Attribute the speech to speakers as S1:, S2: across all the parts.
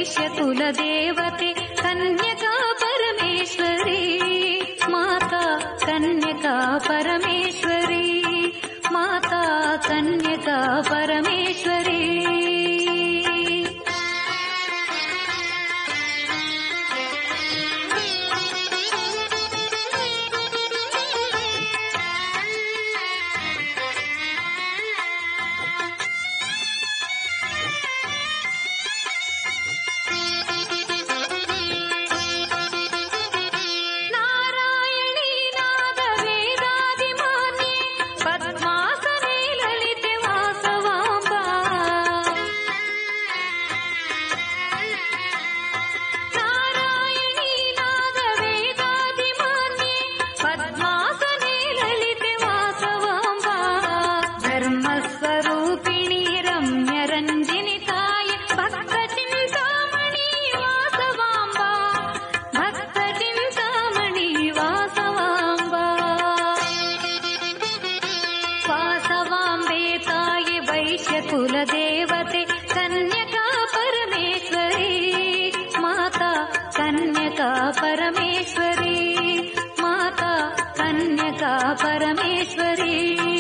S1: वैश्यकुलदेवते कन्यका परमेश्वरी माता कन्यका परमेश्वरी माता कन्यका परमेश्वरी नारायणी नादवेदादिमान्ये पद्मासने ललिते वासवाम्बा नारायणी नादवेदादिमान्ये पद्मासने ललिते वासवाम्बा धर्मस्वरूपिणी रम्यरञ्जिनिताय भक्तचिन्तामणि वासवाम्बा भक्तचिन्तामणि वासवाम्बा वासवाम्बे ताये वैश्यकुलदेवते कन्यका परमेश्वरी माता कन्यका परमेश्वरी माता कन्यका परमेश्वरी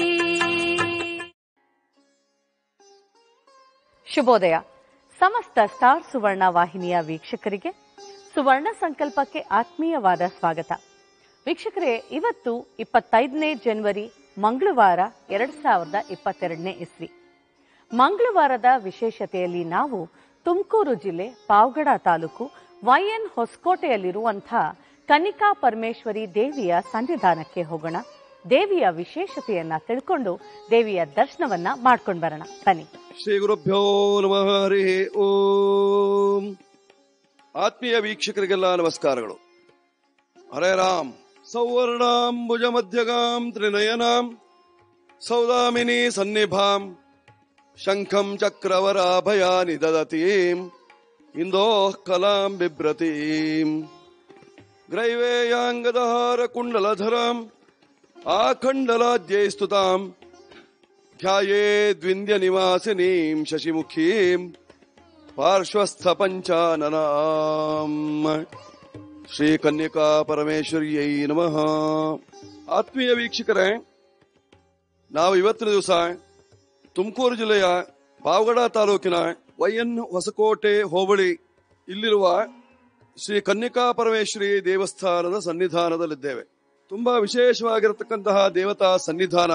S2: ಶುಭೋದಯ ಸಮಸ್ತ ಸ್ಟಾರ್ ಸುವರ್ಣ ವಾಹಿನಿಯ ವೀಕ್ಷಕರಿಗೆ ಸುವರ್ಣ ಸಂಕಲ್ಪಕ್ಕೆ ಆತ್ಮೀಯವಾದ ಸ್ವಾಗತ ವೀಕ್ಷಕರೇ ಇವತ್ತು ಇಪ್ಪತ್ತೈದನೇ ಜನವರಿ ಮಂಗಳವಾರ ಎರಡ್ ಸಾವಿರದ ಇಪ್ಪತ್ತೆರಡನೇ ಇಸ್ವಿ ಮಂಗಳವಾರದ ವಿಶೇಷತೆಯಲ್ಲಿ ನಾವು ತುಮಕೂರು ಜಿಲ್ಲೆ ಪಾವಗಡ ತಾಲೂಕು ವೈಎನ್ ಹೊಸಕೋಟೆಯಲ್ಲಿರುವಂತಹ ಕನಿಕಾ ಪರಮೇಶ್ವರಿ ದೇವಿಯ ಸನ್ನಿಧಾನಕ್ಕೆ ಹೋಗೋಣ ದೇವಿಯ ವಿಶೇಷತೆಯನ್ನ ತಿಳ್ಕೊಂಡು ದೇವಿಯ ದರ್ಶನವನ್ನ ಮಾಡ್ಕೊಂಡು ಬರೋಣ ಬನ್ನಿ
S3: ಶ್ರೀ ಗುರುಭ್ಯೋ ನಮಃ ಹರಿ ಓಂ ಆತ್ಮೀಯ ವೀಕ್ಷಕರಿಗೆಲ್ಲ ನಮಸ್ಕಾರಗಳು ಹರೇ ರಾಮ್ ಸೌವರ್ಣಾಂಬುಜ ಮಧ್ಯಗಾಂ ತ್ರಿನಯನಾಂ ಸೌದಾಮಿನಿ ಸನ್ನಿಭಾಂ ಶಂಖಂ ಚಕ್ರವರಾಭಯಾನಿ ದದತೀಂ ಇಂದೋ ಕಲಾಂ ಬಿಭ್ರತೀಂ ಗ್ರೈವೇಯಾಂಗದಹಾರ ಕುಂಡಲಧರಾಂ ಆಖಂಡಲಾದ್ಯೈ ಸ್ತುತಾಂ ಧ್ಯಾಯೇದ್ವಿಂದ್ಯ ನಿವಾಸಿನೀಂ ಶಶಿಮುಖೀಂ ಪಾರ್ಶ್ವಸ್ಥ ಪಂಚಾನನಾಂ ಶ್ರೀ ಕನ್ಯಕಾ ಪರಮೇಶ್ವರಿಯೈ ನಮಃ ಆತ್ಮೀಯ ವೀಕ್ಷಕರೇ ನಾವು ಇವತ್ತಿನ ದಿವಸ ತುಮಕೂರು ಜಿಲ್ಲೆಯ ಪಾವಗಡ ತಾಲೂಕಿನ ವೈಎನ್ ಹೊಸಕೋಟೆ ಹೋಬಳಿ ಇಲ್ಲಿರುವ ಶ್ರೀ ಕನ್ಯಕಾ ಪರಮೇಶ್ವರಿ ದೇವಸ್ಥಾನದ ಸನ್ನಿಧಾನದಲ್ಲಿದ್ದೇವೆ ತುಂಬಾ ವಿಶೇಷವಾಗಿರತಕ್ಕಂತಹ ದೇವತಾ ಸನ್ನಿಧಾನ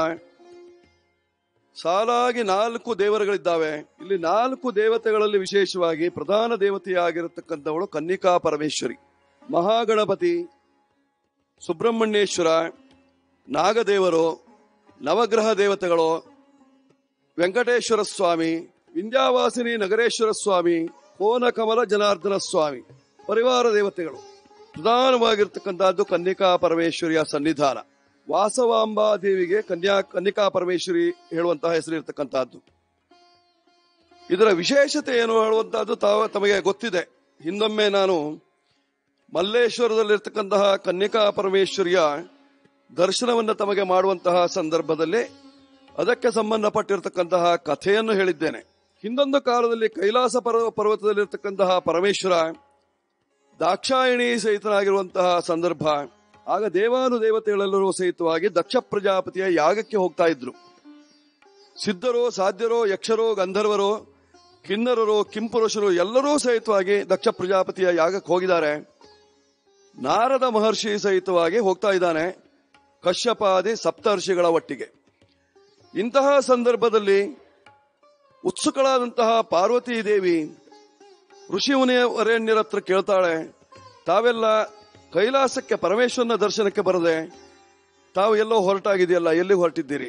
S3: ಸಾಲಾಗಿ ನಾಲ್ಕು ದೇವರುಗಳಿದ್ದಾವೆ ಇಲ್ಲಿ ನಾಲ್ಕು ದೇವತೆಗಳಲ್ಲಿ ವಿಶೇಷವಾಗಿ ಪ್ರಧಾನ ದೇವತೆಯಾಗಿರತಕ್ಕಂಥವಳು ಕನ್ನಿಕಾ ಪರಮೇಶ್ವರಿ ಮಹಾಗಣಪತಿ ಸುಬ್ರಹ್ಮಣ್ಯೇಶ್ವರ ನಾಗದೇವರು ನವಗ್ರಹ ದೇವತೆಗಳು ವೆಂಕಟೇಶ್ವರ ಸ್ವಾಮಿ ವಿಂಧ್ಯಾವಾಸಿನಿ ನಗರೇಶ್ವರ ಸ್ವಾಮಿ ಕೋನಕಮಲ ಜನಾರ್ದನ ಸ್ವಾಮಿ ಪರಿವಾರ ದೇವತೆಗಳು ಪ್ರಧಾನವಾಗಿರ್ತಕ್ಕಂಥದ್ದು ಕನ್ನಿಕಾ ಪರಮೇಶ್ವರಿಯ ಸನ್ನಿಧಾನ ವಾಸವಾಂಬಾ ದೇವಿಗೆ ಕನ್ಯಾ ಕನ್ನಿಕಾ ಪರಮೇಶ್ವರಿ ಹೇಳುವಂತಹ ಹೆಸರು ಇರತಕ್ಕಂತಹದ್ದು ಇದರ ವಿಶೇಷತೆ ಏನು ಹೇಳುವಂತಹದ್ದು ತಾವ ತಮಗೆ ಗೊತ್ತಿದೆ ಹಿಂದೊಮ್ಮೆ ನಾನು ಮಲ್ಲೇಶ್ವರದಲ್ಲಿರ್ತಕ್ಕಂತಹ ಕನ್ನಿಕಾ ಪರಮೇಶ್ವರಿಯ ದರ್ಶನವನ್ನು ತಮಗೆ ಮಾಡುವಂತಹ ಸಂದರ್ಭದಲ್ಲಿ ಅದಕ್ಕೆ ಸಂಬಂಧಪಟ್ಟಿರತಕ್ಕಂತಹ ಕಥೆಯನ್ನು ಹೇಳಿದ್ದೇನೆ ಹಿಂದೊಂದು ಕಾಲದಲ್ಲಿ ಕೈಲಾಸ ಪರ್ವ ಪರ್ವತದಲ್ಲಿರ್ತಕ್ಕಂತಹ ಪರಮೇಶ್ವರ ದಾಕ್ಷಾಯಣಿ ಸಹಿತನಾಗಿರುವಂತಹ ಸಂದರ್ಭ ಆಗ ದೇವಾನು ದೇವತೆಗಳೆಲ್ಲರೂ ಸಹಿತವಾಗಿ ದಕ್ಷ ಪ್ರಜಾಪತಿಯ ಯಾಗಕ್ಕೆ ಹೋಗ್ತಾ ಇದ್ರು ಸಿದ್ಧರೋ ಸಾಧ್ಯರೋ ಯಕ್ಷರೋ ಗಂಧರ್ವರೋ ಕಿನ್ನರರು ಕಿಂಪುರುಷರು ಎಲ್ಲರೂ ಸಹಿತವಾಗಿ ದಕ್ಷ ಪ್ರಜಾಪತಿಯ ಯಾಗಕ್ಕೆ ಹೋಗಿದ್ದಾರೆ ನಾರದ ಮಹರ್ಷಿ ಸಹಿತವಾಗಿ ಹೋಗ್ತಾ ಇದ್ದಾನೆ ಕಶ್ಯಪಾದಿ ಸಪ್ತರ್ಷಿಗಳ ಒಟ್ಟಿಗೆ ಇಂತಹ ಸಂದರ್ಭದಲ್ಲಿ ಉತ್ಸುಕಳಾದಂತಹ ಪಾರ್ವತಿ ದೇವಿ ಋಷಿ ವರೇಣ್ಯರ ಹತ್ರ ಕೇಳ್ತಾಳೆ ತಾವೆಲ್ಲ ಕೈಲಾಸಕ್ಕೆ ಪರಮೇಶ್ವರನ ದರ್ಶನಕ್ಕೆ ಬರದೆ ತಾವು ಎಲ್ಲೋ ಹೊರಟಾಗಿದೆಯಲ್ಲ ಎಲ್ಲಿ ಹೊರಟಿದ್ದೀರಿ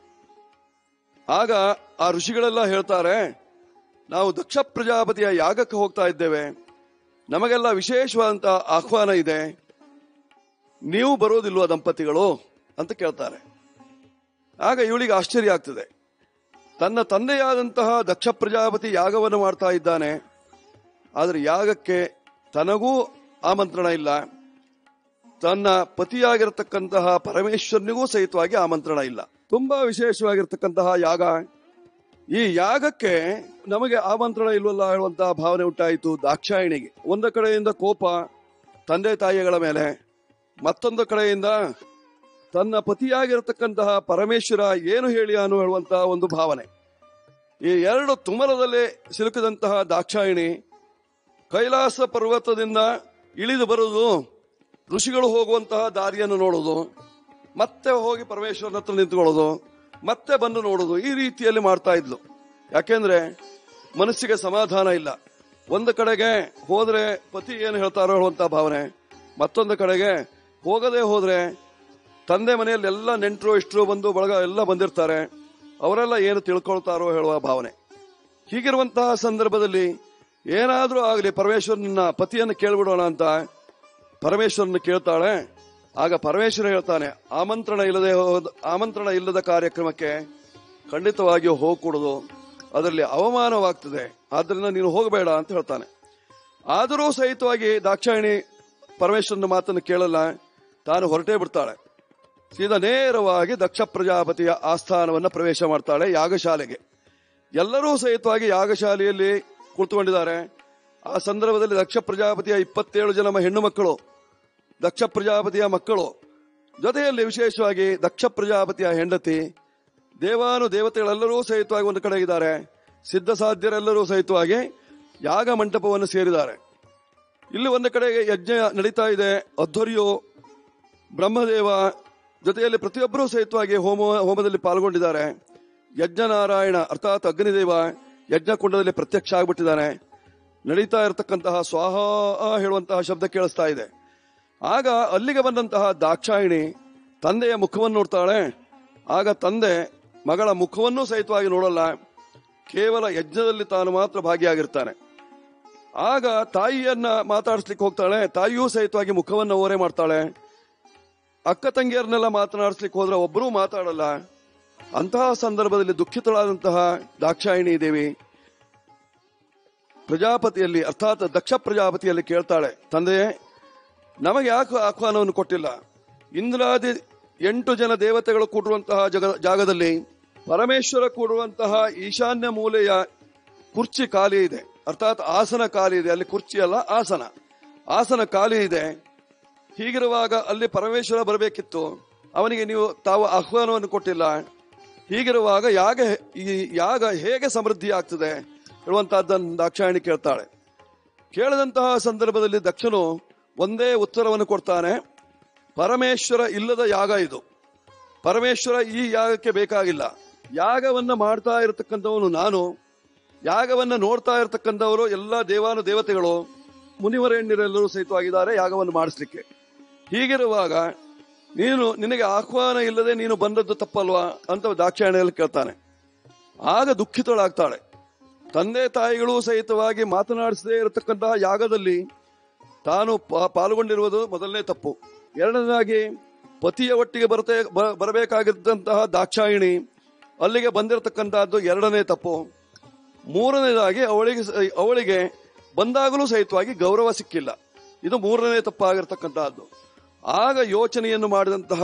S3: ಆಗ ಆ ಋಷಿಗಳೆಲ್ಲ ಹೇಳ್ತಾರೆ ನಾವು ದಕ್ಷ ಪ್ರಜಾಪತಿಯ ಯಾಗಕ್ಕೆ ಹೋಗ್ತಾ ಇದ್ದೇವೆ ನಮಗೆಲ್ಲ ವಿಶೇಷವಾದಂತಹ ಆಹ್ವಾನ ಇದೆ ನೀವು ಬರೋದಿಲ್ವಾ ದಂಪತಿಗಳು ಅಂತ ಕೇಳ್ತಾರೆ ಆಗ ಇವಳಿಗೆ ಆಶ್ಚರ್ಯ ಆಗ್ತದೆ ತನ್ನ ತಂದೆಯಾದಂತಹ ದಕ್ಷ ಪ್ರಜಾಪತಿ ಯಾಗವನ್ನು ಮಾಡ್ತಾ ಇದ್ದಾನೆ ಆದರೆ ಯಾಗಕ್ಕೆ ತನಗೂ ಆಮಂತ್ರಣ ಇಲ್ಲ ತನ್ನ ಪತಿಯಾಗಿರತಕ್ಕಂತಹ ಪರಮೇಶ್ವರನಿಗೂ ಸಹಿತವಾಗಿ ಆಮಂತ್ರಣ ಇಲ್ಲ ತುಂಬಾ ವಿಶೇಷವಾಗಿರ್ತಕ್ಕಂತಹ ಯಾಗ ಈ ಯಾಗಕ್ಕೆ ನಮಗೆ ಆಮಂತ್ರಣ ಇಲ್ವಲ್ಲ ಹೇಳುವಂತಹ ಭಾವನೆ ಉಂಟಾಯಿತು ದಾಕ್ಷಾಯಿಣಿಗೆ ಒಂದು ಕಡೆಯಿಂದ ಕೋಪ ತಂದೆ ತಾಯಿಗಳ ಮೇಲೆ ಮತ್ತೊಂದು ಕಡೆಯಿಂದ ತನ್ನ ಪತಿಯಾಗಿರತಕ್ಕಂತಹ ಪರಮೇಶ್ವರ ಏನು ಹೇಳಿ ಅನ್ನು ಹೇಳುವಂತಹ ಒಂದು ಭಾವನೆ ಈ ಎರಡು ತುಮರದಲ್ಲಿ ಸಿಲುಕಿದಂತಹ ದಾಕ್ಷಾಯಿಣಿ ಕೈಲಾಸ ಪರ್ವತದಿಂದ ಇಳಿದು ಬರುವುದು ಋಷಿಗಳು ಹೋಗುವಂತಹ ದಾರಿಯನ್ನು ನೋಡುವುದು ಮತ್ತೆ ಹೋಗಿ ಪರಮೇಶ್ವರನ ಹತ್ರ ನಿಂತ್ಕೊಳ್ಳೋದು ಮತ್ತೆ ಬಂದು ನೋಡುದು ಈ ರೀತಿಯಲ್ಲಿ ಮಾಡ್ತಾ ಇದ್ಲು ಯಾಕೆಂದ್ರೆ ಮನಸ್ಸಿಗೆ ಸಮಾಧಾನ ಇಲ್ಲ ಒಂದು ಕಡೆಗೆ ಹೋದ್ರೆ ಪತಿ ಏನು ಹೇಳ್ತಾರೋ ಹೇಳುವಂತ ಭಾವನೆ ಮತ್ತೊಂದು ಕಡೆಗೆ ಹೋಗದೆ ಹೋದ್ರೆ ತಂದೆ ಮನೆಯಲ್ಲಿ ಎಲ್ಲ ನೆಂಟರು ಇಷ್ಟರು ಬಂದು ಬಳಗ ಎಲ್ಲ ಬಂದಿರ್ತಾರೆ ಅವರೆಲ್ಲ ಏನು ತಿಳ್ಕೊಳ್ತಾರೋ ಹೇಳುವ ಭಾವನೆ ಹೀಗಿರುವಂತಹ ಸಂದರ್ಭದಲ್ಲಿ ಏನಾದ್ರೂ ಆಗಲಿ ಪರಮೇಶ್ವರನ ಪತಿಯನ್ನು ಕೇಳ್ಬಿಡೋಣ ಅಂತ ಪರಮೇಶ್ವರನ ಕೇಳ್ತಾಳೆ ಆಗ ಪರಮೇಶ್ವರ ಹೇಳ್ತಾನೆ ಆಮಂತ್ರಣ ಇಲ್ಲದೆ ಹೋದ ಆಮಂತ್ರಣ ಇಲ್ಲದ ಕಾರ್ಯಕ್ರಮಕ್ಕೆ ಖಂಡಿತವಾಗಿಯೂ ಹೋಗ್ಕೊಡುದು ಅದರಲ್ಲಿ ಅವಮಾನವಾಗ್ತದೆ ಆದ್ರಿಂದ ನೀನು ಹೋಗಬೇಡ ಅಂತ ಹೇಳ್ತಾನೆ ಆದರೂ ಸಹಿತವಾಗಿ ದಾಕ್ಷಾಯಿಣಿ ಪರಮೇಶ್ವರನ ಮಾತನ್ನು ಕೇಳಲ್ಲ ತಾನು ಹೊರಟೇ ಬಿಡ್ತಾಳೆ ಸೀದಾ ನೇರವಾಗಿ ದಕ್ಷ ಪ್ರಜಾಪತಿಯ ಆಸ್ಥಾನವನ್ನು ಪ್ರವೇಶ ಮಾಡ್ತಾಳೆ ಯಾಗಶಾಲೆಗೆ ಎಲ್ಲರೂ ಸಹಿತವಾಗಿ ಯಾಗಶಾಲೆಯಲ್ಲಿ ಕುಳಿತುಕೊಂಡಿದ್ದಾರೆ ಆ ಸಂದರ್ಭದಲ್ಲಿ ದಕ್ಷ ಪ್ರಜಾಪತಿಯ ಇಪ್ಪತ್ತೇಳು ಜನ ಹೆಣ್ಣು ಮಕ್ಕಳು ದಕ್ಷ ಪ್ರಜಾಪತಿಯ ಮಕ್ಕಳು ಜೊತೆಯಲ್ಲಿ ವಿಶೇಷವಾಗಿ ದಕ್ಷ ಪ್ರಜಾಪತಿಯ ಹೆಂಡತಿ ದೇವಾನು ದೇವತೆಗಳೆಲ್ಲರೂ ಸಹಿತವಾಗಿ ಒಂದು ಕಡೆ ಇದ್ದಾರೆ ಸಿದ್ಧ ಸಾಧ್ಯರೆಲ್ಲರೂ ಸಹಿತವಾಗಿ ಯಾಗ ಮಂಟಪವನ್ನು ಸೇರಿದ್ದಾರೆ ಇಲ್ಲಿ ಒಂದು ಕಡೆಗೆ ಯಜ್ಞ ನಡೀತಾ ಇದೆ ಅಧ್ವರ್ಯು ಬ್ರಹ್ಮದೇವ ಜೊತೆಯಲ್ಲಿ ಪ್ರತಿಯೊಬ್ಬರೂ ಸಹಿತವಾಗಿ ಹೋಮ ಹೋಮದಲ್ಲಿ ಪಾಲ್ಗೊಂಡಿದ್ದಾರೆ ಯಜ್ಞನಾರಾಯಣ ಅರ್ಥಾತ್ ಅಗ್ನಿದೇವ ಯಜ್ಞಕುಂಡದಲ್ಲಿ ಪ್ರತ್ಯಕ್ಷ ಆಗ್ಬಿಟ್ಟಿದ್ದಾನೆ ನಡೀತಾ ಇರತಕ್ಕಂತಹ ಸ್ವಾಹ ಹೇಳುವಂತಹ ಶಬ್ದ ಕೇಳಿಸ್ತಾ ಇದೆ ಆಗ ಅಲ್ಲಿಗೆ ಬಂದಂತಹ ದಾಕ್ಷಾಯಿಣಿ ತಂದೆಯ ಮುಖವನ್ನು ನೋಡ್ತಾಳೆ ಆಗ ತಂದೆ ಮಗಳ ಮುಖವನ್ನೂ ಸಹಿತವಾಗಿ ನೋಡಲ್ಲ ಕೇವಲ ಯಜ್ಞದಲ್ಲಿ ತಾನು ಮಾತ್ರ ಭಾಗಿಯಾಗಿರ್ತಾನೆ ಆಗ ತಾಯಿಯನ್ನ ಮಾತಾಡಿಸ್ಲಿಕ್ಕೆ ಹೋಗ್ತಾಳೆ ತಾಯಿಯೂ ಸಹಿತವಾಗಿ ಮುಖವನ್ನು ಓರೆ ಮಾಡ್ತಾಳೆ ಅಕ್ಕ ತಂಗಿಯರನ್ನೆಲ್ಲ ಮಾತನಾಡಿಸ್ಲಿಕ್ಕೆ ಹೋದ್ರೆ ಒಬ್ಬರೂ ಮಾತಾಡಲ್ಲ ಅಂತಹ ಸಂದರ್ಭದಲ್ಲಿ ದುಃಖಿತಳಾದಂತಹ ದಾಕ್ಷಾಯಿಣಿ ದೇವಿ ಪ್ರಜಾಪತಿಯಲ್ಲಿ ಅರ್ಥಾತ್ ದಕ್ಷ ಪ್ರಜಾಪತಿಯಲ್ಲಿ ಕೇಳ್ತಾಳೆ ತಂದೆಯೇ ನಮಗೆ ಯಾಕೆ ಆಹ್ವಾನವನ್ನು ಕೊಟ್ಟಿಲ್ಲ ಇಂದ್ರಾದಿ ಎಂಟು ಜನ ದೇವತೆಗಳು ಕೂಡುವಂತಹ ಜಗ ಜಾಗದಲ್ಲಿ ಪರಮೇಶ್ವರ ಕೂಡುವಂತಹ ಈಶಾನ್ಯ ಮೂಲೆಯ ಕುರ್ಚಿ ಖಾಲಿ ಇದೆ ಅರ್ಥಾತ್ ಆಸನ ಖಾಲಿ ಇದೆ ಅಲ್ಲಿ ಕುರ್ಚಿ ಅಲ್ಲ ಆಸನ ಆಸನ ಖಾಲಿ ಇದೆ ಹೀಗಿರುವಾಗ ಅಲ್ಲಿ ಪರಮೇಶ್ವರ ಬರಬೇಕಿತ್ತು ಅವನಿಗೆ ನೀವು ತಾವು ಆಹ್ವಾನವನ್ನು ಕೊಟ್ಟಿಲ್ಲ ಹೀಗಿರುವಾಗ ಯಾಗ ಈ ಯಾಗ ಹೇಗೆ ಸಮೃದ್ಧಿ ಆಗ್ತದೆ ಹೇಳುವಂತಹದ್ದನ್ನು ದಾಕ್ಷಾಯಣಿ ಕೇಳ್ತಾಳೆ ಕೇಳಿದಂತಹ ಸಂದರ್ಭದಲ್ಲಿ ದಕ್ಷನು ಒಂದೇ ಉತ್ತರವನ್ನು ಕೊಡ್ತಾನೆ ಪರಮೇಶ್ವರ ಇಲ್ಲದ ಯಾಗ ಇದು ಪರಮೇಶ್ವರ ಈ ಯಾಗಕ್ಕೆ ಬೇಕಾಗಿಲ್ಲ ಯಾಗವನ್ನ ಮಾಡ್ತಾ ಇರತಕ್ಕಂಥವನು ನಾನು ಯಾಗವನ್ನ ನೋಡ್ತಾ ಇರತಕ್ಕಂಥವರು ಎಲ್ಲ ದೇವಾನು ದೇವತೆಗಳು ಮುನಿವರೇಣ್ಯರೆಲ್ಲರೂ ಸಹಿತವಾಗಿದ್ದಾರೆ ಯಾಗವನ್ನು ಮಾಡಿಸ್ಲಿಕ್ಕೆ ಹೀಗಿರುವಾಗ ನೀನು ನಿನಗೆ ಆಹ್ವಾನ ಇಲ್ಲದೆ ನೀನು ಬಂದದ್ದು ತಪ್ಪಲ್ವಾ ಅಂತ ದಾಕ್ಷಾಯಣಿಯಲ್ಲಿ ಕೇಳ್ತಾನೆ ಆಗ ದುಃಖಿತಳಾಗ್ತಾಳೆ ತಂದೆ ತಾಯಿಗಳು ಸಹಿತವಾಗಿ ಮಾತನಾಡಿಸದೇ ಇರತಕ್ಕಂತಹ ಯಾಗದಲ್ಲಿ ತಾನು ಪಾ- ಪಾಲ್ಗೊಂಡಿರುವುದು ಮೊದಲನೇ ತಪ್ಪು ಎರಡನೇದಾಗಿ ಪತಿಯ ಒಟ್ಟಿಗೆ ಬರತೆ ಬ- ಬರಬೇಕಾಗಿದ್ದಂತಹ ದಾಕ್ಷಾಯಿಣಿ ಅಲ್ಲಿಗೆ ಬಂದಿರತಕ್ಕಂತಹದ್ದು ಎರಡನೇ ತಪ್ಪು ಮೂರನೇದಾಗಿ ಅವಳಿಗೆ ಸ- ಅವಳಿಗೆ ಬಂದಾಗಲೂ ಸಹಿತವಾಗಿ ಗೌರವ ಸಿಕ್ಕಿಲ್ಲ ಇದು ಮೂರನೇ ತಪ್ಪಾಗಿರ್ತಕ್ಕಂತಹದ್ದು ಆಗ ಯೋಚನೆಯನ್ನು ಮಾಡಿದಂತಹ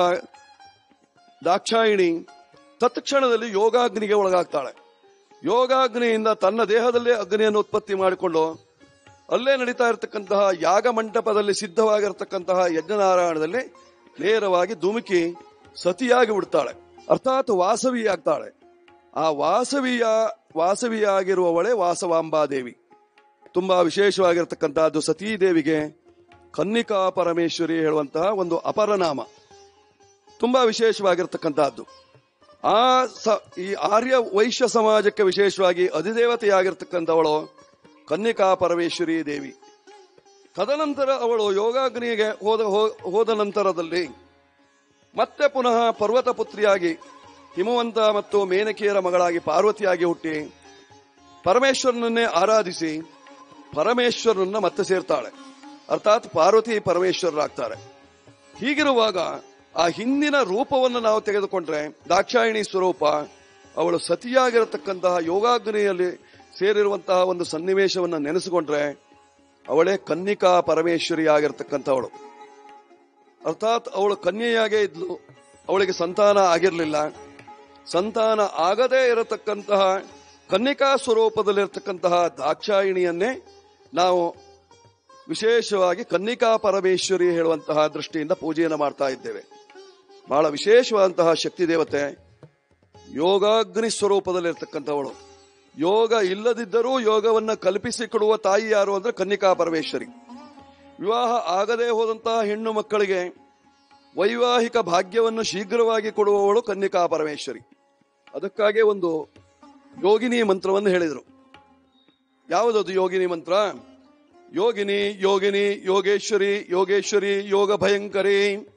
S3: ದಾಕ್ಷಾಯಿಣಿ ತತ್ಕ್ಷಣದಲ್ಲಿ ಯೋಗಾಗ್ನಿಗೆ ಒಳಗಾಗ್ತಾಳೆ ಯೋಗಾಗ್ನಿಯಿಂದ ತನ್ನ ದೇಹದಲ್ಲೇ ಅಗ್ನಿಯನ್ನು ಉತ್ಪತ್ತಿ ಮಾಡಿಕೊಂಡು ಅಲ್ಲೇ ನಡೀತಾ ಇರತಕ್ಕಂತಹ ಯಾಗ ಮಂಟಪದಲ್ಲಿ ಸಿದ್ಧವಾಗಿರತಕ್ಕಂತಹ ಯಜ್ಞನಾರಾಯಣದಲ್ಲಿ ನೇರವಾಗಿ ಧುಮುಕಿ ಸತಿಯಾಗಿ ಬಿಡ್ತಾಳೆ ಅರ್ಥಾತ್ ವಾಸವಿ ಆಗ್ತಾಳೆ ಆ ವಾಸವಿಯ ವಾಸವಿಯಾಗಿರುವವಳೆ ವಾಸವಾಂಬಾದೇವಿ ತುಂಬಾ ವಿಶೇಷವಾಗಿರತಕ್ಕಂತಹದ್ದು ಸತೀದೇವಿಗೆ ಕನ್ನಿಕಾ ಪರಮೇಶ್ವರಿ ಹೇಳುವಂತಹ ಒಂದು ಅಪರನಾಮ ತುಂಬಾ ವಿಶೇಷವಾಗಿರ್ತಕ್ಕಂತಹದ್ದು ಆ ಸ ಈ ಆರ್ಯ ವೈಶ್ಯ ಸಮಾಜಕ್ಕೆ ವಿಶೇಷವಾಗಿ ಅಧಿದೇವತೆಯಾಗಿರ್ತಕ್ಕಂಥವಳು ಕನ್ನಿಕಾ ಪರಮೇಶ್ವರಿ ದೇವಿ ತದನಂತರ ಅವಳು ಯೋಗಾಗ್ನಿಗೆ ಹೋದ ಹೋ- ಹೋದ ನಂತರದಲ್ಲಿ ಮತ್ತೆ ಪುನಃ ಪರ್ವತ ಪುತ್ರಿಯಾಗಿ ಹಿಮವಂತ ಮತ್ತು ಮೇನಕಿಯರ ಮಗಳಾಗಿ ಪಾರ್ವತಿಯಾಗಿ ಹುಟ್ಟಿ ಪರಮೇಶ್ವರನನ್ನೇ ಆರಾಧಿಸಿ ಪರಮೇಶ್ವರನನ್ನ ಮತ್ತೆ ಸೇರ್ತಾಳೆ ಅರ್ಥಾತ್ ಪಾರ್ವತಿ ಪರಮೇಶ್ವರರಾಗ್ತಾರೆ ಹೀಗಿರುವಾಗ ಆ ಹಿಂದಿನ ರೂಪವನ್ನು ನಾವು ತೆಗೆದುಕೊಂಡ್ರೆ ದಾಕ್ಷಾಯಿಣಿ ಸ್ವರೂಪ ಅವಳು ಸತಿಯಾಗಿರತಕ್ಕಂತಹ ಯೋಗಾಗ್ನಿಯಲ್ಲಿ ಸೇರಿರುವಂತಹ ಒಂದು ಸನ್ನಿವೇಶವನ್ನು ನೆನೆಸಿಕೊಂಡ್ರೆ ಅವಳೇ ಕನ್ನಿಕಾ ಪರಮೇಶ್ವರಿ ಆಗಿರತಕ್ಕಂಥವಳು ಅರ್ಥಾತ್ ಅವಳು ಕನ್ಯೆಯಾಗೇ ಇದ್ಲು ಅವಳಿಗೆ ಸಂತಾನ ಆಗಿರಲಿಲ್ಲ ಸಂತಾನ ಆಗದೇ ಇರತಕ್ಕಂತಹ ಕನ್ನಿಕಾ ಸ್ವರೂಪದಲ್ಲಿರ್ತಕ್ಕಂತಹ ದಾಕ್ಷಾಯಿಣಿಯನ್ನೇ ನಾವು ವಿಶೇಷವಾಗಿ ಕನ್ನಿಕಾ ಪರಮೇಶ್ವರಿ ಹೇಳುವಂತಹ ದೃಷ್ಟಿಯಿಂದ ಪೂಜೆಯನ್ನು ಮಾಡ್ತಾ ಇದ್ದೇವೆ ಬಹಳ ವಿಶೇಷವಾದಂತಹ ಶಕ್ತಿ ದೇವತೆ ಯೋಗಾಗ್ನಿ ಸ್ವರೂಪದಲ್ಲಿರ್ತಕ್ಕಂಥವಳು ಯೋಗ ಇಲ್ಲದಿದ್ದರೂ ಯೋಗವನ್ನ ಕಲ್ಪಿಸಿಕೊಡುವ ತಾಯಿ ಯಾರು ಅಂದ್ರೆ ಕನ್ನಿಕಾ ಪರಮೇಶ್ವರಿ ವಿವಾಹ ಆಗದೇ ಹೋದಂತಹ ಹೆಣ್ಣು ಮಕ್ಕಳಿಗೆ ವೈವಾಹಿಕ ಭಾಗ್ಯವನ್ನು ಶೀಘ್ರವಾಗಿ ಕೊಡುವವಳು ಕನ್ನಿಕಾ ಪರಮೇಶ್ವರಿ ಅದಕ್ಕಾಗಿ ಒಂದು ಯೋಗಿನಿ ಮಂತ್ರವನ್ನು ಹೇಳಿದರು ಯಾವುದದು ಯೋಗಿನಿ ಮಂತ್ರ ಯೋಗಿನಿ ಯೋಗಿನಿ ಯೋಗೇಶ್ವರಿ ಯೋಗೇಶ್ವರಿ ಯೋಗ ಭಯಂಕರಿ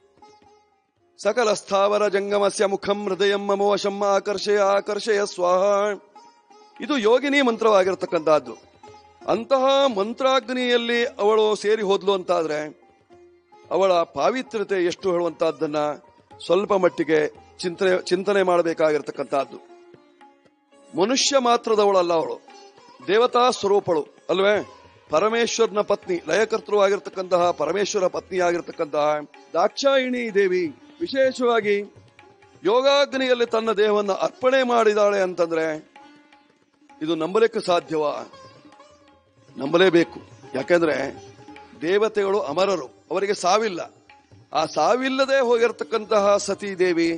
S3: ಸಕಲ ಸ್ಥಾವರ ಜಂಗಮಸ್ಯ ಮುಖಂ ಹೃದಯಂ ಮಮ ವಶಂ ಆಕರ್ಷಯ ಆಕರ್ಷಯ ಸ್ವಾಹ ಇದು ಯೋಗಿನಿ ಮಂತ್ರವಾಗಿರತಕ್ಕಂತಹದ್ದು ಅಂತಹ ಮಂತ್ರಾಗ್ನಿಯಲ್ಲಿ ಅವಳು ಸೇರಿ ಹೋದ್ಲು ಅಂತಾದ್ರೆ ಅವಳ ಪಾವಿತ್ರ್ಯತೆ ಎಷ್ಟು ಹೇಳುವಂತಹದ್ದನ್ನ ಸ್ವಲ್ಪ ಮಟ್ಟಿಗೆ ಚಿಂತನೆ ಚಿಂತನೆ ಮಾಡಬೇಕಾಗಿರ್ತಕ್ಕಂತಹದ್ದು ಮನುಷ್ಯ ಮಾತ್ರದವಳಲ್ಲ ಅವಳು ದೇವತಾ ಸ್ವರೂಪಳು ಅಲ್ವೇ ಪರಮೇಶ್ವರನ ಪತ್ನಿ ಲಯಕರ್ತೃ ಆಗಿರ್ತಕ್ಕಂತಹ ಪರಮೇಶ್ವರ ಪತ್ನಿ ಆಗಿರ್ತಕ್ಕಂತಹ ದಾಕ್ಷಾಯಿಣಿ ದೇವಿ ವಿಶೇಷವಾಗಿ ಯೋಗಾಗ್ನಿಯಲ್ಲಿ ತನ್ನ ದೇಹವನ್ನು ಅರ್ಪಣೆ ಮಾಡಿದಾಳೆ ಅಂತಂದ್ರೆ ಇದು ನಂಬಲಿಕ್ಕೆ ಸಾಧ್ಯವಾ ನಂಬಲೇಬೇಕು ಯಾಕೆಂದ್ರೆ ದೇವತೆಗಳು ಅಮರರು ಅವರಿಗೆ ಸಾವಿಲ್ಲ ಆ ಸಾವಿಲ್ಲದೆ ಹೋಗಿರತಕ್ಕಂತಹ ಸತೀ ದೇವಿ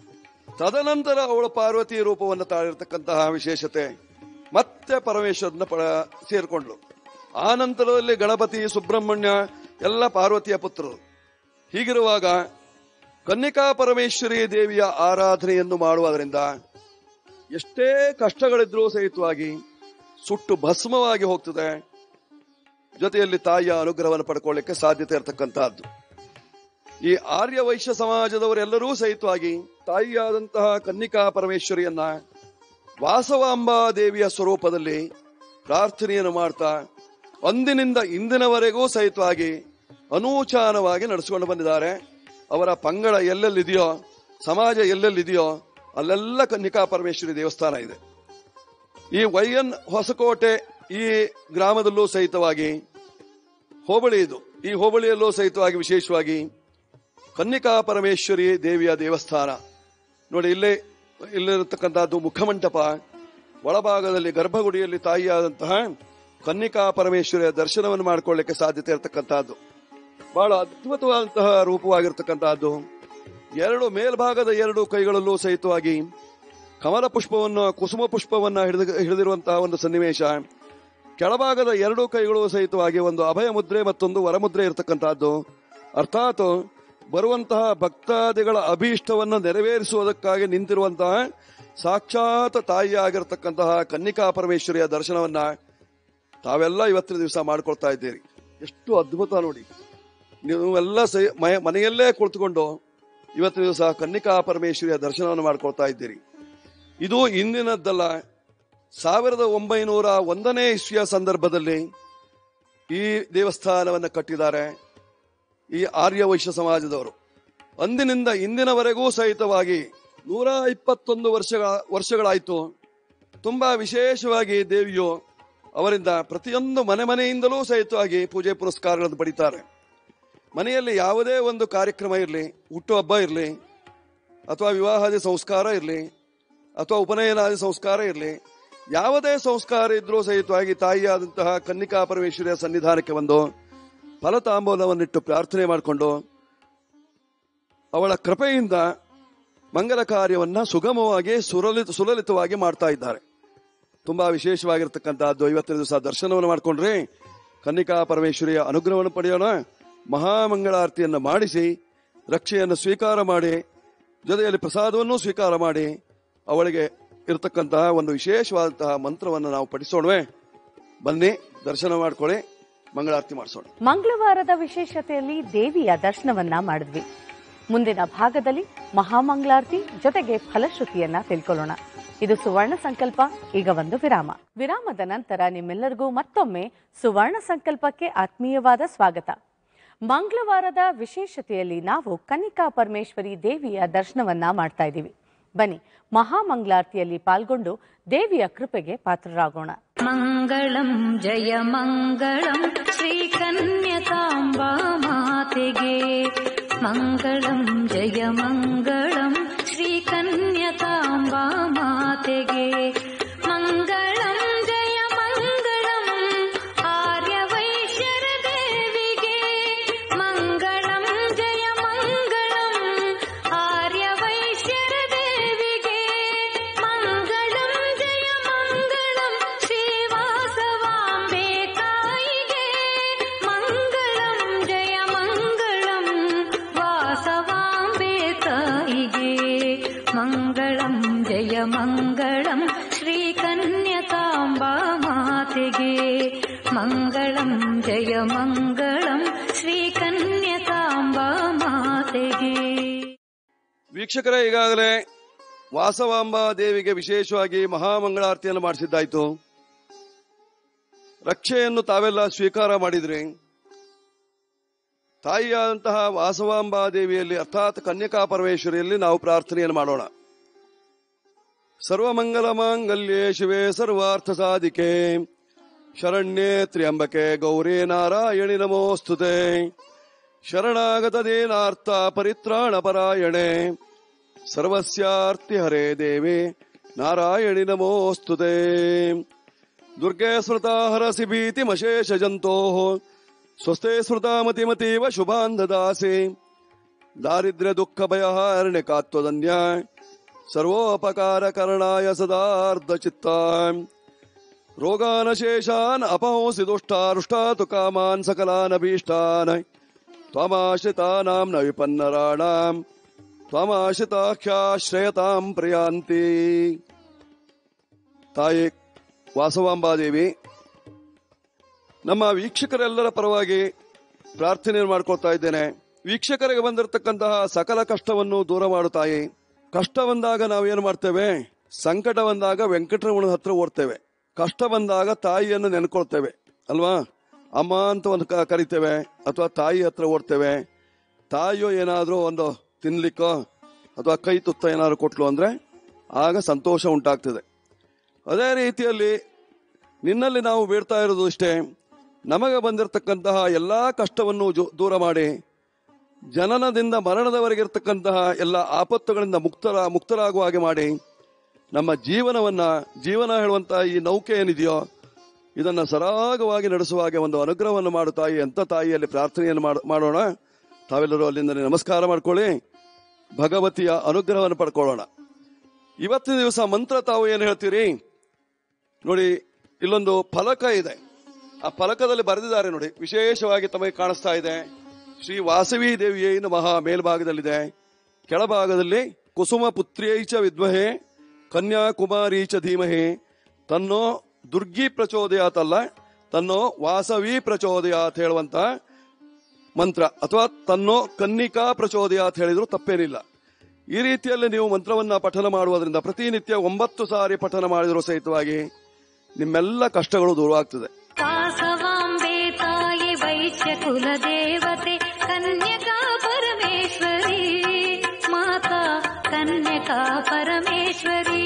S3: ತದನಂತರ ಅವಳು ಪಾರ್ವತಿ ರೂಪವನ್ನು ತಾಳಿರ್ತಕ್ಕಂತಹ ವಿಶೇಷತೆ ಮತ್ತೆ ಪರಮೇಶ್ವರನ ಪಡ ಸೇರ್ಕೊಂಡ್ಲು ಆ ನಂತರದಲ್ಲಿ ಗಣಪತಿ ಸುಬ್ರಹ್ಮಣ್ಯ ಎಲ್ಲ ಪಾರ್ವತಿಯ ಪುತ್ರರು ಹೀಗಿರುವಾಗ ಕನ್ನಿಕಾ ಪರಮೇಶ್ವರಿ ದೇವಿಯ ಆರಾಧನೆಯನ್ನು ಮಾಡುವುದರಿಂದ ಎಷ್ಟೇ ಕಷ್ಟಗಳಿದ್ರೂ ಸಹಿತವಾಗಿ ಸುಟ್ಟು ಭಸ್ಮವಾಗಿ ಹೋಗ್ತದೆ ಜೊತೆಯಲ್ಲಿ ತಾಯಿಯ ಅನುಗ್ರಹವನ್ನು ಪಡ್ಕೊಳ್ಳಿಕ್ಕೆ ಸಾಧ್ಯತೆ ಇರತಕ್ಕಂತಹದ್ದು ಈ ಆರ್ಯ ವೈಶ್ಯ ಸಮಾಜದವರೆಲ್ಲರೂ ಸಹಿತವಾಗಿ ತಾಯಿಯಾದಂತಹ ಕನ್ನಿಕಾ ಪರಮೇಶ್ವರಿಯನ್ನ ವಾಸವಾಂಬಾ ದೇವಿಯ ಸ್ವರೂಪದಲ್ಲಿ ಪ್ರಾರ್ಥನೆಯನ್ನು ಮಾಡ್ತಾ ಅಂದಿನಿಂದ ಇಂದಿನವರೆಗೂ ಸಹಿತವಾಗಿ ಅನೂಚಾನವಾಗಿ ನಡೆಸಿಕೊಂಡು ಬಂದಿದ್ದಾರೆ ಅವರ ಪಂಗಡ ಎಲ್ಲೆಲ್ಲಿದೆಯೋ ಸಮಾಜ ಎಲ್ಲೆಲ್ಲಿದೆಯೋ ಅಲ್ಲೆಲ್ಲ ಕನ್ನಿಕಾ ಪರಮೇಶ್ವರಿ ದೇವಸ್ಥಾನ ಇದೆ ಈ ವೈಎನ್ ಹೊಸಕೋಟೆ ಈ ಗ್ರಾಮದಲ್ಲೂ ಸಹಿತವಾಗಿ ಹೋಬಳಿ ಇದು ಈ ಹೋಬಳಿಯಲ್ಲೂ ಸಹಿತವಾಗಿ ವಿಶೇಷವಾಗಿ ಕನ್ನಿಕಾ ಪರಮೇಶ್ವರಿ ದೇವಿಯ ದೇವಸ್ಥಾನ ನೋಡಿ ಇಲ್ಲೇ ಇಲ್ಲಿರತಕ್ಕಂತಹದ್ದು ಮುಖಮಂಟಪ ಒಳಭಾಗದಲ್ಲಿ ಗರ್ಭಗುಡಿಯಲ್ಲಿ ತಾಯಿಯಾದಂತಹ ಕನ್ನಿಕಾ ಪರಮೇಶ್ವರಿಯ ದರ್ಶನವನ್ನು ಮಾಡಿಕೊಳ್ಳಿಕ್ಕೆ ಸಾಧ್ಯತೆ ಇರತಕ್ಕಂತಹದ್ದು ಬಹಳ ಅದ್ಭುತವಾದಂತಹ ರೂಪವಾಗಿರ್ತಕ್ಕಂತಹದ್ದು ಎರಡು ಮೇಲ್ಭಾಗದ ಎರಡು ಕೈಗಳಲ್ಲೂ ಸಹಿತವಾಗಿ ಕಮಲ ಪುಷ್ಪವನ್ನು ಕುಸುಮ ಪುಷ್ಪವನ್ನ ಹಿಡಿದು ಹಿಡಿದಿರುವಂತಹ ಒಂದು ಸನ್ನಿವೇಶ ಕೆಳಭಾಗದ ಎರಡು ಕೈಗಳು ಸಹಿತವಾಗಿ ಒಂದು ಅಭಯ ಮುದ್ರೆ ಮತ್ತೊಂದು ವರಮುದ್ರೆ ಇರತಕ್ಕಂತಹದ್ದು ಅರ್ಥಾತ್ ಬರುವಂತಹ ಭಕ್ತಾದಿಗಳ ಅಭೀಷ್ಟವನ್ನು ನೆರವೇರಿಸುವುದಕ್ಕಾಗಿ ನಿಂತಿರುವಂತಹ ಸಾಕ್ಷಾತ್ ತಾಯಿಯಾಗಿರ್ತಕ್ಕಂತಹ ಕನ್ನಿಕಾ ಪರಮೇಶ್ವರಿಯ ದರ್ಶನವನ್ನ ತಾವೆಲ್ಲ ಇವತ್ತಿನ ದಿವಸ ಮಾಡ್ಕೊಳ್ತಾ ಇದ್ದೀರಿ ಎಷ್ಟು ಅದ್ಭುತ ನೋಡಿ ನೀವೆಲ್ಲ ಸೈ- ಮಯ- ಮನೆಯಲ್ಲೇ ಕುಳಿತುಕೊಂಡು ಇವತ್ತಿನ ದಿವಸ ಕನ್ನಿಕಾ ಪರಮೇಶ್ವರಿಯ ದರ್ಶನವನ್ನು ಮಾಡ್ಕೊಳ್ತಾ ಇದ್ದೀರಿ ಇದು ಇಂದಿನದ್ದಲ್ಲ ಸಾವಿರದ ಒಂಬೈನೂರ ಒಂದನೇ ಇಸ್ವಿಯ ಸಂದರ್ಭದಲ್ಲಿ ಈ ದೇವಸ್ಥಾನವನ್ನು ಕಟ್ಟಿದ್ದಾರೆ ಈ ಆರ್ಯ ವೈಶ್ಯ ಸಮಾಜದವರು ಅಂದಿನಿಂದ ಇಂದಿನವರೆಗೂ ಸಹಿತವಾಗಿ ನೂರ ಇಪ್ಪತ್ತೊಂದು ವರ್ಷಗಳ ವರ್ಷಗಳಾಯಿತು ತುಂಬಾ ವಿಶೇಷವಾಗಿ ದೇವಿಯು ಅವರಿಂದ ಪ್ರತಿಯೊಂದು ಮನೆ ಮನೆಯಿಂದಲೂ ಸಹಿತವಾಗಿ ಪೂಜೆ ಪುರಸ್ಕಾರಗಳನ್ನು ಪಡಿತಾರೆ ಮನೆಯಲ್ಲಿ ಯಾವುದೇ ಒಂದು ಕಾರ್ಯಕ್ರಮ ಇರಲಿ ಹುಟ್ಟುಹಬ್ಬ ಇರಲಿ ಅಥವಾ ವಿವಾಹಾದಿ ಸಂಸ್ಕಾರ ಇರಲಿ ಅಥವಾ ಉಪನಯನಾದಿ ಸಂಸ್ಕಾರ ಇರಲಿ ಯಾವುದೇ ಸಂಸ್ಕಾರ ಇದ್ರೂ ಸಹಿತವಾಗಿ ತಾಯಿಯಾದಂತಹ ಕನ್ನಿಕಾ ಪರಮೇಶ್ವರಿಯ ಸನ್ನಿಧಾನಕ್ಕೆ ಬಂದು ಫಲತಾಂಬೂಲವನ್ನಿಟ್ಟು ಪ್ರಾರ್ಥನೆ ಮಾಡಿಕೊಂಡು ಅವಳ ಕೃಪೆಯಿಂದ ಮಂಗಲ ಕಾರ್ಯವನ್ನ ಸುಗಮವಾಗಿ ಸುರಲಿತ ಸುಲಲಿತವಾಗಿ ಮಾಡ್ತಾ ಇದ್ದಾರೆ ತುಂಬಾ ವಿಶೇಷವಾಗಿರ್ತಕ್ಕಂಥದ್ದು ಇವತ್ತಿನ ದಿವಸ ದರ್ಶನವನ್ನು ಮಾಡಿಕೊಂಡ್ರೆ ಕನ್ನಿಕಾ ಪರಮೇಶ್ವರಿಯ ಅನುಗ್ರಹವನ್ನು ಪಡೆಯೋಣ ಮಹಾಮಂಗಳಾರತಿಯನ್ನು ಮಾಡಿಸಿ ರಕ್ಷೆಯನ್ನು ಸ್ವೀಕಾರ ಮಾಡಿ ಜೊತೆಯಲ್ಲಿ ಪ್ರಸಾದವನ್ನು ಸ್ವೀಕಾರ ಮಾಡಿ ಅವಳಿಗೆ ಇರತಕ್ಕಂತಹ ಒಂದು ವಿಶೇಷವಾದಂತಹ ಮಂತ್ರವನ್ನು ನಾವು ಪಠಿಸೋಣವೇ ಬನ್ನಿ ದರ್ಶನ ಮಾಡ್ಕೊಳ್ಳಿ ಮಂಗಳಾರತಿ ಮಾಡಿಸೋಣ
S2: ಮಂಗಳವಾರದ ವಿಶೇಷತೆಯಲ್ಲಿ ದೇವಿಯ ದರ್ಶನವನ್ನ ಮಾಡಿದ್ವಿ ಮುಂದಿನ ಭಾಗದಲ್ಲಿ ಮಹಾಮಂಗಳಾರತಿ ಜೊತೆಗೆ ಫಲಶ್ರುತಿಯನ್ನ ತಿಳ್ಕೊಳ್ಳೋಣ ಇದು ಸುವರ್ಣ ಸಂಕಲ್ಪ ಈಗ ಒಂದು ವಿರಾಮ ವಿರಾಮದ ನಂತರ ನಿಮ್ಮೆಲ್ಲರಿಗೂ ಮತ್ತೊಮ್ಮೆ ಸುವರ್ಣ ಸಂಕಲ್ಪಕ್ಕೆ ಆತ್ಮೀಯವಾದ ಸ್ವಾಗತ ಮಂಗಳವಾರದ ವಿಶೇಷತೆಯಲ್ಲಿ ನಾವು ಕನ್ನಿಕಾ ಪರಮೇಶ್ವರಿ ದೇವಿಯ ದರ್ಶನವನ್ನ ಮಾಡ್ತಾ ಇದ್ದೀವಿ ಬನ್ನಿ ಮಹಾಮಂಗಳಾರತಿಯಲ್ಲಿ ಪಾಲ್ಗೊಂಡು ದೇವಿಯ ಕೃಪೆಗೆ ಪಾತ್ರರಾಗೋಣ
S1: मङ्गलम् जय मङ्गलम् श्रीकन्यकाम्बा मातेगे मङ्गलम् जय मङ्गलम् श्रीकन्यकाम्बा मातेगे मङ्गल ಜಯ ಮಂಗಳಂ ಶ್ರೀಕನ್ಯಕಾಂಬಾ ಮಾತೆಗೆ
S3: ವೀಕ್ಷಕರೇ ಈಗಾಗಲೇ ವಾಸವಾಂಬಾ ದೇವಿಗೆ ವಿಶೇಷವಾಗಿ ಮಹಾಮಂಗಳಾರತಿಯನ್ನು ಮಾಡಿಸಿದ್ದಾಯ್ತು ರಕ್ಷೆಯನ್ನು ತಾವೆಲ್ಲ ಸ್ವೀಕಾರ ಮಾಡಿದ್ರಿ ತಾಯಿಯಾದಂತಹ ವಾಸವಾಂಬಾ ದೇವಿಯಲ್ಲಿ ಅರ್ಥಾತ್ ಕನ್ಯಕಾ ಪರಮೇಶ್ವರಿಯಲ್ಲಿ ನಾವು ಪ್ರಾರ್ಥನೆಯನ್ನು ಮಾಡೋಣ ಸರ್ವಮಂಗಲ ಮಾಂಗಲ್ಯೆ ಶಿವೆ ಸರ್ವಾರ್ಥ ಸಾಧಿಕೆ ಶರಣ್ಯೇ ತ್ರ್ಯಂಬಕೆ ಗೌರಿ ನಾರಾಯಣಿ ನಮೋಸ್ತುತೆ ಶರಣಾಗತ ದೇನಾರ್ಥ ಪರಿತ್ರಾಣ ಪರಾಯಣೆ ಸರ್ವಸ್ಯಾರ್ತಿ ಹರೇ ದೇವಿ ನಾರಾಯಣಿ ನಮೋಸ್ತುತೆ ದುರ್ಗೆ ಸ್ಮೃತಾ ಹರಸಿ ಭೀತಿಮಶೇಷ ಜಂತೋ ಸ್ವಸ್ತೆ ಸ್ಮೃತಾ ಮತಿಮತೀವ ಶುಭಾನ್ ದದಾಸಿ ದಾರಿದ್ರ್ಯ ದುಃಖ ಭಯಹಾರಣೆ ಕಾತ್ವದನ್ಯ ಸರ್ವೋಪಕಾರ ಕರಣಾಯ ಸದಾರ್ಧ ಚಿತ್ತ ರೋಗಾನಶೇಷಾನ್ ಅಪಹೋಸಿ ದುಷ್ಟಾರುಷ್ಟಾತು ಕಾಮಾನ್ ಸಕಲಾನಭೀಷ್ಟಾನ್ ತ್ವಮಾಶ್ರಿತಾನಾಂ ನ ವಿಪನ್ನರಾಣಾಂ ತ್ವಮಾಶ್ರಿತಾಖ್ಯಾಶ್ರಯತಾಂ ಪ್ರಿಯಾಂತಿ ತಾಯಿ ವಾಸವಾಂಬಾದೇವಿ ನಮ್ಮ ವೀಕ್ಷಕರೆಲ್ಲರ ಪರವಾಗಿ ಪ್ರಾರ್ಥನೆಯನ್ನು ಮಾಡ್ಕೊಳ್ತಾ ಇದ್ದೇನೆ ವೀಕ್ಷಕರಿಗೆ ಬಂದಿರತಕ್ಕಂತಹ ಸಕಲ ಕಷ್ಟವನ್ನು ದೂರ ಮಾಡು ತಾಯಿ ಕಷ್ಟ ಬಂದಾಗ ನಾವೇನು ಮಾಡ್ತೇವೆ ಸಂಕಟ ಬಂದಾಗ ವೆಂಕಟರಮಣ ಹತ್ರ ಓಡ್ತೇವೆ ಕಷ್ಟ ಬಂದಾಗ ತಾಯಿಯನ್ನು ನೆನ್ಕೊಳ್ತೇವೆ ಅಲ್ವಾ ಅಮ್ಮ ಅಂತ ಒಂದು ಕ- ಕರಿತೇವೆ ಅಥವಾ ತಾಯಿ ಹತ್ರ ಓಡ್ತೇವೆ ತಾಯಿಯೋ ಏನಾದರೂ ಒಂದು ತಿನ್ಲಿಕ್ಕೋ ಅಥವಾ ಕೈ ತುತ್ತ ಏನಾದ್ರು ಕೊಟ್ಲು ಅಂದ್ರೆ ಆಗ ಸಂತೋಷ ಉಂಟಾಗ್ತದೆ ಅದೇ ರೀತಿಯಲ್ಲಿ ನಿನ್ನಲ್ಲಿ ನಾವು ಬೇಡ್ತಾ ಇರೋದು ಇಷ್ಟೇ ನಮಗೆ ಬಂದಿರತಕ್ಕಂತಹ ಎಲ್ಲಾ ಕಷ್ಟವನ್ನು ಜು- ದೂರ ಮಾಡಿ ಜನನದಿಂದ ಮರಣದವರೆಗಿರ್ತಕ್ಕಂತಹ ಎಲ್ಲ ಆಪತ್ತುಗಳಿಂದ ಮುಕ್ತರ ಮುಕ್ತರಾಗುವ ಹಾಗೆ ಮಾಡಿ ನಮ್ಮ ಜೀವನವನ್ನ ಜೀವನ ಹೇಳುವಂತಹ ಈ ನೌಕೆ ಏನಿದೆಯೋ ಇದನ್ನ ಸರಾಗವಾಗಿ ನಡೆಸುವ ಹಾಗೆ ಒಂದು ಅನುಗ್ರಹವನ್ನು ಮಾಡು ತಾಯಿ ಅಂತ ತಾಯಿಯಲ್ಲಿ ಪ್ರಾರ್ಥನೆಯನ್ನು ಮಾಡ್- ಮಾಡೋಣ ತಾವೆಲ್ಲರೂ ಅಲ್ಲಿಂದ ನಮಸ್ಕಾರ ಮಾಡ್ಕೊಳ್ಳಿ ಭಗವತಿಯ ಅನುಗ್ರಹವನ್ನು ಪಡ್ಕೊಳ್ಳೋಣ ಇವತ್ತಿನ ದಿವಸ ಮಂತ್ರ ತಾವು ಏನು ಹೇಳ್ತೀರಿ ನೋಡಿ ಇಲ್ಲೊಂದು ಫಲಕ ಇದೆ ಆ ಫಲಕದಲ್ಲಿ ಬರೆದಿದ್ದಾರೆ ನೋಡಿ ವಿಶೇಷವಾಗಿ ತಮಗೆ ಕಾಣಿಸ್ತಾ ಇದೆ ಶ್ರೀ ವಾಸವಿ ದೇವಿಯೇ ನಮಃ ಮೇಲ್ಭಾಗದಲ್ಲಿದೆ ಕೆಳಭಾಗದಲ್ಲಿ ಕುಸುಮ ಪುತ್ರಿಯೈಚ ವಿದ್ಮಹೆ ಕನ್ಯಾಕುಮಾರಿ ಚ ಧೀಮಹಿ ತನ್ನೋ ದುರ್ಗಿ ಪ್ರಚೋದಯಾತ್ ಅಲ್ಲ ತನ್ನೋ ವಾಸವಿ ಪ್ರಚೋದಯಾತ್ ಹೇಳುವಂತ ಮಂತ್ರ ಅಥವಾ ತನ್ನೋ ಕನ್ನಿಕಾ ಪ್ರಚೋದಯಾತ್ ಹೇಳಿದ್ರು ತಪ್ಪೇನಿಲ್ಲ ಈ ರೀತಿಯಲ್ಲಿ ನೀವು ಮಂತ್ರವನ್ನ ಪಠನ ಮಾಡುವುದರಿಂದ ಪ್ರತಿನಿತ್ಯ ಒಂಬತ್ತು ಸಾರಿ ಪಠನ ಮಾಡಿದರೂ ಸಹಿತವಾಗಿ ನಿಮ್ಮೆಲ್ಲ ಕಷ್ಟಗಳು ದೂರವಾಗ್ತದೆ
S1: ವಾಸವಾಂಬೆ ತಾಯಿ ವೈಶ್ಯ ಕುಲ ದೇವತೆ ಕನ್ಯಕಾ ಪರಮೇಶ್ವರಿ ಮಾತಾ ಕನ್ಯಕಾ ಪರಮೇಶ್ವರಿ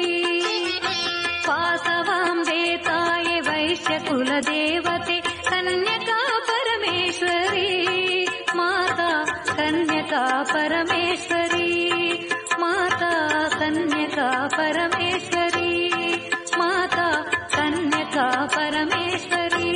S1: ವಾಸವಾಂಬೆ ತಾಯಿ ವೈಶ್ಯ ಕುಲ ದೇವತೆ ಕನ್ಯಕಾ ಪರಮೇಶ್ವರಿ ಮಾತಾ ಕನ್ಯಕಾ ಪರಮೇಶ್ವರಿ ಮಾತಾ ಕನ್ಯಕಾ ಪರಮೇಶ್ವರಿ ಮಾತಾ ಕನ್ಯಕಾ ಪರಮೇಶ್ವರಿ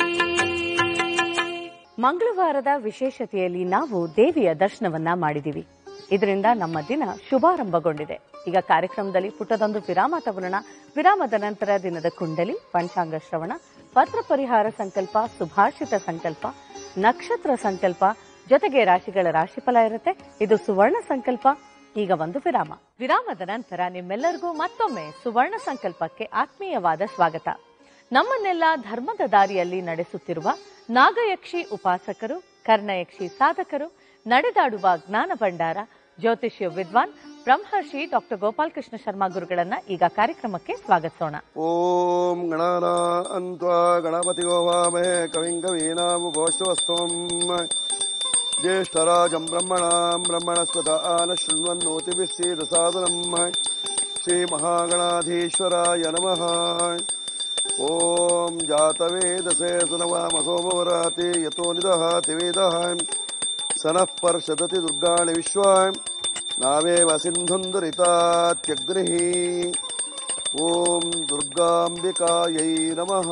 S2: ಮಂಗಳವಾರದ ವಿಶೇಷತೆಯಲ್ಲಿ ನಾವು ದೇವಿಯ ದರ್ಶನವನ್ನ ಮಾಡಿದೀವಿ ಇದರಿಂದ ನಮ್ಮ ದಿನ ಶುಭಾರಂಭಗೊಂಡಿದೆ ಈಗ ಕಾರ್ಯಕ್ರಮದಲ್ಲಿ ಪುಟ್ಟದೊಂದು ವಿರಾಮ ತಗೊಳ್ಳೋಣ ವಿರಾಮದ ನಂತರ ದಿನದ ಕುಂಡಲಿ ಪಂಚಾಂಗ ಶ್ರವಣ ಪತ್ರ ಪರಿಹಾರ ಸಂಕಲ್ಪ ಸುಭಾಷಿತ ಸಂಕಲ್ಪ ನಕ್ಷತ್ರ ಸಂಕಲ್ಪ ಜೊತೆಗೆ ರಾಶಿಗಳ ರಾಶಿಫಲ ಇರುತ್ತೆ ಇದು ಸುವರ್ಣ ಸಂಕಲ್ಪ ಈಗ ಒಂದು ವಿರಾಮ ವಿರಾಮದ ನಂತರ ನಿಮ್ಮೆಲ್ಲರಿಗೂ ಮತ್ತೊಮ್ಮೆ ಸುವರ್ಣ ಸಂಕಲ್ಪಕ್ಕೆ ಆತ್ಮೀಯವಾದ ಸ್ವಾಗತ ನಮ್ಮನ್ನೆಲ್ಲ ಧರ್ಮದ ದಾರಿಯಲ್ಲಿ ನಡೆಸುತ್ತಿರುವ ನಾಗಯಕ್ಷಿ ಉಪಾಸಕರು ಕರ್ಣಯಕ್ಷಿ ಸಾಧಕರು ನಡೆದಾಡುವ ಜ್ಞಾನ ಭಂಡಾರ ಜ್ಯೋತಿಷ್ಯ ವಿದ್ವಾನ್ ಬ್ರಹ್ಮರ್ಷಿ ಡಾಕ್ಟರ್ ಗೋಪಾಲಕೃಷ್ಣ ಶರ್ಮಾ ಗುರುಗಳನ್ನ ಈಗ ಕಾರ್ಯಕ್ರಮಕ್ಕೆ ಸ್ವಾಗತಿಸೋಣ
S3: ಓಂ ಗಣಾನ ಅಂತ ಗಣಪತಿ ಗೋವಾಮಹೇ ಕವಿಂ ಕವೀನಾಮುಪೋಶ್ವಸ್ತಂ ಜ್ಯೇಷ್ಠರಾಜಂ ಬ್ರಹ್ಮಣಾಂ ಬ್ರಹ್ಮಣಸ್ಪತ ಆನ ಶೃಣ್ವನ್ನೋತಿಭಿः ಸಾಧನಂ ಶ್ರೀ ಮಹಾಗಣಾಧೀಶ್ವರಾಯ ನಮಃ ಓಂ ಜಾತವೇದಸೆ ಸುನವಾಮ ಸೋಮವರಾತಿ ಯತೋ ನಿದಹಾತಿ ವೇದಃ ಸನಃ ಪರ್ಷದತಿ ದುರ್ಗಾಣಿ ವಿಶ್ವ ನಾವೇವ ಸಿಂಧುಂದರಿತಾತ್ಯಗ್ನಿಃ ಓಂ ದುರ್ಗಾಂಬಿಕಾಯೈ ನಮಃ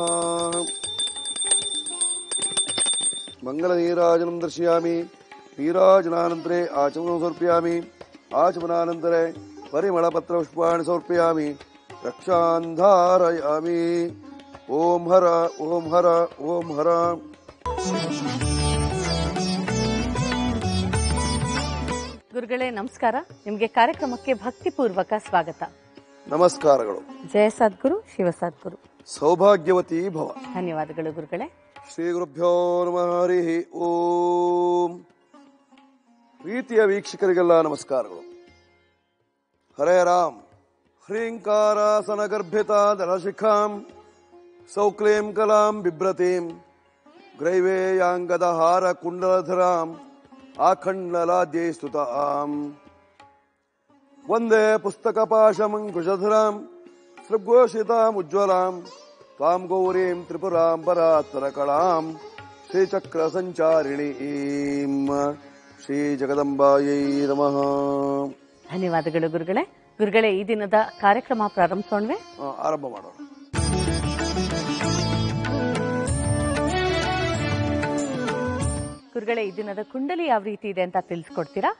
S3: ಮಂಗಲ ನೀರಾಜನಂ ದರ್ಶಯಾಮಿ ನೀರಾಜನಾನಂತರೆ ಆಚಮನ ಸಮರ್ಪಯಾಮಿ ಆಚಮನಾನಂತರೆ ಪರಿಮಳ ಪತ್ರ ಪುಷ್ಪಾಣಿ ಸಮರ್ಪಯಾಮಿ ರಕ್ಷಾಂಧಾರಯಾಮಿ ಓಂ ಹರ ಓಂ ಹರ ಓಂ ಹರ
S2: ಗುರುಗಳೇ ನಮಸ್ಕಾರ ನಿಮ್ಗೆ ಕಾರ್ಯಕ್ರಮಕ್ಕೆ ಭಕ್ತಿಪೂರ್ವಕ ಸ್ವಾಗತ
S3: ನಮಸ್ಕಾರಗಳು
S2: ಜಯ ಸದ್ಗುರು ಶಿವ ಸದ್ಗುರು
S3: ಸೌಭಾಗ್ಯವತಿ ಭವ
S2: ಧನ್ಯವಾದಗಳು ಗುರುಗಳೇ
S3: ಶ್ರೀ ಗುರುಭ್ಯೋ ನಮಃ ಹರಿ ಓಂ ಪ್ರೀತಿಯ ವೀಕ್ಷಕರಿಗೆಲ್ಲ ನಮಸ್ಕಾರಗಳು ಹರೇ ರಾಮ್ ಹ್ರೀಂಕಾರಾಸನ ಗರ್ಭಿತ ದಳಶಿಖಾಂ ಸೌಕ್ಲೇಂ ಕಲಾಂ ಬಿಭ್ರತೀಂ ಗ್ರೈವೇಯಾಂಗದ ಹಾರ ಕುಂಡಲಧರಾಂ ಆಖಂಡಲಾದ್ಯೈ ಸ್ತುತಾಂ ವಂದೇ ಪುಸ್ತಕಪಾಶಮಂಕುಶಧರಾಂ ಸೃಗ್ಘೋಷಿತಾಮುಜ್ವಲಾಂ ತ್ವಾಂ ಗೌರೀಂ ತ್ರಿಪುರಾಂ ಪರಾತ್ಪರಕಳಾಂ ಶ್ರೀಚಕ್ರ ಸಂಚಾರಿಣೀಂ ಶ್ರೀ ಜಗದಂಬಾಯೈ ನಮಃ
S2: ಧನ್ಯವಾದಗಳು ಗುರುಗಳೇ ಗುರುಗಳೇ ಈ ದಿನದ ಕಾರ್ಯಕ್ರಮ ಪ್ರಾರಂಭಿಸೋಣವೆ
S3: ಆ, ಆರಂಭ ಮಾಡೋಣ
S2: ಗುರುಗಳೇ ಈ ದಿನದ ಕುಂಡಲಿ ಯಾವ ರೀತಿ ಇದೆ ಅಂತ ತಿಳಿಸ್ಕೊಡ್ತೀರಾ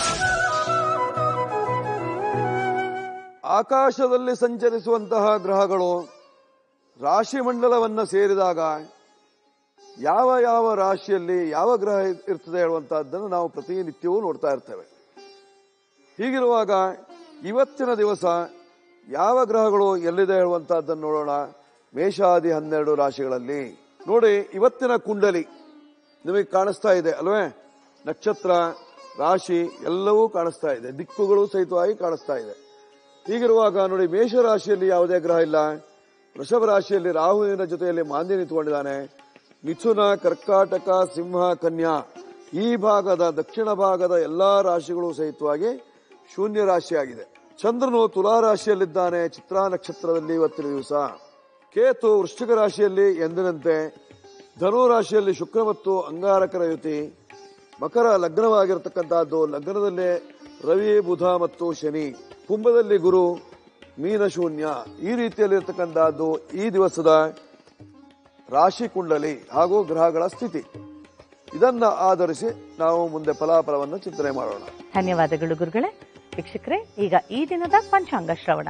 S3: ಆಕಾಶದಲ್ಲಿ ಸಂಚರಿಸುವಂತಹ ಗ್ರಹಗಳು ರಾಶಿಮಂಡಲವನ್ನು ಸೇರಿದಾಗ ಯಾವ ಯಾವ ರಾಶಿಯಲ್ಲಿ ಯಾವ ಗ್ರಹ ಇರ್ತದೆ ಹೇಳುವಂತಹದ್ದನ್ನು ನಾವು ಪ್ರತಿನಿತ್ಯವೂ ನೋಡ್ತಾ ಇರ್ತೇವೆ ಹೀಗಿರುವಾಗ ಇವತ್ತಿನ ದಿವಸ ಯಾವ ಗ್ರಹಗಳು ಎಲ್ಲಿದೆ ಹೇಳುವಂತಹದ್ದನ್ನು ನೋಡೋಣ ಮೇಷಾದಿ ಹನ್ನೆರಡು ರಾಶಿಗಳಲ್ಲಿ ನೋಡಿ ಇವತ್ತಿನ ಕುಂಡಲಿ ನಿಮಗೆ ಕಾಣಿಸ್ತಾ ಇದೆ ಅಲ್ವೇ ನಕ್ಷತ್ರ ರಾಶಿ ಎಲ್ಲವೂ ಕಾಣಿಸ್ತಾ ಇದೆ ದಿಕ್ಕುಗಳು ಸಹಿತವಾಗಿ ಕಾಣಿಸ್ತಾ ಇದೆ ಹೀಗಿರುವಾಗ ನೋಡಿ ಮೇಷ ರಾಶಿಯಲ್ಲಿ ಯಾವುದೇ ಗ್ರಹ ಇಲ್ಲ ವೃಷಭ ರಾಶಿಯಲ್ಲಿ ರಾಹುವಿನ ಜೊತೆಯಲ್ಲಿ ಮಾಂದ್ಯ ನಿಂತುಕೊಂಡಿದ್ದಾನೆ ಮಿಥುನ ಕರ್ಕಾಟಕ ಸಿಂಹ ಕನ್ಯಾ ಈ ಭಾಗದ ದಕ್ಷಿಣ ಭಾಗದ ಎಲ್ಲಾ ರಾಶಿಗಳು ಸಹಿತವಾಗಿ ಶೂನ್ಯ ರಾಶಿಯಾಗಿದೆ ಚಂದ್ರನು ತುಲಾ ರಾಶಿಯಲ್ಲಿದ್ದಾನೆ ಚಿತ್ರಾ ನಕ್ಷತ್ರದಲ್ಲಿ ಇವತ್ತಿನ ದಿವಸ ಕೇತು ವೃಶ್ಚಿಕ ರಾಶಿಯಲ್ಲಿ ಎಂದಿನಂತೆ ಧನು ರಾಶಿಯಲ್ಲಿ ಶುಕ್ರ ಮತ್ತು ಅಂಗಾರಕರ ಯುತಿ ಮಕರ ಲಗ್ನವಾಗಿರತಕ್ಕಂತಹದ್ದು ಲಗ್ನದಲ್ಲೇ ರವಿ ಬುಧ ಮತ್ತು ಶನಿ ಕುಂಭದಲ್ಲಿ ಗುರು ಮೀನ ಶೂನ್ಯ ಈ ರೀತಿಯಲ್ಲಿರ್ತಕ್ಕಂತಹದ್ದು ಈ ದಿವಸದ ರಾಶಿ ಕುಂಡಲಿ ಹಾಗೂ ಗ್ರಹಗಳ ಸ್ಥಿತಿ ಇದನ್ನ ಆಧರಿಸಿ ನಾವು ಮುಂದೆ ಫಲಾಫಲವನ್ನು ಚಿಂತನೆ ಮಾಡೋಣ
S2: ಧನ್ಯವಾದಗಳು ಗುರುಗಳೇ ವೀಕ್ಷಕರೇ ಈಗ ಈ ದಿನದ ಪಂಚಾಂಗ ಶ್ರವಣ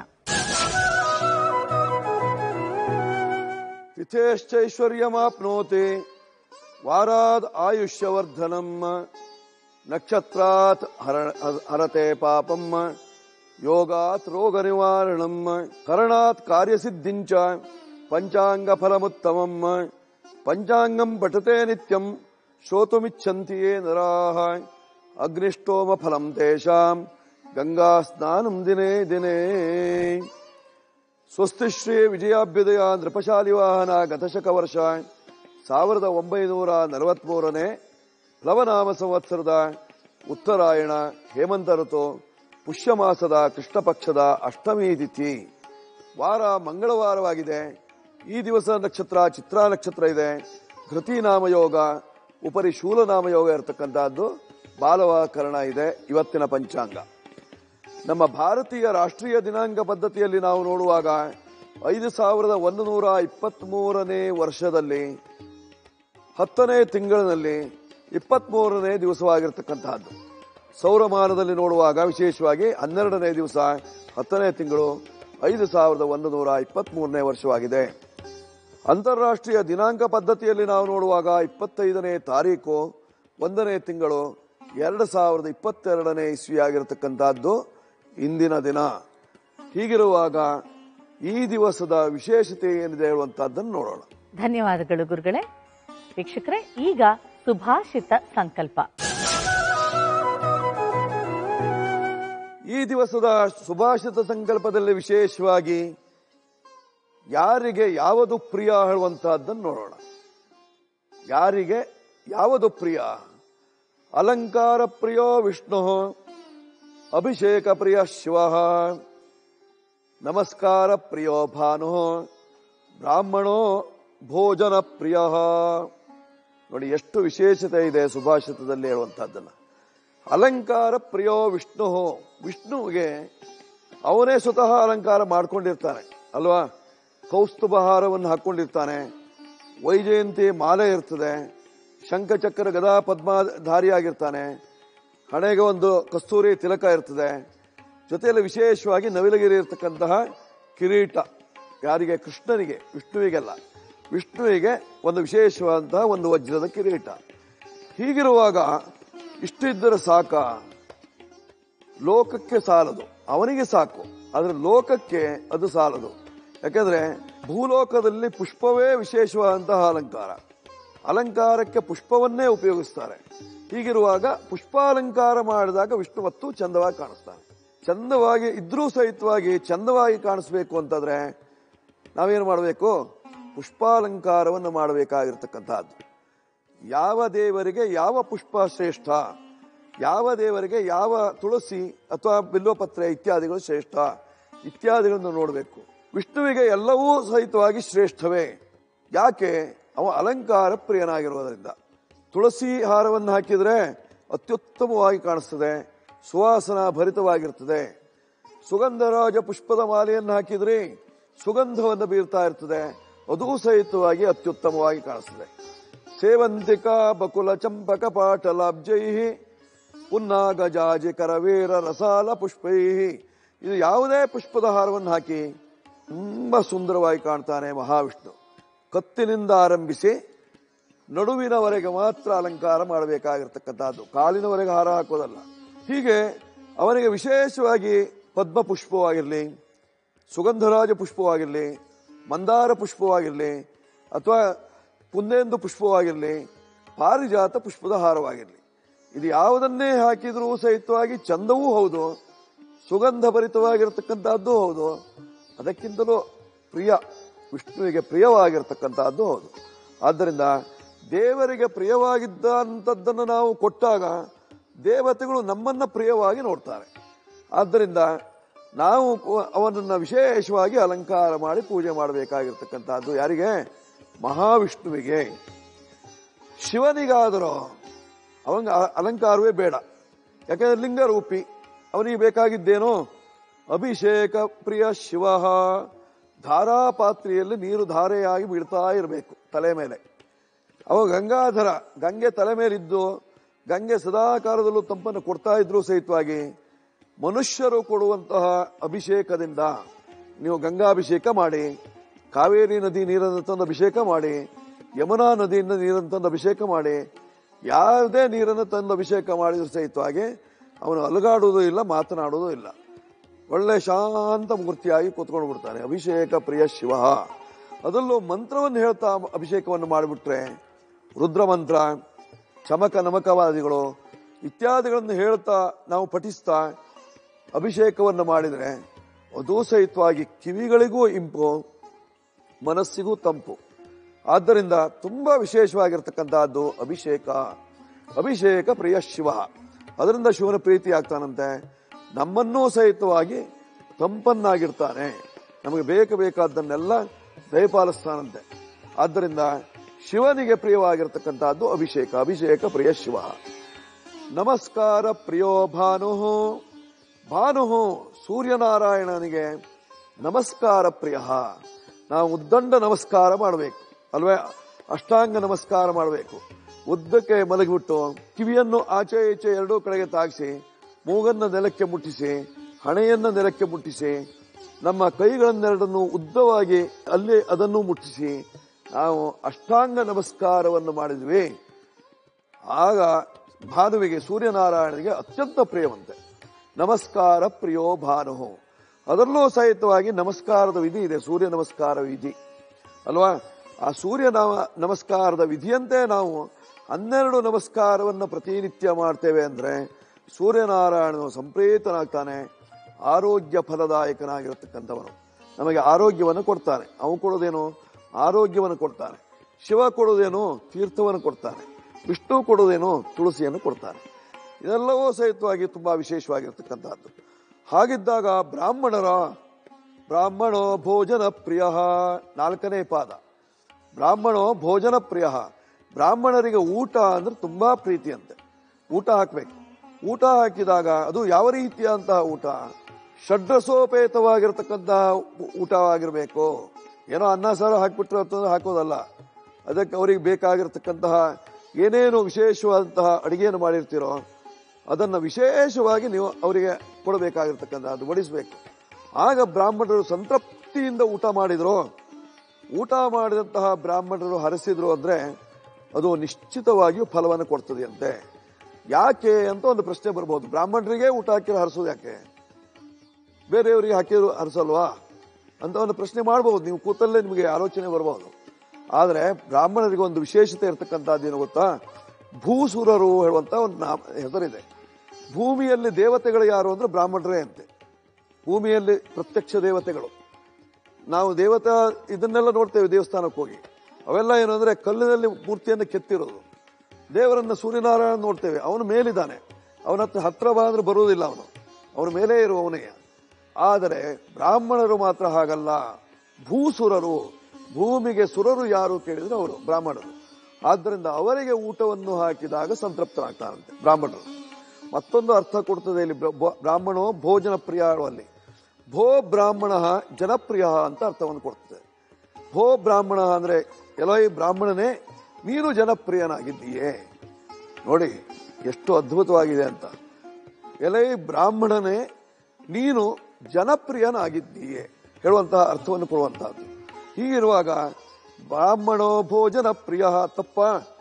S3: ತಿಥೇಶ್ಚೈಶ್ವರ್ಯಮಾಪ್ನೋತಿ ವಾರಾದ್ ಆಯುಷ್ಯವರ್ಧನಂ ನಕ್ಷತ್ರಾತ್ ಹರ- ಹರತೆ ಪಾಪಂ ಯೋಗಾತ್ ರೋಗ ನಿವಾರಣಂ ಕರಣಾತ್ ಕಾರ್ಯಸಿದ್ಧಿಂಚ ಪಂಚಾಂಗ ಫಲಮುತ್ತಮಂ ಪಂಚಾಂಗಂ ಪಠತೆ ನಿತ್ಯಂ ಶ್ರೋತುಮಿಚ್ಛಂತಿ ಯೇ ನರಾಃ ಅಗ್ನಿಷ್ಟೋಮ ಫಲಂ ತೇಷಾಂ ಗಂಗಾ ಸ್ನಾನಂ ದಿನೇ ದಿನೇ ಸ್ವಸ್ತಿ ಶ್ರೀ ವಿಜಯಾಭ್ಯುದಯ ನೃಪಶಾಲಿ ವಾಹನ ಗತಶಕ ವರ್ಷ ಸಾವಿರದ ಒಂಬೈನೂರ ನಲವತ್ಮೂರನೇ ಪ್ಲವನಾಮ ಸಂವತ್ಸರದ ಉತ್ತರಾಯಣ ಹೇಮಂತ ಋತು ಪುಷ್ಯಮಾಸದ ಕೃಷ್ಣ ಪಕ್ಷದ ಅಷ್ಟಮಿ ತಿಥಿ ವಾರ ಮಂಗಳವಾರವಾಗಿದೆ ಈ ದಿವಸ ನಕ್ಷತ್ರ ಚಿತ್ರಾ ನಕ್ಷತ್ರ ಇದೆ ಘೃತಿ ನಾಮಯೋಗ ಉಪರಿ ಶೂಲ ನಾಮಯೋಗ ಇರತಕ್ಕಂತಹದ್ದು ಬಾಲವಾಕರಣ ಇದೆ ಇವತ್ತಿನ ಪಂಚಾಂಗ ನಮ್ಮ ಭಾರತೀಯ ರಾಷ್ಟ್ರೀಯ ದಿನಾಂಕ ಪದ್ಧತಿಯಲ್ಲಿ ನಾವು ನೋಡುವಾಗ ಐದು ಸಾವಿರದ ಒಂದು ನೂರ ಇಪ್ಪತ್ತ್ ಮೂರನೇ ವರ್ಷದಲ್ಲಿ ಹತ್ತನೇ ತಿಂಗಳಿನಲ್ಲಿ ಇಪ್ಪತ್ತ್ ಮೂರನೇ ದಿವಸವಾಗಿರ್ತಕ್ಕಂತಹದ್ದು ಸೌರಮಾನದಲ್ಲಿ ನೋಡುವಾಗ ವಿಶೇಷವಾಗಿ ಹನ್ನೆರಡನೇ ದಿವಸ ಹತ್ತನೇ ತಿಂಗಳು ಐದು ಸಾವಿರದ ಒಂದು ನೂರ ಇಪ್ಪತ್ತ್ ಮೂರನೇ ವರ್ಷವಾಗಿದೆ ಅಂತಾರಾಷ್ಟ್ರೀಯ ದಿನಾಂಕ ಪದ್ಧತಿಯಲ್ಲಿ ನಾವು ನೋಡುವಾಗ ಇಪ್ಪತ್ತೈದನೇ ತಾರೀಕು ಒಂದನೇ ತಿಂಗಳು ಎರಡು ಸಾವಿರದ ಇಪ್ಪತ್ತೆರಡನೇ ಇಸ್ವಿಯಾಗಿರತಕ್ಕಂತಹದ್ದು ಇಂದಿನ ದಿನ ಹೀಗಿರುವಾಗ ಈ ದಿವಸದ ವಿಶೇಷತೆ ಏನಿದೆ ಹೇಳುವಂತಹದ್ದನ್ನು ನೋಡೋಣ
S2: ಧನ್ಯವಾದಗಳು ಗುರುಗಳೇ ವೀಕ್ಷಕರೇ ಈಗ ಸುಭಾಷಿತ ಸಂಕಲ್ಪ
S3: ಈ ದಿವಸದ ಸುಭಾಷಿತ ಸಂಕಲ್ಪದಲ್ಲಿ ವಿಶೇಷವಾಗಿ ಯಾರಿಗೆ ಯಾವುದು ಪ್ರಿಯ ಹೇಳುವಂತಹದ್ದನ್ನು ನೋಡೋಣ ಯಾರಿಗೆ ಯಾವುದು ಪ್ರಿಯ ಅಲಂಕಾರ ಪ್ರಿಯೋ ವಿಷ್ಣು ಅಭಿಷೇಕ ಪ್ರಿಯ ಶಿವ ನಮಸ್ಕಾರ ಪ್ರಿಯೋ ಭಾನು ಬ್ರಾಹ್ಮಣೋ ಭೋಜನ ಪ್ರಿಯ ನೋಡಿ ಎಷ್ಟು ವಿಶೇಷತೆ ಇದೆ ಸುಭಾಷಿತದಲ್ಲಿ ಹೇಳುವಂತಹದ್ದನ್ನ ಅಲಂಕಾರ ಪ್ರಿಯೋ ವಿಷ್ಣು ವಿಷ್ಣುವಿಗೆ ಅವನೇ ಸ್ವತಃ ಅಲಂಕಾರ ಮಾಡ್ಕೊಂಡಿರ್ತಾನೆ ಅಲ್ವಾ ಕೌಸ್ತುಭಹಾರವನ್ನು ಹಾಕೊಂಡಿರ್ತಾನೆ ವೈಜಯಂತಿ ಮಾಲೆ ಇರ್ತದೆ ಶಂಖಚಕ್ರ ಗದಾ ಪದ್ಮಧಾರಿಯಾಗಿರ್ತಾನೆ ಹಣೆಗೆ ಒಂದು ಕಸ್ತೂರಿ ತಿಲಕ ಇರ್ತದೆ ಜೊತೆಯಲ್ಲಿ ವಿಶೇಷವಾಗಿ ನವಿಲಗಿರಿ ಇರ್ತಕ್ಕಂತಹ ಕಿರೀಟ ಯಾರಿಗೆ ಕೃಷ್ಣನಿಗೆ ವಿಷ್ಣುವಿಗೆಲ್ಲ ವಿಷ್ಣುವಿಗೆ ಒಂದು ವಿಶೇಷವಾದಂತಹ ಒಂದು ವಜ್ರದ ಕಿರೀಟ ಹೀಗಿರುವಾಗ ಇಷ್ಟಿದ್ದರೆ ಸಾಕ ಲೋಕಕ್ಕೆ ಸಾಲದು ಅವನಿಗೆ ಸಾಕು ಆದ್ರೆ ಲೋಕಕ್ಕೆ ಅದು ಸಾಲದು ಯಾಕಂದ್ರೆ ಭೂಲೋಕದಲ್ಲಿ ಪುಷ್ಪವೇ ವಿಶೇಷವಾದಂತಹ ಅಲಂಕಾರ ಅಲಂಕಾರಕ್ಕೆ ಪುಷ್ಪವನ್ನೇ ಉಪಯೋಗಿಸ್ತಾರೆ ಹೀಗಿರುವಾಗ ಪುಷ್ಪಾಲಂಕಾರ ಮಾಡಿದಾಗ ವಿಷ್ಣುವತ್ತು ಚಂದವಾಗಿ ಕಾಣಿಸ್ತಾನೆ ಚಂದವಾಗಿ ಇದ್ರೂ ಸಹಿತವಾಗಿ ಚಂದವಾಗಿ ಕಾಣಿಸ್ಬೇಕು ಅಂತಂದ್ರೆ ನಾವೇನು ಮಾಡಬೇಕು ಪುಷ್ಪಾಲಂಕಾರವನ್ನು ಮಾಡಬೇಕಾಗಿರ್ತಕ್ಕಂಥದ್ದು ಯಾವ ದೇವರಿಗೆ ಯಾವ ಪುಷ್ಪ ಶ್ರೇಷ್ಠ ಯಾವ ದೇವರಿಗೆ ಯಾವ ತುಳಸಿ ಅಥವಾ ಬಿಲ್ವಪತ್ರೆ ಇತ್ಯಾದಿಗಳು ಶ್ರೇಷ್ಠ ಇತ್ಯಾದಿಗಳನ್ನು ನೋಡಬೇಕು ವಿಷ್ಣುವಿಗೆ ಎಲ್ಲವೂ ಸಹಿತವಾಗಿ ಶ್ರೇಷ್ಠವೇ ಯಾಕೆ ಅವ ಅಲಂಕಾರ ಪ್ರಿಯನಾಗಿರುವುದರಿಂದ ತುಳಸಿ ಹಾರವನ್ನು ಹಾಕಿದ್ರೆ ಅತ್ಯುತ್ತಮವಾಗಿ ಕಾಣಿಸ್ತದೆ ಸುವಾಸನ ಭರಿತವಾಗಿರ್ತದೆ ಸುಗಂಧರಾಜ ಪುಷ್ಪದ ಮಾಲೆಯನ್ನು ಹಾಕಿದ್ರೆ ಸುಗಂಧವನ್ನು ಬೀರ್ತಾ ಇರ್ತದೆ ಅದೂ ಸಹಿತವಾಗಿ ಅತ್ಯುತ್ತಮವಾಗಿ ಕಾಣಿಸ್ತದೆ ಸೇವಂತಿಕಾ ಬಕುಲ ಚಂಪಕ ಪಾಟಲಾಬ್ಜೈ ಪುನ್ನಾಗ ಜಾಜಿ ಕರವೀರ ರಸಾಲ ಪುಷ್ಪೈ ಇದು ಯಾವುದೇ ಪುಷ್ಪದ ಹಾರವನ್ನು ಹಾಕಿ ತುಂಬಾ ಸುಂದರವಾಗಿ ಕಾಣ್ತಾನೆ ಮಹಾವಿಷ್ಣು ಕತ್ತಿನಿಂದ ಆರಂಭಿಸಿ ನಡುವಿನವರೆಗೆ ಮಾತ್ರ ಅಲಂಕಾರ ಮಾಡಬೇಕಾಗಿರ್ತಕ್ಕಂಥದ್ದು ಕಾಲಿನವರೆಗೆ ಹಾರ ಹಾಕೋದಲ್ಲ ಹೀಗೆ ಅವನಿಗೆ ವಿಶೇಷವಾಗಿ ಪದ್ಮ ಪುಷ್ಪವಾಗಿರಲಿ ಸುಗಂಧರಾಜ ಪುಷ್ಪವಾಗಿರಲಿ ಮಂದಾರ ಪುಷ್ಪವಾಗಿರಲಿ ಅಥವಾ ಪುಂದೇಂದು ಪುಷ್ಪವಾಗಿರಲಿ ಪಾರಿಜಾತ ಪುಷ್ಪದ ಹಾರವಾಗಿರಲಿ ಇದು ಯಾವುದನ್ನೇ ಹಾಕಿದ್ರೂ ಸಹಿತವಾಗಿ ಚಂದವೂ ಹೌದು ಸುಗಂಧ ಭರಿತವಾಗಿರತಕ್ಕಂಥದ್ದು ಹೌದು ಅದಕ್ಕಿಂತಲೂ ಪ್ರಿಯ ವಿಷ್ಣುವಿಗೆ ಪ್ರಿಯವಾಗಿರ್ತಕ್ಕಂಥದ್ದು ಹೌದು ಆದ್ದರಿಂದ ದೇವರಿಗೆ ಪ್ರಿಯವಾಗಿದ್ದಂಥದ್ದನ್ನು ನಾವು ಕೊಟ್ಟಾಗ ದೇವತೆಗಳು ನಮ್ಮನ್ನ ಪ್ರಿಯವಾಗಿ ನೋಡ್ತಾರೆ ಆದ್ದರಿಂದ ನಾವು ಕು- ಅವನನ್ನ ವಿಶೇಷವಾಗಿ ಅಲಂಕಾರ ಮಾಡಿ ಪೂಜೆ ಮಾಡಬೇಕಾಗಿರ್ತಕ್ಕಂಥದ್ದು ಯಾರಿಗೆ ಮಹಾವಿಷ್ಣುವಿಗೆ ಶಿವನಿಗಾದರೂ ಅವನ ಅಲಂಕಾರವೇ ಬೇಡ ಯಾಕಂದ್ರೆ ಲಿಂಗರೂಪಿ ಅವನಿಗೆ ಬೇಕಾಗಿದ್ದೇನೋ ಅಭಿಷೇಕ ಪ್ರಿಯ ಶಿವ ಧಾರಾಪಾತ್ರೆಯಲ್ಲಿ ನೀರು ಧಾರೆಯಾಗಿ ಬೀಳ್ತಾ ಇರಬೇಕು ತಲೆ ಮೇಲೆ ಅವ ಗಂಗಾಧರ ಗಂಗೆ ತಲೆ ಮೇಲಿದ್ದು ಗಂಗೆ ಸದಾಕಾಲದಲ್ಲೂ ತಂಪನ್ನು ಕೊಡ್ತಾ ಇದ್ರು ಸಹಿತವಾಗಿ ಮನುಷ್ಯರು ಕೊಡುವಂತಹ ಅಭಿಷೇಕದಿಂದ ನೀವು ಗಂಗಾಭಿಷೇಕ ಮಾಡಿ ಕಾವೇರಿ ನದಿ ನೀರನ್ನು ತಂದು ಅಭಿಷೇಕ ಮಾಡಿ ಯಮುನಾ ನದಿಯಿಂದ ನೀರನ್ನು ತಂದು ಅಭಿಷೇಕ ಮಾಡಿ ಯಾವುದೇ ನೀರನ್ನು ತಂದು ಅಭಿಷೇಕ ಮಾಡಿದ್ರು ಸಹಿತವಾಗಿ ಅವನು ಅಲುಗಾಡುವುದೂ ಇಲ್ಲ ಮಾತನಾಡುವುದೂ ಇಲ್ಲ ಒಳ್ಳೆ ಶಾಂತ ಮೂರ್ತಿಯಾಗಿ ಕೂತ್ಕೊಂಡು ಬಿಡ್ತಾನೆ ಅಭಿಷೇಕ ಪ್ರಿಯ ಶಿವ ಅದರಲ್ಲೂ ಮಂತ್ರವನ್ನು ಹೇಳ್ತಾ ಅಭಿಷೇಕವನ್ನು ಮಾಡಿಬಿಟ್ರೆ ರುದ್ರ ಮಂತ್ರ ಚಮಕ ನಮಕವಾದಿಗಳು ಇತ್ಯಾದಿಗಳನ್ನು ಹೇಳ್ತಾ ನಾವು ಪಠಿಸ್ತಾ ಅಭಿಷೇಕವನ್ನು ಮಾಡಿದರೆ ಅದೂ ಸಹಿತವಾಗಿ ಕಿವಿಗಳಿಗೂ ಇಂಪು ಮನಸ್ಸಿಗೂ ತಂಪು ಆದ್ದರಿಂದ ತುಂಬಾ ವಿಶೇಷವಾಗಿರ್ತಕ್ಕಂತಹದ್ದು ಅಭಿಷೇಕ ಅಭಿಷೇಕ ಪ್ರಿಯ ಶಿವ ಅದರಿಂದ ಶಿವನ ಪ್ರೀತಿ ಆಗ್ತಾನಂತೆ ನಮ್ಮನ್ನೂ ಸಹಿತವಾಗಿ ತಂಪನ್ನಾಗಿರ್ತಾನೆ ನಮಗೆ ಬೇಕು ಬೇಕಾದ್ದನ್ನೆಲ್ಲ ದಯಪಾಲಿಸ್ತಾನಂತೆ ಆದ್ದರಿಂದ ಶಿವನಿಗೆ ಪ್ರಿಯವಾಗಿರ್ತಕ್ಕಂತಹದ್ದು ಅಭಿಷೇಕ ಅಭಿಷೇಕ ಪ್ರಿಯ ಶಿವ ನಮಸ್ಕಾರ ಪ್ರಿಯೋ ಭಾನು ಭಾನು ಸೂರ್ಯನಾರಾಯಣನಿಗೆ ನಮಸ್ಕಾರ ಪ್ರಿಯ ನಾವು ಉದ್ದಂಡ ನಮಸ್ಕಾರ ಮಾಡಬೇಕು ಅಲ್ವೇ ಅಷ್ಟಾಂಗ ನಮಸ್ಕಾರ ಮಾಡಬೇಕು ಉದ್ದಕ್ಕೆ ಮಲಗಿಬಿಟ್ಟು ಕಿವಿಯನ್ನು ಆಚೆ ಈಚೆ ಎರಡೂ ಕಡೆಗೆ ತಾಗಿಸಿ ಮೂಗನ್ನ ನೆಲಕ್ಕೆ ಮುಟ್ಟಿಸಿ ಹಣೆಯನ್ನ ನೆಲಕ್ಕೆ ಮುಟ್ಟಿಸಿ ನಮ್ಮ ಕೈಗಳನ್ನೆರಡನ್ನು ಉದ್ದವಾಗಿ ಅಲ್ಲಿ ಅದನ್ನು ಮುಟ್ಟಿಸಿ ನಾವು ಅಷ್ಟಾಂಗ ನಮಸ್ಕಾರವನ್ನು ಮಾಡಿದ್ವಿ ಆಗ ಭಾನುವಿಗೆ ಸೂರ್ಯನಾರಾಯಣನಿಗೆ ಅತ್ಯಂತ ಪ್ರಿಯವಂತೆ ನಮಸ್ಕಾರ ಪ್ರಿಯೋ ಭಾನು ಅದರಲ್ಲೂ ಸಹಿತವಾಗಿ ನಮಸ್ಕಾರದ ವಿಧಿ ಇದೆ ಸೂರ್ಯ ನಮಸ್ಕಾರ ವಿಧಿ ಅಲ್ವಾ ಆ ಸೂರ್ಯ ನಮ- ನಮಸ್ಕಾರದ ವಿಧಿಯಂತೆ ನಾವು ಹನ್ನೆರಡು ನಮಸ್ಕಾರವನ್ನು ಪ್ರತಿನಿತ್ಯ ಮಾಡ್ತೇವೆ ಅಂದ್ರೆ ಸೂರ್ಯನಾರಾಯಣನು ಸಂಪ್ರೇತನಾಗ್ತಾನೆ ಆರೋಗ್ಯ ಫಲದಾಯಕನಾಗಿರತಕ್ಕಂಥವನು ನಮಗೆ ಆರೋಗ್ಯವನ್ನು ಕೊಡ್ತಾನೆ ಅವನು ಕೊಡೋದೇನು ಆರೋಗ್ಯವನ್ನು ಕೊಡ್ತಾನೆ ಶಿವ ಕೊಡೋದೇನು ತೀರ್ಥವನ್ನು ಕೊಡ್ತಾನೆ ವಿಷ್ಣು ಕೊಡೋದೇನು ತುಳಸಿಯನ್ನು ಕೊಡ್ತಾನೆ ಇದೆಲ್ಲವೂ ಸಹಿತವಾಗಿ ತುಂಬಾ ವಿಶೇಷವಾಗಿರ್ತಕ್ಕಂಥದ್ದು ಹಾಗಿದ್ದಾಗ ಬ್ರಾಹ್ಮಣರ ಬ್ರಾಹ್ಮಣೋ ಭೋಜನ ಪ್ರಿಯ ನಾಲ್ಕನೇ ಪಾದ ಬ್ರಾಹ್ಮಣೋ ಭೋಜನ ಪ್ರಿಯ ಬ್ರಾಹ್ಮಣರಿಗೆ ಊಟ ಅಂದ್ರೆ ತುಂಬಾ ಪ್ರೀತಿಯಂತೆ ಊಟ ಹಾಕ್ಬೇಕು ಊಟ ಹಾಕಿದಾಗ ಅದು ಯಾವ ರೀತಿಯಂತಹ ಊಟ ಷಡ್ರಸೋಪೇತವಾಗಿರ್ತಕ್ಕಂತಹ ಊಟವಾಗಿರ್ಬೇಕು ಏನೋ ಅನ್ನ ಸಾರು ಹಾಕ್ಬಿಟ್ರೆ ಅಂತಂದ್ರೆ ಹಾಕೋದಲ್ಲ ಅದಕ್ಕೆ ಅವರಿಗೆ ಬೇಕಾಗಿರ್ತಕ್ಕಂತಹ ಏನೇನು ವಿಶೇಷವಾದಂತಹ ಅಡಿಗೆಯನ್ನು ಮಾಡಿರ್ತೀರೋ ಅದನ್ನ ವಿಶೇಷವಾಗಿ ನೀವು ಅವರಿಗೆ ಕೊಡಬೇಕಾಗಿರ್ತಕ್ಕಂಥದ್ದು ಬಡಿಸಬೇಕು ಆಗ ಬ್ರಾಹ್ಮಣರು ಸಂತೃಪ್ತಿಯಿಂದ ಊಟ ಮಾಡಿದ್ರು ಊಟ ಮಾಡಿದಂತಹ ಬ್ರಾಹ್ಮಣರು ಹರಸಿದ್ರು ಅಂದ್ರೆ ಅದು ನಿಶ್ಚಿತವಾಗಿಯೂ ಫಲವನ್ನು ಕೊಡ್ತದೆ ಅಂತೆ ಯಾಕೆ ಅಂತ ಒಂದು ಪ್ರಶ್ನೆ ಬರ್ಬೋದು ಬ್ರಾಹ್ಮಣರಿಗೆ ಊಟ ಹಾಕಿರೋ ಹರಿಸೋದು ಯಾಕೆ ಬೇರೆಯವರಿಗೆ ಹಾಕಿದ್ರು ಹರಿಸಲ್ವಾ ಅಂತ ಒಂದು ಪ್ರಶ್ನೆ ಮಾಡಬಹುದು ನೀವು ಕೂತಲ್ಲೇ ನಿಮಗೆ ಆಲೋಚನೆ ಬರಬಹುದು ಆದರೆ ಬ್ರಾಹ್ಮಣರಿಗೆ ಒಂದು ವಿಶೇಷತೆ ಇರತಕ್ಕಂಥದ್ದು ಏನು ಗೊತ್ತಾ ಭೂಸುರರು ಹೇಳುವಂತ ಒಂದು ನಾಮ ಹೆಸರಿದೆ ಭೂಮಿಯಲ್ಲಿ ದೇವತೆಗಳು ಯಾರು ಅಂದ್ರೆ ಬ್ರಾಹ್ಮಣರೇ ಅಂತೆ ಭೂಮಿಯಲ್ಲಿ ಪ್ರತ್ಯಕ್ಷ ದೇವತೆಗಳು ನಾವು ದೇವತಾ ಇದನ್ನೆಲ್ಲ ನೋಡ್ತೇವೆ ದೇವಸ್ಥಾನಕ್ಕೆ ಹೋಗಿ ಅವೆಲ್ಲ ಏನು ಅಂದ್ರೆ ಕಲ್ಲಿನಲ್ಲಿ ಮೂರ್ತಿಯನ್ನು ಕೆತ್ತಿರೋದು ದೇವರನ್ನ ಸೂರ್ಯನಾರಾಯಣ ನೋಡ್ತೇವೆ ಅವನು ಮೇಲಿದ್ದಾನೆ ಅವನ ಹತ್ರ ಹತ್ರ ಬಂದ್ರೆ ಬರುವುದಿಲ್ಲ ಅವನು ಅವನ ಮೇಲೆ ಇರುವವನೇ ಆದರೆ ಬ್ರಾಹ್ಮಣರು ಮಾತ್ರ ಹಾಗಲ್ಲ ಭೂಸುರರು ಭೂಮಿಗೆ ಸುರರು ಯಾರು ಕೇಳಿದ್ರೆ ಅವರು ಬ್ರಾಹ್ಮಣರು ಆದ್ದರಿಂದ ಅವರಿಗೆ ಊಟವನ್ನು ಹಾಕಿದಾಗ ಸಂತೃಪ್ತರಾಗ್ತಾರಂತೆ ಬ್ರಾಹ್ಮಣರು ಮತ್ತೊಂದು ಅರ್ಥ ಕೊಡ್ತದೆ ಇಲ್ಲಿ ಬ್ರ- ಬ- ಬ್ರಾಹ್ಮಣೋ ಭೋಜನ ಪ್ರಿಯ ಅಲ್ಲಿ ಭೋ ಬ್ರಾಹ್ಮಣ ಜನಪ್ರಿಯ ಅಂತ ಅರ್ಥವನ್ನು ಕೊಡ್ತದೆ ಭೋ ಬ್ರಾಹ್ಮಣ ಅಂದ್ರೆ ಎಲೈ ಬ್ರಾಹ್ಮಣನೇ ನೀನು ಜನಪ್ರಿಯನಾಗಿದ್ದೀಯೇ ನೋಡಿ ಎಷ್ಟು ಅದ್ಭುತವಾಗಿದೆ ಅಂತ ಎಲೈ ಬ್ರಾಹ್ಮಣನೇ ನೀನು ಜನಪ್ರಿಯನಾಗಿದ್ದೀಯೇ ಹೇಳುವಂತಹ ಅರ್ಥವನ್ನು ಕೊಡುವಂತಹದ್ದು ಹೀಗಿರುವಾಗ ಬ್ರಾಹ್ಮಣೋ ಭೋಜನ ಪ್ರಿಯ ತಪ್ಪ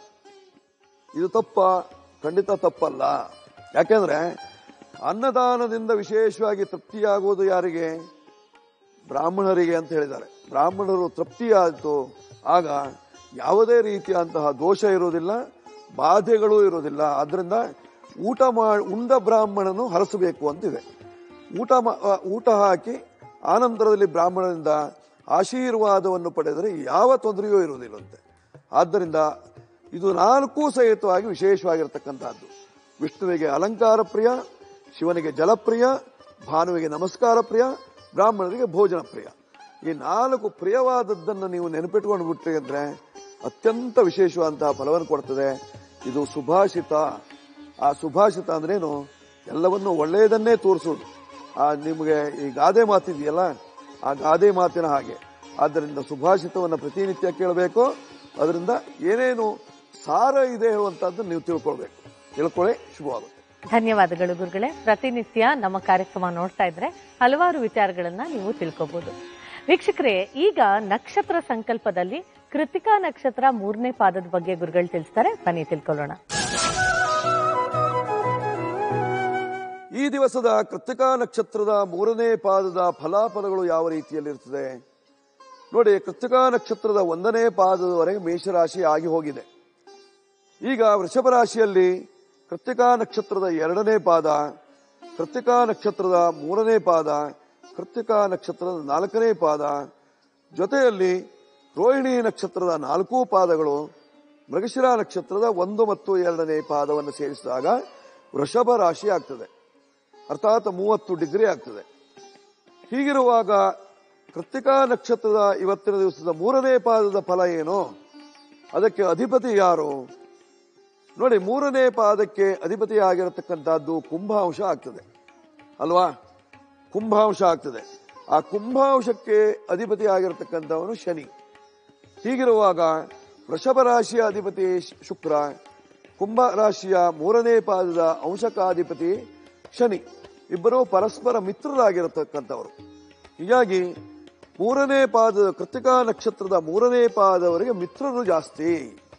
S3: ಇದು ತಪ್ಪ ಖಂಡಿತ ತಪ್ಪಲ್ಲ ಯಾಕೆಂದ್ರೆ ಅನ್ನದಾನದಿಂದ ವಿಶೇಷವಾಗಿ ತೃಪ್ತಿಯಾಗುವುದು ಯಾರಿಗೆ ಬ್ರಾಹ್ಮಣರಿಗೆ ಅಂತ ಹೇಳಿದ್ದಾರೆ ಬ್ರಾಹ್ಮಣರು ತೃಪ್ತಿಯಾಯಿತು ಆಗ ಯಾವುದೇ ರೀತಿಯಂತಹ ದೋಷ ಇರುವುದಿಲ್ಲ ಬಾಧೆಗಳೂ ಇರುವುದಿಲ್ಲ ಆದ್ರಿಂದ ಊಟ ಮಾಡಿ ಉಂಡ ಬ್ರಾಹ್ಮಣನು ಹರಸಬೇಕು ಅಂತಿದೆ ಊಟ ಮಾ- ಆ, ಊಟ ಹಾಕಿ ಆನಂತರದಲ್ಲಿ ಬ್ರಾಹ್ಮಣನಿಂದ ಆಶೀರ್ವಾದವನ್ನು ಪಡೆದರೆ ಯಾವ ತೊಂದರೆಯೂ ಇರುವುದಿಲ್ಲಂತೆ ಆದ್ದರಿಂದ ಇದು ನಾಲ್ಕೂ ಸಹಿತವಾಗಿ ವಿಶೇಷವಾಗಿರತಕ್ಕಂತಹದ್ದು ವಿಷ್ಣುವಿಗೆ ಅಲಂಕಾರ ಪ್ರಿಯ ಶಿವನಿಗೆ ಜಲಪ್ರಿಯ ಭಾನುವಿಗೆ ನಮಸ್ಕಾರ ಪ್ರಿಯ ಬ್ರಾಹ್ಮಣರಿಗೆ ಭೋಜನ ಪ್ರಿಯ ಈ ನಾಲ್ಕು ಪ್ರಿಯವಾದದ್ದನ್ನು ನೀವು ನೆನಪಿಟ್ಕೊಂಡು ಬಿಟ್ರಿ ಅಂದ್ರೆ ಅತ್ಯಂತ ವಿಶೇಷವಾದಂತಹ ಫಲವನ್ನು ಕೊಡ್ತದೆ ಇದು ಸುಭಾಷಿತ ಆ ಸುಭಾಷಿತ ಅಂದ್ರೇನು ಎಲ್ಲವನ್ನು ಒಳ್ಳೆಯದನ್ನೇ ತೋರಿಸುವುದು ಆ ನಿಮಗೆ ಈ ಗಾದೆ ಮಾತಿದೆಯಲ್ಲ ಆ ಗಾದೆ ಮಾತಿನ ಹಾಗೆ ಆದ್ದರಿಂದ ಸುಭಾಷಿತವನ್ನು ಪ್ರತಿನಿತ್ಯ ಕೇಳಬೇಕು ಅದರಿಂದ ಏನೇನು ಸಾರ ಇದೆ ಹೇಳುವಂತಹದ್ದು ನೀವು ತಿಳ್ಕೊಳ್ಬೇಕು ತಿಳ್ಕೊಳ್ಳಿ ಶುಭವಾಗುತ್ತೆ
S2: ಧನ್ಯವಾದಗಳು ಗುರುಗಳೇ ಪ್ರತಿನಿತ್ಯ ನಮ್ಮ ಕಾರ್ಯಕ್ರಮ ನೋಡ್ತಾ ಇದ್ರೆ ಹಲವಾರು ವಿಚಾರಗಳನ್ನ ನೀವು ತಿಳ್ಕೋಬಹುದು ವೀಕ್ಷಕರೇ ಈಗ ನಕ್ಷತ್ರ ಸಂಕಲ್ಪದಲ್ಲಿ ಕೃತಿಕಾ ನಕ್ಷತ್ರ ಮೂರನೇ ಪಾದದ ಬಗ್ಗೆ ಗುರುಗಳು ತಿಳಿಸ್ತಾರೆ ಬನ್ನಿ ತಿಳ್ಕೊಳ್ಳೋಣ
S3: ಈ ದಿವಸದ ಕೃತಿಕಾ ನಕ್ಷತ್ರದ ಮೂರನೇ ಪಾದದ ಫಲಾಫಲಗಳು ಯಾವ ರೀತಿಯಲ್ಲಿರ್ತದೆ ನೋಡಿ ಕೃತಿಕಾ ನಕ್ಷತ್ರದ ಒಂದನೇ ಪಾದದವರೆಗೆ ಮೇಷರಾಶಿ ಆಗಿ ಹೋಗಿದೆ ಈಗ ವೃಷಭ ರಾಶಿಯಲ್ಲಿ ಕೃತಿಕಾ ನಕ್ಷತ್ರದ ಎರಡನೇ ಪಾದ ಕೃತಿಕಾ ನಕ್ಷತ್ರದ ಮೂರನೇ ಪಾದ ಕೃತಿಕಾ ನಕ್ಷತ್ರದ ನಾಲ್ಕನೇ ಪಾದ ಜೊತೆಯಲ್ಲಿ ರೋಹಿಣಿ ನಕ್ಷತ್ರದ ನಾಲ್ಕೂ ಪಾದಗಳು ಮೃಗಶಿರ ನಕ್ಷತ್ರದ ಒಂದು ಮತ್ತು ಎರಡನೇ ಪಾದವನ್ನು ಸೇರಿಸಿದಾಗ ವೃಷಭ ರಾಶಿ ಆಗ್ತದೆ ಅರ್ಥಾತ್ ಮೂವತ್ತು ಡಿಗ್ರಿ ಆಗ್ತದೆ ಹೀಗಿರುವಾಗ ಕೃತಿಕಾ ನಕ್ಷತ್ರದ ಇವತ್ತಿನ ದಿವಸದ ಮೂರನೇ ಪಾದದ ಫಲ ಏನು ಅದಕ್ಕೆ ಅಧಿಪತಿ ಯಾರು ನೋಡಿ ಮೂರನೇ ಪಾದಕ್ಕೆ ಅಧಿಪತಿಯಾಗಿರತಕ್ಕಂಥದ್ದು ಕುಂಭಾಂಶ ಆಗ್ತದೆ ಅಲ್ವಾ ಕುಂಭಾಂಶ ಆಗ್ತದೆ ಆ ಕುಂಭಾಂಶಕ್ಕೆ ಅಧಿಪತಿ ಆಗಿರತಕ್ಕಂಥವನು ಶನಿ ಹೀಗಿರುವಾಗ ವೃಷಭ ರಾಶಿಯ ಅಧಿಪತಿ ಶ್- ಶುಕ್ರ ಕುಂಭ ರಾಶಿಯ ಮೂರನೇ ಪಾದದ ಅಂಶಕಾಧಿಪತಿ ಶನಿ ಇಬ್ಬರು ಪರಸ್ಪರ ಮಿತ್ರರಾಗಿರತಕ್ಕಂಥವರು ಹೀಗಾಗಿ ಮೂರನೇ ಪಾದದ ಕೃತಿಕಾ ನಕ್ಷತ್ರದ ಮೂರನೇ ಪಾದವರೆಗೆ ಮಿತ್ರರು ಜಾಸ್ತಿ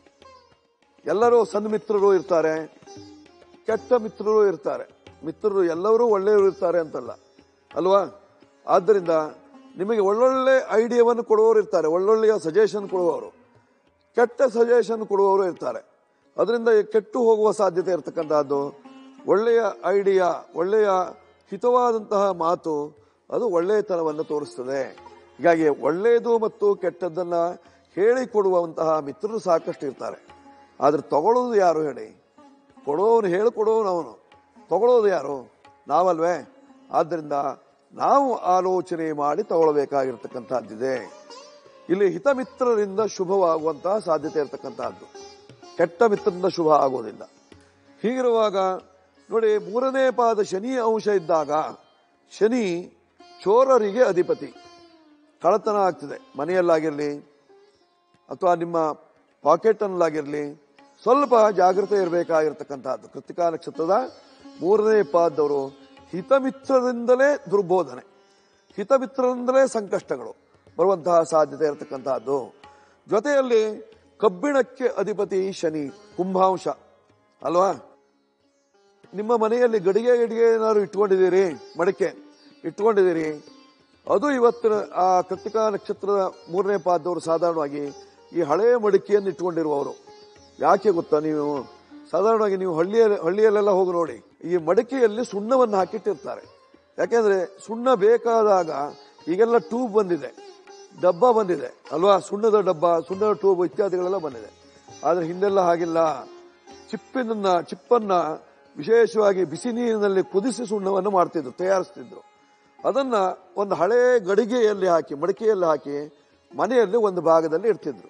S3: ಎಲ್ಲರೂ ಸನ್ಮಿತ್ರರು ಇರ್ತಾರೆ ಕೆಟ್ಟ ಮಿತ್ರರು ಇರ್ತಾರೆ ಮಿತ್ರರು ಎಲ್ಲರೂ ಒಳ್ಳೆಯವರು ಇರ್ತಾರೆ ಅಂತಲ್ಲ ಅಲ್ವಾ ಆದ್ದರಿಂದ ನಿಮಗೆ ಒಳ್ಳೊಳ್ಳೆ ಐಡಿಯಾವನ್ನು ಕೊಡುವವರು ಇರ್ತಾರೆ ಒಳ್ಳೊಳ್ಳೆಯ ಸಜೆಷನ್ ಕೊಡುವವರು ಕೆಟ್ಟ ಸಜೆಷನ್ ಕೊಡುವವರು ಇರ್ತಾರೆ ಅದರಿಂದ ಕೆಟ್ಟು ಹೋಗುವ ಸಾಧ್ಯತೆ ಇರತಕ್ಕಂತಹದ್ದು ಒಳ್ಳೆಯ ಐಡಿಯಾ ಒಳ್ಳೆಯ ಹಿತವಾದಂತಹ ಮಾತು ಅದು ಒಳ್ಳೆಯತನವನ್ನು ತೋರಿಸ್ತದೆ ಹೀಗಾಗಿ ಒಳ್ಳೆಯದು ಮತ್ತು ಕೆಟ್ಟದ್ದನ್ನ ಹೇಳಿಕೊಡುವಂತಹ ಮಿತ್ರರು ಸಾಕಷ್ಟು ಇರ್ತಾರೆ ಆದ್ರೆ ತಗೊಳ್ಳೋದು ಯಾರು ಹೇಳಿ ಕೊಡೋನು ಹೇಳಿಕೊಡೋನು ಅವನು ತಗೊಳ್ಳೋದು ಯಾರು ನಾವಲ್ವೇ ಆದ್ದರಿಂದ ನಾವು ಆಲೋಚನೆ ಮಾಡಿ ತಗೊಳ್ಬೇಕಾಗಿರ್ತಕ್ಕಂಥದ್ದಿದೆ ಇಲ್ಲಿ ಹಿತಮಿತ್ರರಿಂದ ಶುಭವಾಗುವಂತಹ ಸಾಧ್ಯತೆ ಇರತಕ್ಕಂತಹದ್ದು ಕೆಟ್ಟ ಮಿತ್ರರಿಂದ ಶುಭ ಆಗೋದಿಲ್ಲ ಹೀಗಿರುವಾಗ ನೋಡಿ ಮೂರನೇ ಪಾದ ಶನಿ ಅಂಶ ಇದ್ದಾಗ ಶನಿ ಚೋರರಿಗೆ ಅಧಿಪತಿ ಕಳತನ ಆಗ್ತದೆ ಮನೆಯಲ್ಲಾಗಿರ್ಲಿ ಅಥವಾ ನಿಮ್ಮ ಪಾಕೆಟ್ ಅಲ್ಲಾಗಿರ್ಲಿ ಸ್ವಲ್ಪ ಜಾಗೃತೆ ಇರಬೇಕಾಗಿರ್ತಕ್ಕಂಥದ್ದು ಕೃತಿಕಾ ನಕ್ಷತ್ರದ ಮೂರನೇ ಪಾದದವರು ಹಿತಮಿತ್ರರಿಂದಲೇ ದುರ್ಬೋಧನೆ ಹಿತಮಿತ್ರರಿಂದಲೇ ಸಂಕಷ್ಟಗಳು ಬರುವಂತಹ ಸಾಧ್ಯತೆ ಇರತಕ್ಕಂತಹದ್ದು ಜೊತೆಯಲ್ಲಿ ಕಬ್ಬಿಣಕ್ಕೆ ಅಧಿಪತಿ ಶನಿ ಕುಂಭಾಂಶ ಅಲ್ವಾ ನಿಮ್ಮ ಮನೆಯಲ್ಲಿ ಗಡಿಗೆ ಗಡಿಗೆ ಏನಾದ್ರು ಇಟ್ಕೊಂಡಿದ್ದೀರಿ ಮಡಿಕೆ ಇಟ್ಕೊಂಡಿದ್ದೀರಿ ಅದು ಇವತ್ತಿನ ಆ ಕೃತಿಕಾ ನಕ್ಷತ್ರದ ಮೂರನೇ ಪಾದದವರು ಸಾಧಾರಣವಾಗಿ ಈ ಹಳೆಯ ಮಡಿಕೆಯನ್ನು ಇಟ್ಕೊಂಡಿರುವವರು ಯಾಕೆ ಗೊತ್ತಾ ನೀವು ಸಾಧಾರಣವಾಗಿ ನೀವು ಹಳ್ಳಿಯಲ್ಲಿ ಹಳ್ಳಿಯಲ್ಲೆಲ್ಲ ಹೋಗಿ ನೋಡಿ ಈ ಮಡಿಕೆಯಲ್ಲಿ ಸುಣ್ಣವನ್ನು ಹಾಕಿಟ್ಟಿರ್ತಾರೆ ಯಾಕೆಂದ್ರೆ ಸುಣ್ಣ ಬೇಕಾದಾಗ ಈಗೆಲ್ಲ ಟ್ಯೂಬ್ ಬಂದಿದೆ ಡಬ್ಬ ಬಂದಿದೆ ಅಲ್ವಾ ಸುಣ್ಣದ ಡಬ್ಬ ಸುಣ್ಣದ ಟ್ಯೂಬ್ ಇತ್ಯಾದಿಗಳೆಲ್ಲ ಬಂದಿದೆ ಆದ್ರೆ ಹಿಂದೆಲ್ಲ ಹಾಗಿಲ್ಲ ಚಿಪ್ಪಿನ ಚಿಪ್ಪನ್ನ ವಿಶೇಷವಾಗಿ ಬಿಸಿ ನೀರಿನಲ್ಲಿ ಕುದಿಸಿ ಸುಣ್ಣವನ್ನು ಮಾಡ್ತಿದ್ರು ತಯಾರಿಸ್ತಿದ್ರು ಅದನ್ನ ಒಂದು ಹಳೆ ಗಡಿಗೆಯಲ್ಲಿ ಹಾಕಿ ಮಡಿಕೆಯಲ್ಲಿ ಹಾಕಿ ಮನೆಯಲ್ಲಿ ಒಂದು ಭಾಗದಲ್ಲಿ ಇಡ್ತಿದ್ರು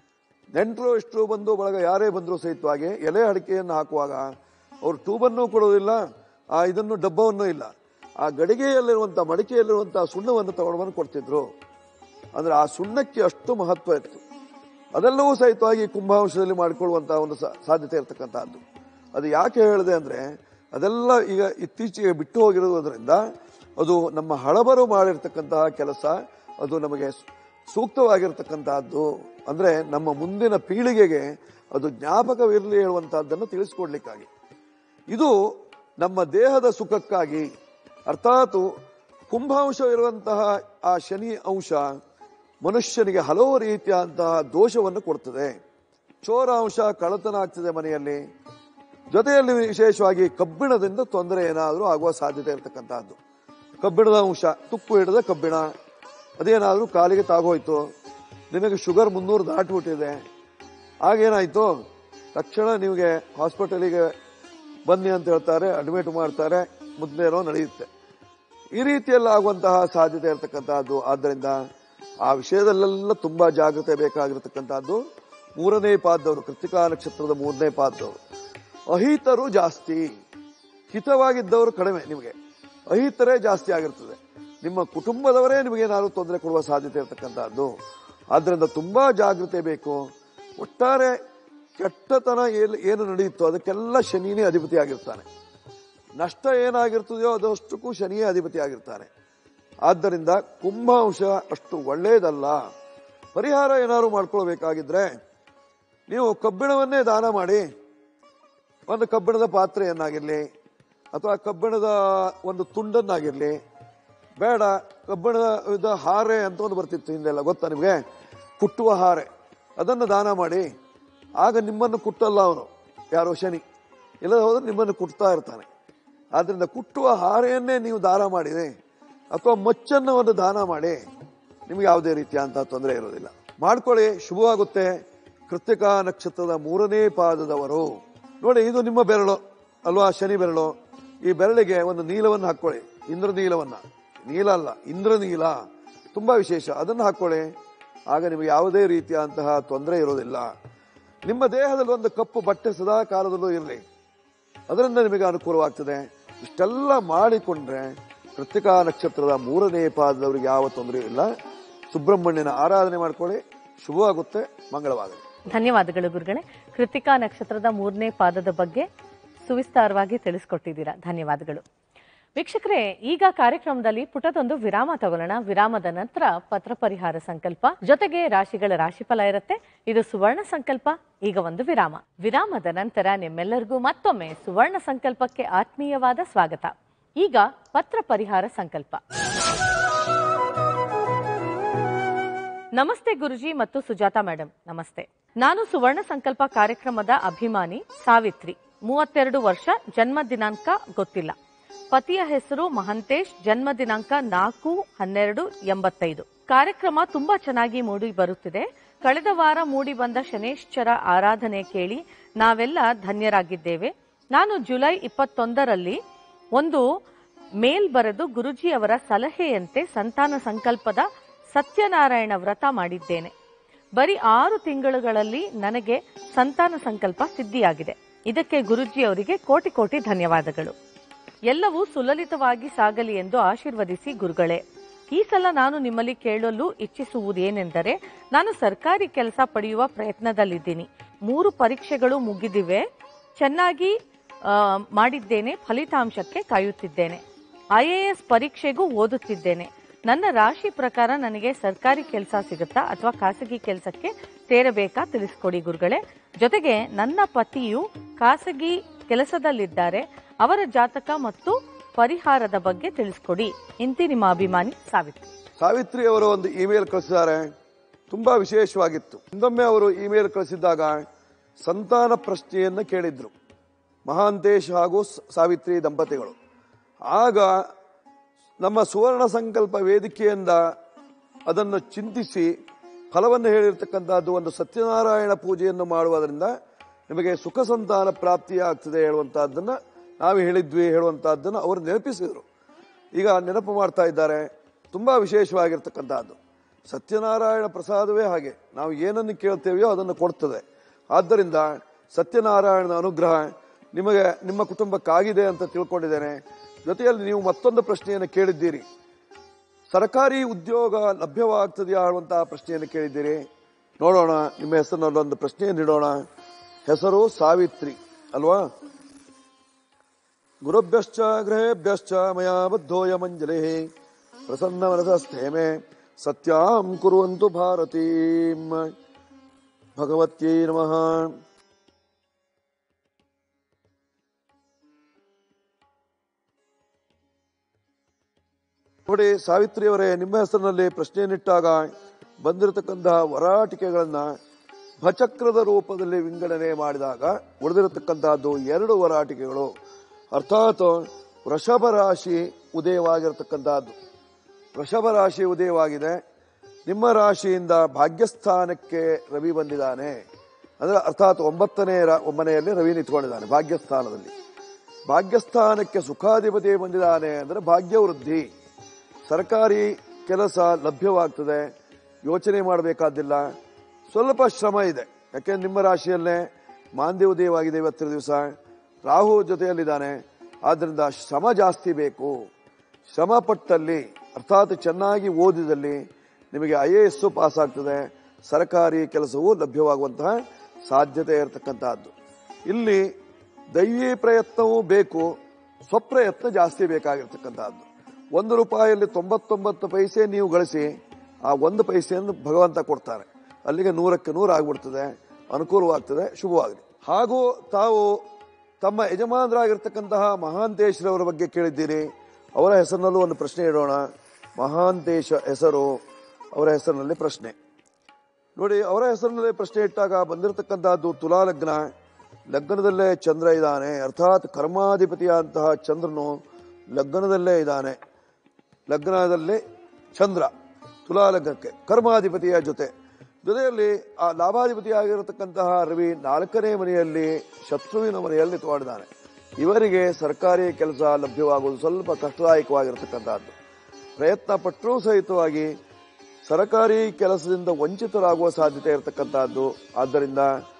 S3: ನೆಂಟರು ಇಷ್ಟು ಬಂದು ಬಳಗ ಯಾರೇ ಬಂದರೂ ಸಹಿತವಾಗಿ ಎಲೆ ಅಡಿಕೆಯನ್ನು ಹಾಕುವಾಗ ಅವರು ಟ್ಯೂಬನ್ನು ಕೊಡೋದಿಲ್ಲ ಆ ಇದನ್ನು ಡಬ್ಬವನ್ನು ಇಲ್ಲ ಆ ಗಡಿಗೆಯಲ್ಲಿರುವಂಥ ಮಡಿಕೆಯಲ್ಲಿರುವಂಥ ಸುಣ್ಣವನ್ನು ತಗೊಂಡು ಬಂದು ಕೊಡ್ತಿದ್ರು ಅಂದ್ರೆ ಆ ಸುಣ್ಣಕ್ಕೆ ಅಷ್ಟು ಮಹತ್ವ ಇತ್ತು ಅದೆಲ್ಲವೂ ಸಹಿತವಾಗಿ ಕುಂಭಾಂಶದಲ್ಲಿ ಮಾಡಿಕೊಳ್ಳುವಂತಹ ಒಂದು ಸಾ- ಸಾಧ್ಯತೆ ಇರತಕ್ಕಂತಹದ್ದು ಅದು ಯಾಕೆ ಹೇಳಿದೆ ಅಂದ್ರೆ ಅದೆಲ್ಲ ಈಗ ಇತ್ತೀಚೆಗೆ ಬಿಟ್ಟು ಹೋಗಿರೋದ್ರಿಂದ ಅದು ನಮ್ಮ ಹಳಬರು ಮಾಡಿರ್ತಕ್ಕಂತಹ ಕೆಲಸ ಅದು ನಮಗೆ ಸು- ಸೂಕ್ತವಾಗಿರ್ತಕ್ಕಂತಹದ್ದು ಅಂದ್ರೆ ನಮ್ಮ ಮುಂದಿನ ಪೀಳಿಗೆಗೆ ಅದು ಜ್ಞಾಪಕವಿರಲಿ ಹೇಳುವಂತಹದ್ದನ್ನು ತಿಳಿಸ್ಕೊಡ್ಲಿಕ್ಕಾಗಿ ಇದು ನಮ್ಮ ದೇಹದ ಸುಖಕ್ಕಾಗಿ ಅರ್ಥಾತ್ ಕುಂಭಾಂಶ ಇರುವಂತಹ ಆ ಶನಿ ಅಂಶ ಮನುಷ್ಯನಿಗೆ ಹಲವು ರೀತಿಯಾದಂತಹ ದೋಷವನ್ನು ಕೊಡ್ತದೆ ಚೋರಾಂಶ ಕಳ್ಳತನ ಆಗ್ತದೆ ಮನೆಯಲ್ಲಿ ಜೊತೆಯಲ್ಲಿ ವಿಶೇಷವಾಗಿ ಕಬ್ಬಿಣದಿಂದ ತೊಂದರೆ ಏನಾದರೂ ಆಗುವ ಸಾಧ್ಯತೆ ಇರತಕ್ಕಂತಹದ್ದು ಕಬ್ಬಿಣದ ಅಂಶ ತುಕ್ಕು ಹಿಡಿದ ಕಬ್ಬಿಣ ಅದೇನಾದರೂ ಕಾಲಿಗೆ ತಾಗೋಯ್ತು ನಿಮಗೆ ಶುಗರ್ ಮುನ್ನೂರು ದಾಟ್ಬಿಟ್ಟಿದೆ ಆಗೇನಾಯ್ತು ತಕ್ಷಣ ನಿಮಗೆ ಹಾಸ್ಪಿಟಲಿಗೆ ಬನ್ನಿ ಅಂತ ಹೇಳ್ತಾರೆ ಅಡ್ಮಿಟ್ ಮಾಡ್ತಾರೆ ಮುಂದೇನೋ ನಡೆಯುತ್ತೆ ಈ ರೀತಿಯಲ್ಲಿ ಆಗುವಂತಹ ಸಾಧ್ಯತೆ ಇರತಕ್ಕಂತಹದ್ದು ಆದ್ದರಿಂದ ಆ ವಿಷಯದಲ್ಲೆಲ್ಲ ತುಂಬಾ ಜಾಗ್ರತೆ ಬೇಕಾಗಿರತಕ್ಕಂತಹದ್ದು ಮೂರನೇ ಪಾದದವರು ಕೃತಿಕಾ ನಕ್ಷತ್ರದ ಮೂರನೇ ಪಾದದವರು ಅಹಿತರು ಜಾಸ್ತಿ ಹಿತವಾಗಿದ್ದವರು ಕಡಿಮೆ ನಿಮಗೆ ಅಹಿತರೇ ಜಾಸ್ತಿ ಆಗಿರ್ತದೆ ನಿಮ್ಮ ಕುಟುಂಬದವರೇ ನಿಮಗೆ ಏನಾದ್ರು ತೊಂದರೆ ಕೊಡುವ ಸಾಧ್ಯತೆ ಇರತಕ್ಕಂತಹದ್ದು ಆದ್ರಿಂದ ತುಂಬಾ ಜಾಗ್ರತೆ ಬೇಕು ಒಟ್ಟಾರೆ ಕೆಟ್ಟತನ ಏಲ್- ಏನು ನಡೆಯುತ್ತೋ ಅದಕ್ಕೆಲ್ಲ ಶನಿನೇ ಅಧಿಪತಿ ಆಗಿರ್ತಾನೆ ನಷ್ಟ ಏನಾಗಿರ್ತದೆಯೋ ಅದಷ್ಟಕ್ಕೂ ಶನಿಯೇ ಅಧಿಪತಿ ಆಗಿರ್ತಾನೆ ಆದ್ದರಿಂದ ಕುಂಭಾಂಶ ಅಷ್ಟು ಒಳ್ಳೆಯದಲ್ಲ ಪರಿಹಾರ ಏನಾದ್ರು ಮಾಡ್ಕೊಳ್ಬೇಕಾಗಿದ್ರೆ ನೀವು ಕಬ್ಬಿಣವನ್ನೇ ದಾನ ಮಾಡಿ ಒಂದು ಕಬ್ಬಿಣದ ಪಾತ್ರೆಯನ್ನಾಗಿರ್ಲಿ ಅಥವಾ ಕಬ್ಬಿಣದ ಒಂದು ತುಂಡನ್ನಾಗಿರ್ಲಿ ಬೇಡ ಕಬ್ಬಿಣದ ಇದು ಹಾರೆ ಅಂತ ಒಂದು ಬರ್ತಿತ್ತು ಹಿಂದೆಲ್ಲ ಗೊತ್ತಾ ನಿಮಗೆ ಕುಟ್ಟುವ ಹಾರೆ ಅದನ್ನು ದಾನ ಮಾಡಿ ಆಗ ನಿಮ್ಮನ್ನು ಕುಟ್ಟಲ್ಲ ಅವನು ಯಾರೋ ಶನಿ ಇಲ್ಲದ ಹೋದ್ರೆ ನಿಮ್ಮನ್ನು ಕುಟ್ತಾ ಇರ್ತಾನೆ ಆದ್ರಿಂದ ಕುಟ್ಟುವ ಹಾರೆಯನ್ನೇ ನೀವು ದಾನ ಮಾಡಿರಿ ಅಥವಾ ಮಚ್ಚನ್ನು ಒಂದು ದಾನ ಮಾಡಿ ನಿಮ್ಗೆ ಯಾವುದೇ ರೀತಿಯಂತಹ ತೊಂದರೆ ಇರೋದಿಲ್ಲ ಮಾಡ್ಕೊಳ್ಳಿ ಶುಭವಾಗುತ್ತೆ ಕೃತಿಕಾ ನಕ್ಷತ್ರದ ಮೂರನೇ ಪಾದದವರು ನೋಡಿ ಇದು ನಿಮ್ಮ ಬೆರಳು ಅಲ್ವಾ ಶನಿ ಬೆರಳು ಈ ಬೆರಳಿಗೆ ಒಂದು ನೀಲವನ್ನು ಹಾಕೊಳ್ಳಿ ಇಂದ್ರನೀಲವನ್ನ ನೀಲ ಅಲ್ಲ ಇಂದ್ರನೀಲ ತುಂಬಾ ವಿಶೇಷ ಅದನ್ನು ಹಾಕೊಳ್ಳಿ ಆಗ ನಿಮಗೆ ಯಾವುದೇ ರೀತಿಯಂತಹ ತೊಂದರೆ ಇರೋದಿಲ್ಲ ನಿಮ್ಮ ದೇಹದಲ್ಲಿ ಒಂದು ಕಪ್ಪು ಬಟ್ಟೆ ಸದಾ ಕಾಲದಲ್ಲೂ ಇರಲಿ ಅದರಿಂದ ನಿಮಗೆ ಅನುಕೂಲವಾಗ್ತದೆ ಇಷ್ಟೆಲ್ಲ ಮಾಡಿಕೊಂಡ್ರೆ ಕೃತಿಕಾ ನಕ್ಷತ್ರದ ಮೂರನೇ ಪಾದದವರಿಗೆ ಯಾವ ತೊಂದರೆ ಇಲ್ಲ ಸುಬ್ರಹ್ಮಣ್ಯನ ಆರಾಧನೆ ಮಾಡ್ಕೊಳ್ಳಿ ಶುಭವಾಗುತ್ತೆ ಮಂಗಳವಾಗಲಿ
S2: ಧನ್ಯವಾದಗಳು ಗುರುಗಳೇ ಕೃತಿಕಾ ನಕ್ಷತ್ರದ ಮೂರನೇ ಪಾದದ ಬಗ್ಗೆ ಸುವಿಸ್ತಾರವಾಗಿ ತಿಳಿಸ್ಕೊಟ್ಟಿದ್ದೀರಾ ಧನ್ಯವಾದಗಳು ವೀಕ್ಷಕರೇ ಈಗ ಕಾರ್ಯಕ್ರಮದಲ್ಲಿ ಪುಟದೊಂದು ವಿರಾಮ ತಗೊಳ್ಳೋಣ ವಿರಾಮದ ನಂತರ ಪತ್ರ ಪರಿಹಾರ ಸಂಕಲ್ಪ ಜೊತೆಗೆ ರಾಶಿಗಳ ರಾಶಿಫಲ ಇರುತ್ತೆ ಇದು ಸುವರ್ಣ ಸಂಕಲ್ಪ ಈಗ ಒಂದು ವಿರಾಮ ವಿರಾಮದ ನಂತರ ನಿಮ್ಮೆಲ್ಲರಿಗೂ ಮತ್ತೊಮ್ಮೆ ಸುವರ್ಣ ಸಂಕಲ್ಪಕ್ಕೆ ಆತ್ಮೀಯವಾದ ಸ್ವಾಗತ ಈಗ ಪತ್ರ ಪರಿಹಾರ ಸಂಕಲ್ಪ ನಮಸ್ತೆ ಗುರುಜಿ ಮತ್ತು ಸುಜಾತ ಮೇಡಮ್ ನಮಸ್ತೆ ನಾನು ಸುವರ್ಣ ಸಂಕಲ್ಪ ಕಾರ್ಯಕ್ರಮದ ಅಭಿಮಾನಿ ಸಾವಿತ್ರಿ ಮೂವತ್ತೆರಡು ವರ್ಷ ಜನ್ಮ ದಿನಾಂಕ ಗೊತ್ತಿಲ್ಲ ಪತಿಯ ಹೆಸರು ಮಹಂತೇಶ್ ಜನ್ಮ ದಿನಾಂಕ ನಾಲ್ಕು ಹನ್ನೆರಡು ಎಂಬತ್ತೈದು ಕಾರ್ಯಕ್ರಮ ತುಂಬಾ ಚೆನ್ನಾಗಿ ಮೂಡಿ ಬರುತ್ತಿದೆ ಕಳೆದ ವಾರ ಮೂಡಿ ಬಂದ ಶನೇಶ್ಚರ ಆರಾಧನೆ ಕೇಳಿ ನಾವೆಲ್ಲ ಧನ್ಯರಾಗಿದ್ದೇವೆ ನಾನು ಜುಲೈ ಇಪ್ಪತ್ತೊಂದರಲ್ಲಿ ಒಂದು ಮೇಲ್ ಬರೆದು ಗುರುಜಿ ಅವರ ಸಲಹೆಯಂತೆ ಸಂತಾನ ಸಂಕಲ್ಪದ ಸತ್ಯನಾರಾಯಣ ವ್ರತ ಮಾಡಿದ್ದೇನೆ ಬರೀ ಆರು ತಿಂಗಳುಗಳಲ್ಲಿ ನನಗೆ ಸಂತಾನ ಸಂಕಲ್ಪ ಸಿದ್ಧಿಯಾಗಿದೆ ಇದಕ್ಕೆ ಗುರುಜಿ ಅವರಿಗೆ ಕೋಟಿ ಕೋಟಿ ಧನ್ಯವಾದಗಳು ಎಲ್ಲವೂ ಸುಲಲಿತವಾಗಿ ಸಾಗಲಿ ಎಂದು ಆಶೀರ್ವದಿಸಿ ಗುರುಗಳೇ ಈ ಸಲ ನಾನು ನಿಮ್ಮಲ್ಲಿ ಕೇಳಲು ಇಚ್ಛಿಸುವುದೇನೆಂದರೆ ನಾನು ಸರ್ಕಾರಿ ಕೆಲಸ ಪಡೆಯುವ ಪ್ರಯತ್ನದಲ್ಲಿದ್ದೀನಿ ಮೂರು ಪರೀಕ್ಷೆಗಳು ಮುಗಿದಿವೆ ಚೆನ್ನಾಗಿ ಆ, ಮಾಡಿದ್ದೇನೆ ಫಲಿತಾಂಶಕ್ಕೆ ಕಾಯುತ್ತಿದ್ದೇನೆ ಐಎಎಸ್ ಪರೀಕ್ಷೆಗೂ ಓದುತ್ತಿದ್ದೇನೆ ನನ್ನ ರಾಶಿ ಪ್ರಕಾರ ನನಗೆ ಸರ್ಕಾರಿ ಕೆಲಸ ಸಿಗುತ್ತಾ ಅಥವಾ ಖಾಸಗಿ ಕೆಲಸಕ್ಕೆ ಸೇರಬೇಕಾ ತಿಳಿಸ್ಕೊಡಿ ಗುರುಗಳೇ ಜೊತೆಗೆ ನನ್ನ ಪತಿಯು ಖಾಸಗಿ ಕೆಲಸದಲ್ಲಿದ್ದಾರೆ ಅವರ ಜಾತಕ ಮತ್ತು ಪರಿಹಾರದ ಬಗ್ಗೆ ತಿಳಿಸ್ಕೊಡಿ ಇಂತಿ ನಿಮ್ಮ ಅಭಿಮಾನಿ ಸಾವಿತ್ರಿ
S3: ಸಾವಿತ್ರಿ ಅವರು ಒಂದು ಇಮೇಲ್ ಕಳಿಸಿದ್ದಾರೆ ತುಂಬಾ ವಿಶೇಷವಾಗಿತ್ತು ಹಿಂದೊಮ್ಮೆ ಅವರು ಇಮೇಲ್ ಕಳಿಸಿದ್ದಾಗ ಸಂತಾನ ಪ್ರಶ್ನೆಯನ್ನ ಕೇಳಿದ್ರು ಮಹಾಂತೇಶ್ ಹಾಗೂ ಸ- ಸಾವಿತ್ರಿ ದಂಪತಿಗಳು ಆಗ ನಮ್ಮ ಸುವರ್ಣ ಸಂಕಲ್ಪ ವೇದಿಕೆಯಿಂದ ಅದನ್ನು ಚಿಂತಿಸಿ ಫಲವನ್ನು ಹೇಳಿರ್ತಕ್ಕಂಥದ್ದು ಒಂದು ಸತ್ಯನಾರಾಯಣ ಪೂಜೆಯನ್ನು ಮಾಡುವುದರಿಂದ ನಿಮಗೆ ಸುಖ ಸಂತಾನ ಪ್ರಾಪ್ತಿಯಾಗ್ತದೆ ಹೇಳುವಂತಹದ್ದನ್ನ ನಾವು ಹೇಳಿದ್ವಿ ಹೇಳುವಂತಹದ್ದನ್ನು ಅವರು ನೆನಪಿಸಿದರು ಈಗ ನೆನಪು ಮಾಡ್ತಾ ಇದ್ದಾರೆ ತುಂಬಾ ವಿಶೇಷವಾಗಿರ್ತಕ್ಕಂಥದ್ದು ಸತ್ಯನಾರಾಯಣ ಪ್ರಸಾದವೇ ಹಾಗೆ ನಾವು ಏನನ್ನು ಕೇಳ್ತೇವೆಯೋ ಅದನ್ನು ಕೊಡ್ತದೆ ಆದ್ದರಿಂದ ಸತ್ಯನಾರಾಯಣನ ಅನುಗ್ರಹ ನಿಮಗೆ ನಿಮ್ಮ ಕುಟುಂಬಕ್ಕಾಗಿದೆ ಅಂತ ತಿಳ್ಕೊಂಡಿದ್ದೇನೆ ಜೊತೆಯಲ್ಲಿ ನೀವು ಮತ್ತೊಂದು ಪ್ರಶ್ನೆಯನ್ನು ಕೇಳಿದ್ದೀರಿ ಸರ್ಕಾರಿ ಉದ್ಯೋಗ ಲಭ್ಯವಾಗ್ತದೆಯಾ ಅನ್ನುವಂತಹ ಪ್ರಶ್ನೆಯನ್ನು ಕೇಳಿದ್ದೀರಿ ನೋಡೋಣ ನಿಮ್ಮ ಹೆಸರಿನಲ್ಲಿ ಒಂದು ಪ್ರಶ್ನೆಯನ್ನು ಇಡೋಣ ಹೆಸರು ಸಾವಿತ್ರಿ ಅಲ್ವಾ ಗುರುಭ್ಯಶ್ಚ ಗೃಹೇಭ್ಯಶ್ಚ ಮಯಾ ಬದ್ಧೋಯ ಮಂಜಲಿ ಪ್ರಸನ್ನ ಮನಸಸ್ಥೆ ಮೇ ಸತ್ಯಾಂ ಕುರುವಂತು ಭಾರತೀಂ ಭಗವತ್ಯೈ ನಮಃ ನೋಡಿ ಸಾವಿತ್ರಿಯವರೇ ನಿಮ್ಮ ಹೆಸರಿನಲ್ಲಿ ಪ್ರಶ್ನೆಯನ್ನಿಟ್ಟಾಗ ಬಂದಿರತಕ್ಕಂತಹ ವರಾಟಿಕೆಗಳನ್ನ ಭಚಕ್ರದ ರೂಪದಲ್ಲಿ ವಿಂಗಡಣೆ ಮಾಡಿದಾಗ ಉಳಿದಿರತಕ್ಕಂತಹದ್ದು ಎರಡು ವರಾಟಿಕೆಗಳು ಅರ್ಥಾತ್ ವೃಷಭ ರಾಶಿ ಉದಯವಾಗಿರತಕ್ಕಂತಹದ್ದು ವೃಷಭ ರಾಶಿ ಉದಯವಾಗಿದೆ ನಿಮ್ಮ ರಾಶಿಯಿಂದ ಭಾಗ್ಯಸ್ಥಾನಕ್ಕೆ ರವಿ ಬಂದಿದ್ದಾನೆ ಅಂದ್ರೆ ಅರ್ಥಾತ್ ಒಂಬತ್ತನೇ ರಾ- ಮನೆಯಲ್ಲಿ ರವಿ ನಿಂತ್ಕೊಂಡಿದ್ದಾನೆ ಭಾಗ್ಯಸ್ಥಾನದಲ್ಲಿ ಭಾಗ್ಯಸ್ಥಾನಕ್ಕೆ ಸುಖಾಧಿಪತಿ ಬಂದಿದ್ದಾನೆ ಅಂದ್ರೆ ಭಾಗ್ಯ ವೃದ್ಧಿ ಸರ್ಕಾರಿ ಕೆಲಸ ಲಭ್ಯವಾಗ್ತದೆ ಯೋಚನೆ ಮಾಡಬೇಕಾದಿಲ್ಲ ಸ್ವಲ್ಪ ಶ್ರಮ ಇದೆ ಯಾಕೆ ನಿಮ್ಮ ರಾಶಿಯಲ್ಲೇ ಮಾಂದ್ಯ ಉದಯವಾಗಿದೆ ಇವತ್ತಿನ ದಿವಸ ರಾಹು ಜೊತೆಯಲ್ಲಿದ್ದಾನೆ ಆದ್ರಿಂದ ಶ್ರಮ ಜಾಸ್ತಿ ಬೇಕು ಶ್ರಮ ಪಟ್ಟಲ್ಲಿ ಅರ್ಥಾತ್ ಚೆನ್ನಾಗಿ ಓದಿದಲ್ಲಿ ನಿಮಗೆ ಐ ಎ ಎಸ್ ಪಾಸ್ ಆಗ್ತದೆ ಸರ್ಕಾರಿ ಕೆಲಸವೂ ಲಭ್ಯವಾಗುವಂತಹ ಸಾಧ್ಯತೆ ಇರತಕ್ಕಂತಹದ್ದು ಇಲ್ಲಿ ದೈವಿ ಪ್ರಯತ್ನವೂ ಬೇಕು ಸ್ವಪ್ರಯತ್ನ ಜಾಸ್ತಿ ಬೇಕಾಗಿರ್ತಕ್ಕಂತಹದ್ದು ಒಂದು ರೂಪಾಯಿಯಲ್ಲಿ ತೊಂಬತ್ತೊಂಬತ್ತು ಪೈಸೆ ನೀವು ಗಳಿಸಿ ಆ ಒಂದು ಪೈಸೆಯನ್ನು ಭಗವಂತ ಕೊಡ್ತಾರೆ ಅಲ್ಲಿಗೆ ನೂರಕ್ಕೆ ನೂರು ಆಗ್ಬಿಡ್ತದೆ ಅನುಕೂಲವಾಗ್ತದೆ ಶುಭವಾಗಲಿ ಹಾಗೂ ತಾವು ತಮ್ಮ ಯಜಮಾನರಾಗಿರ್ತಕ್ಕಂತಹ ಮಹಾಂತೇಶ್ರವರ ಬಗ್ಗೆ ಕೇಳಿದ್ದೀರಿ ಅವರ ಹೆಸರಿನಲ್ಲೂ ಒಂದು ಪ್ರಶ್ನೆ ಇಡೋಣ ಮಹಾಂತೇಶ ಹೆಸರು ಅವರ ಹೆಸರಿನಲ್ಲಿ ಪ್ರಶ್ನೆ ನೋಡಿ ಅವರ ಹೆಸರಿನಲ್ಲಿ ಪ್ರಶ್ನೆ ಇಟ್ಟಾಗ ಬಂದಿರತಕ್ಕಂತಹದ್ದು ತುಲಾ ಲಗ್ನ ಲಗ್ನದಲ್ಲೇ ಚಂದ್ರ ಇದ್ದಾನೆ ಅರ್ಥಾತ್ ಕರ್ಮಾಧಿಪತಿಯಾದಂತಹ ಚಂದ್ರನು ಲಗ್ನದಲ್ಲೇ ಇದ್ದಾನೆ ಲಗ್ನದಲ್ಲಿ ಚಂದ್ರ ತುಲಾ ಲಗ್ನಕ್ಕೆ ಕರ್ಮಾಧಿಪತಿಯ ಜೊತೆ ಜೊತೆಯಲ್ಲಿ ಆ ಲಾಭಾಧಿಪತಿಯಾಗಿರತಕ್ಕಂತಹ ರವಿ ನಾಲ್ಕನೇ ಮನೆಯಲ್ಲಿ ಶತ್ರುವಿನ ಮನೆಯಲ್ಲಿ ತೋಡಿದ್ದಾನೆ ಇವರಿಗೆ ಸರ್ಕಾರಿ ಕೆಲಸ ಲಭ್ಯವಾಗುವುದು ಸ್ವಲ್ಪ ಕಷ್ಟದಾಯಕವಾಗಿರತಕ್ಕಂತಹದ್ದು ಪ್ರಯತ್ನ ಪಟ್ಟರೂ ಸಹಿತವಾಗಿ ಸರ್ಕಾರಿ ಕೆಲಸದಿಂದ ವಂಚಿತರಾಗುವ ಸಾಧ್ಯತೆ ಇರತಕ್ಕಂತಹದ್ದು ಆದ್ದರಿಂದ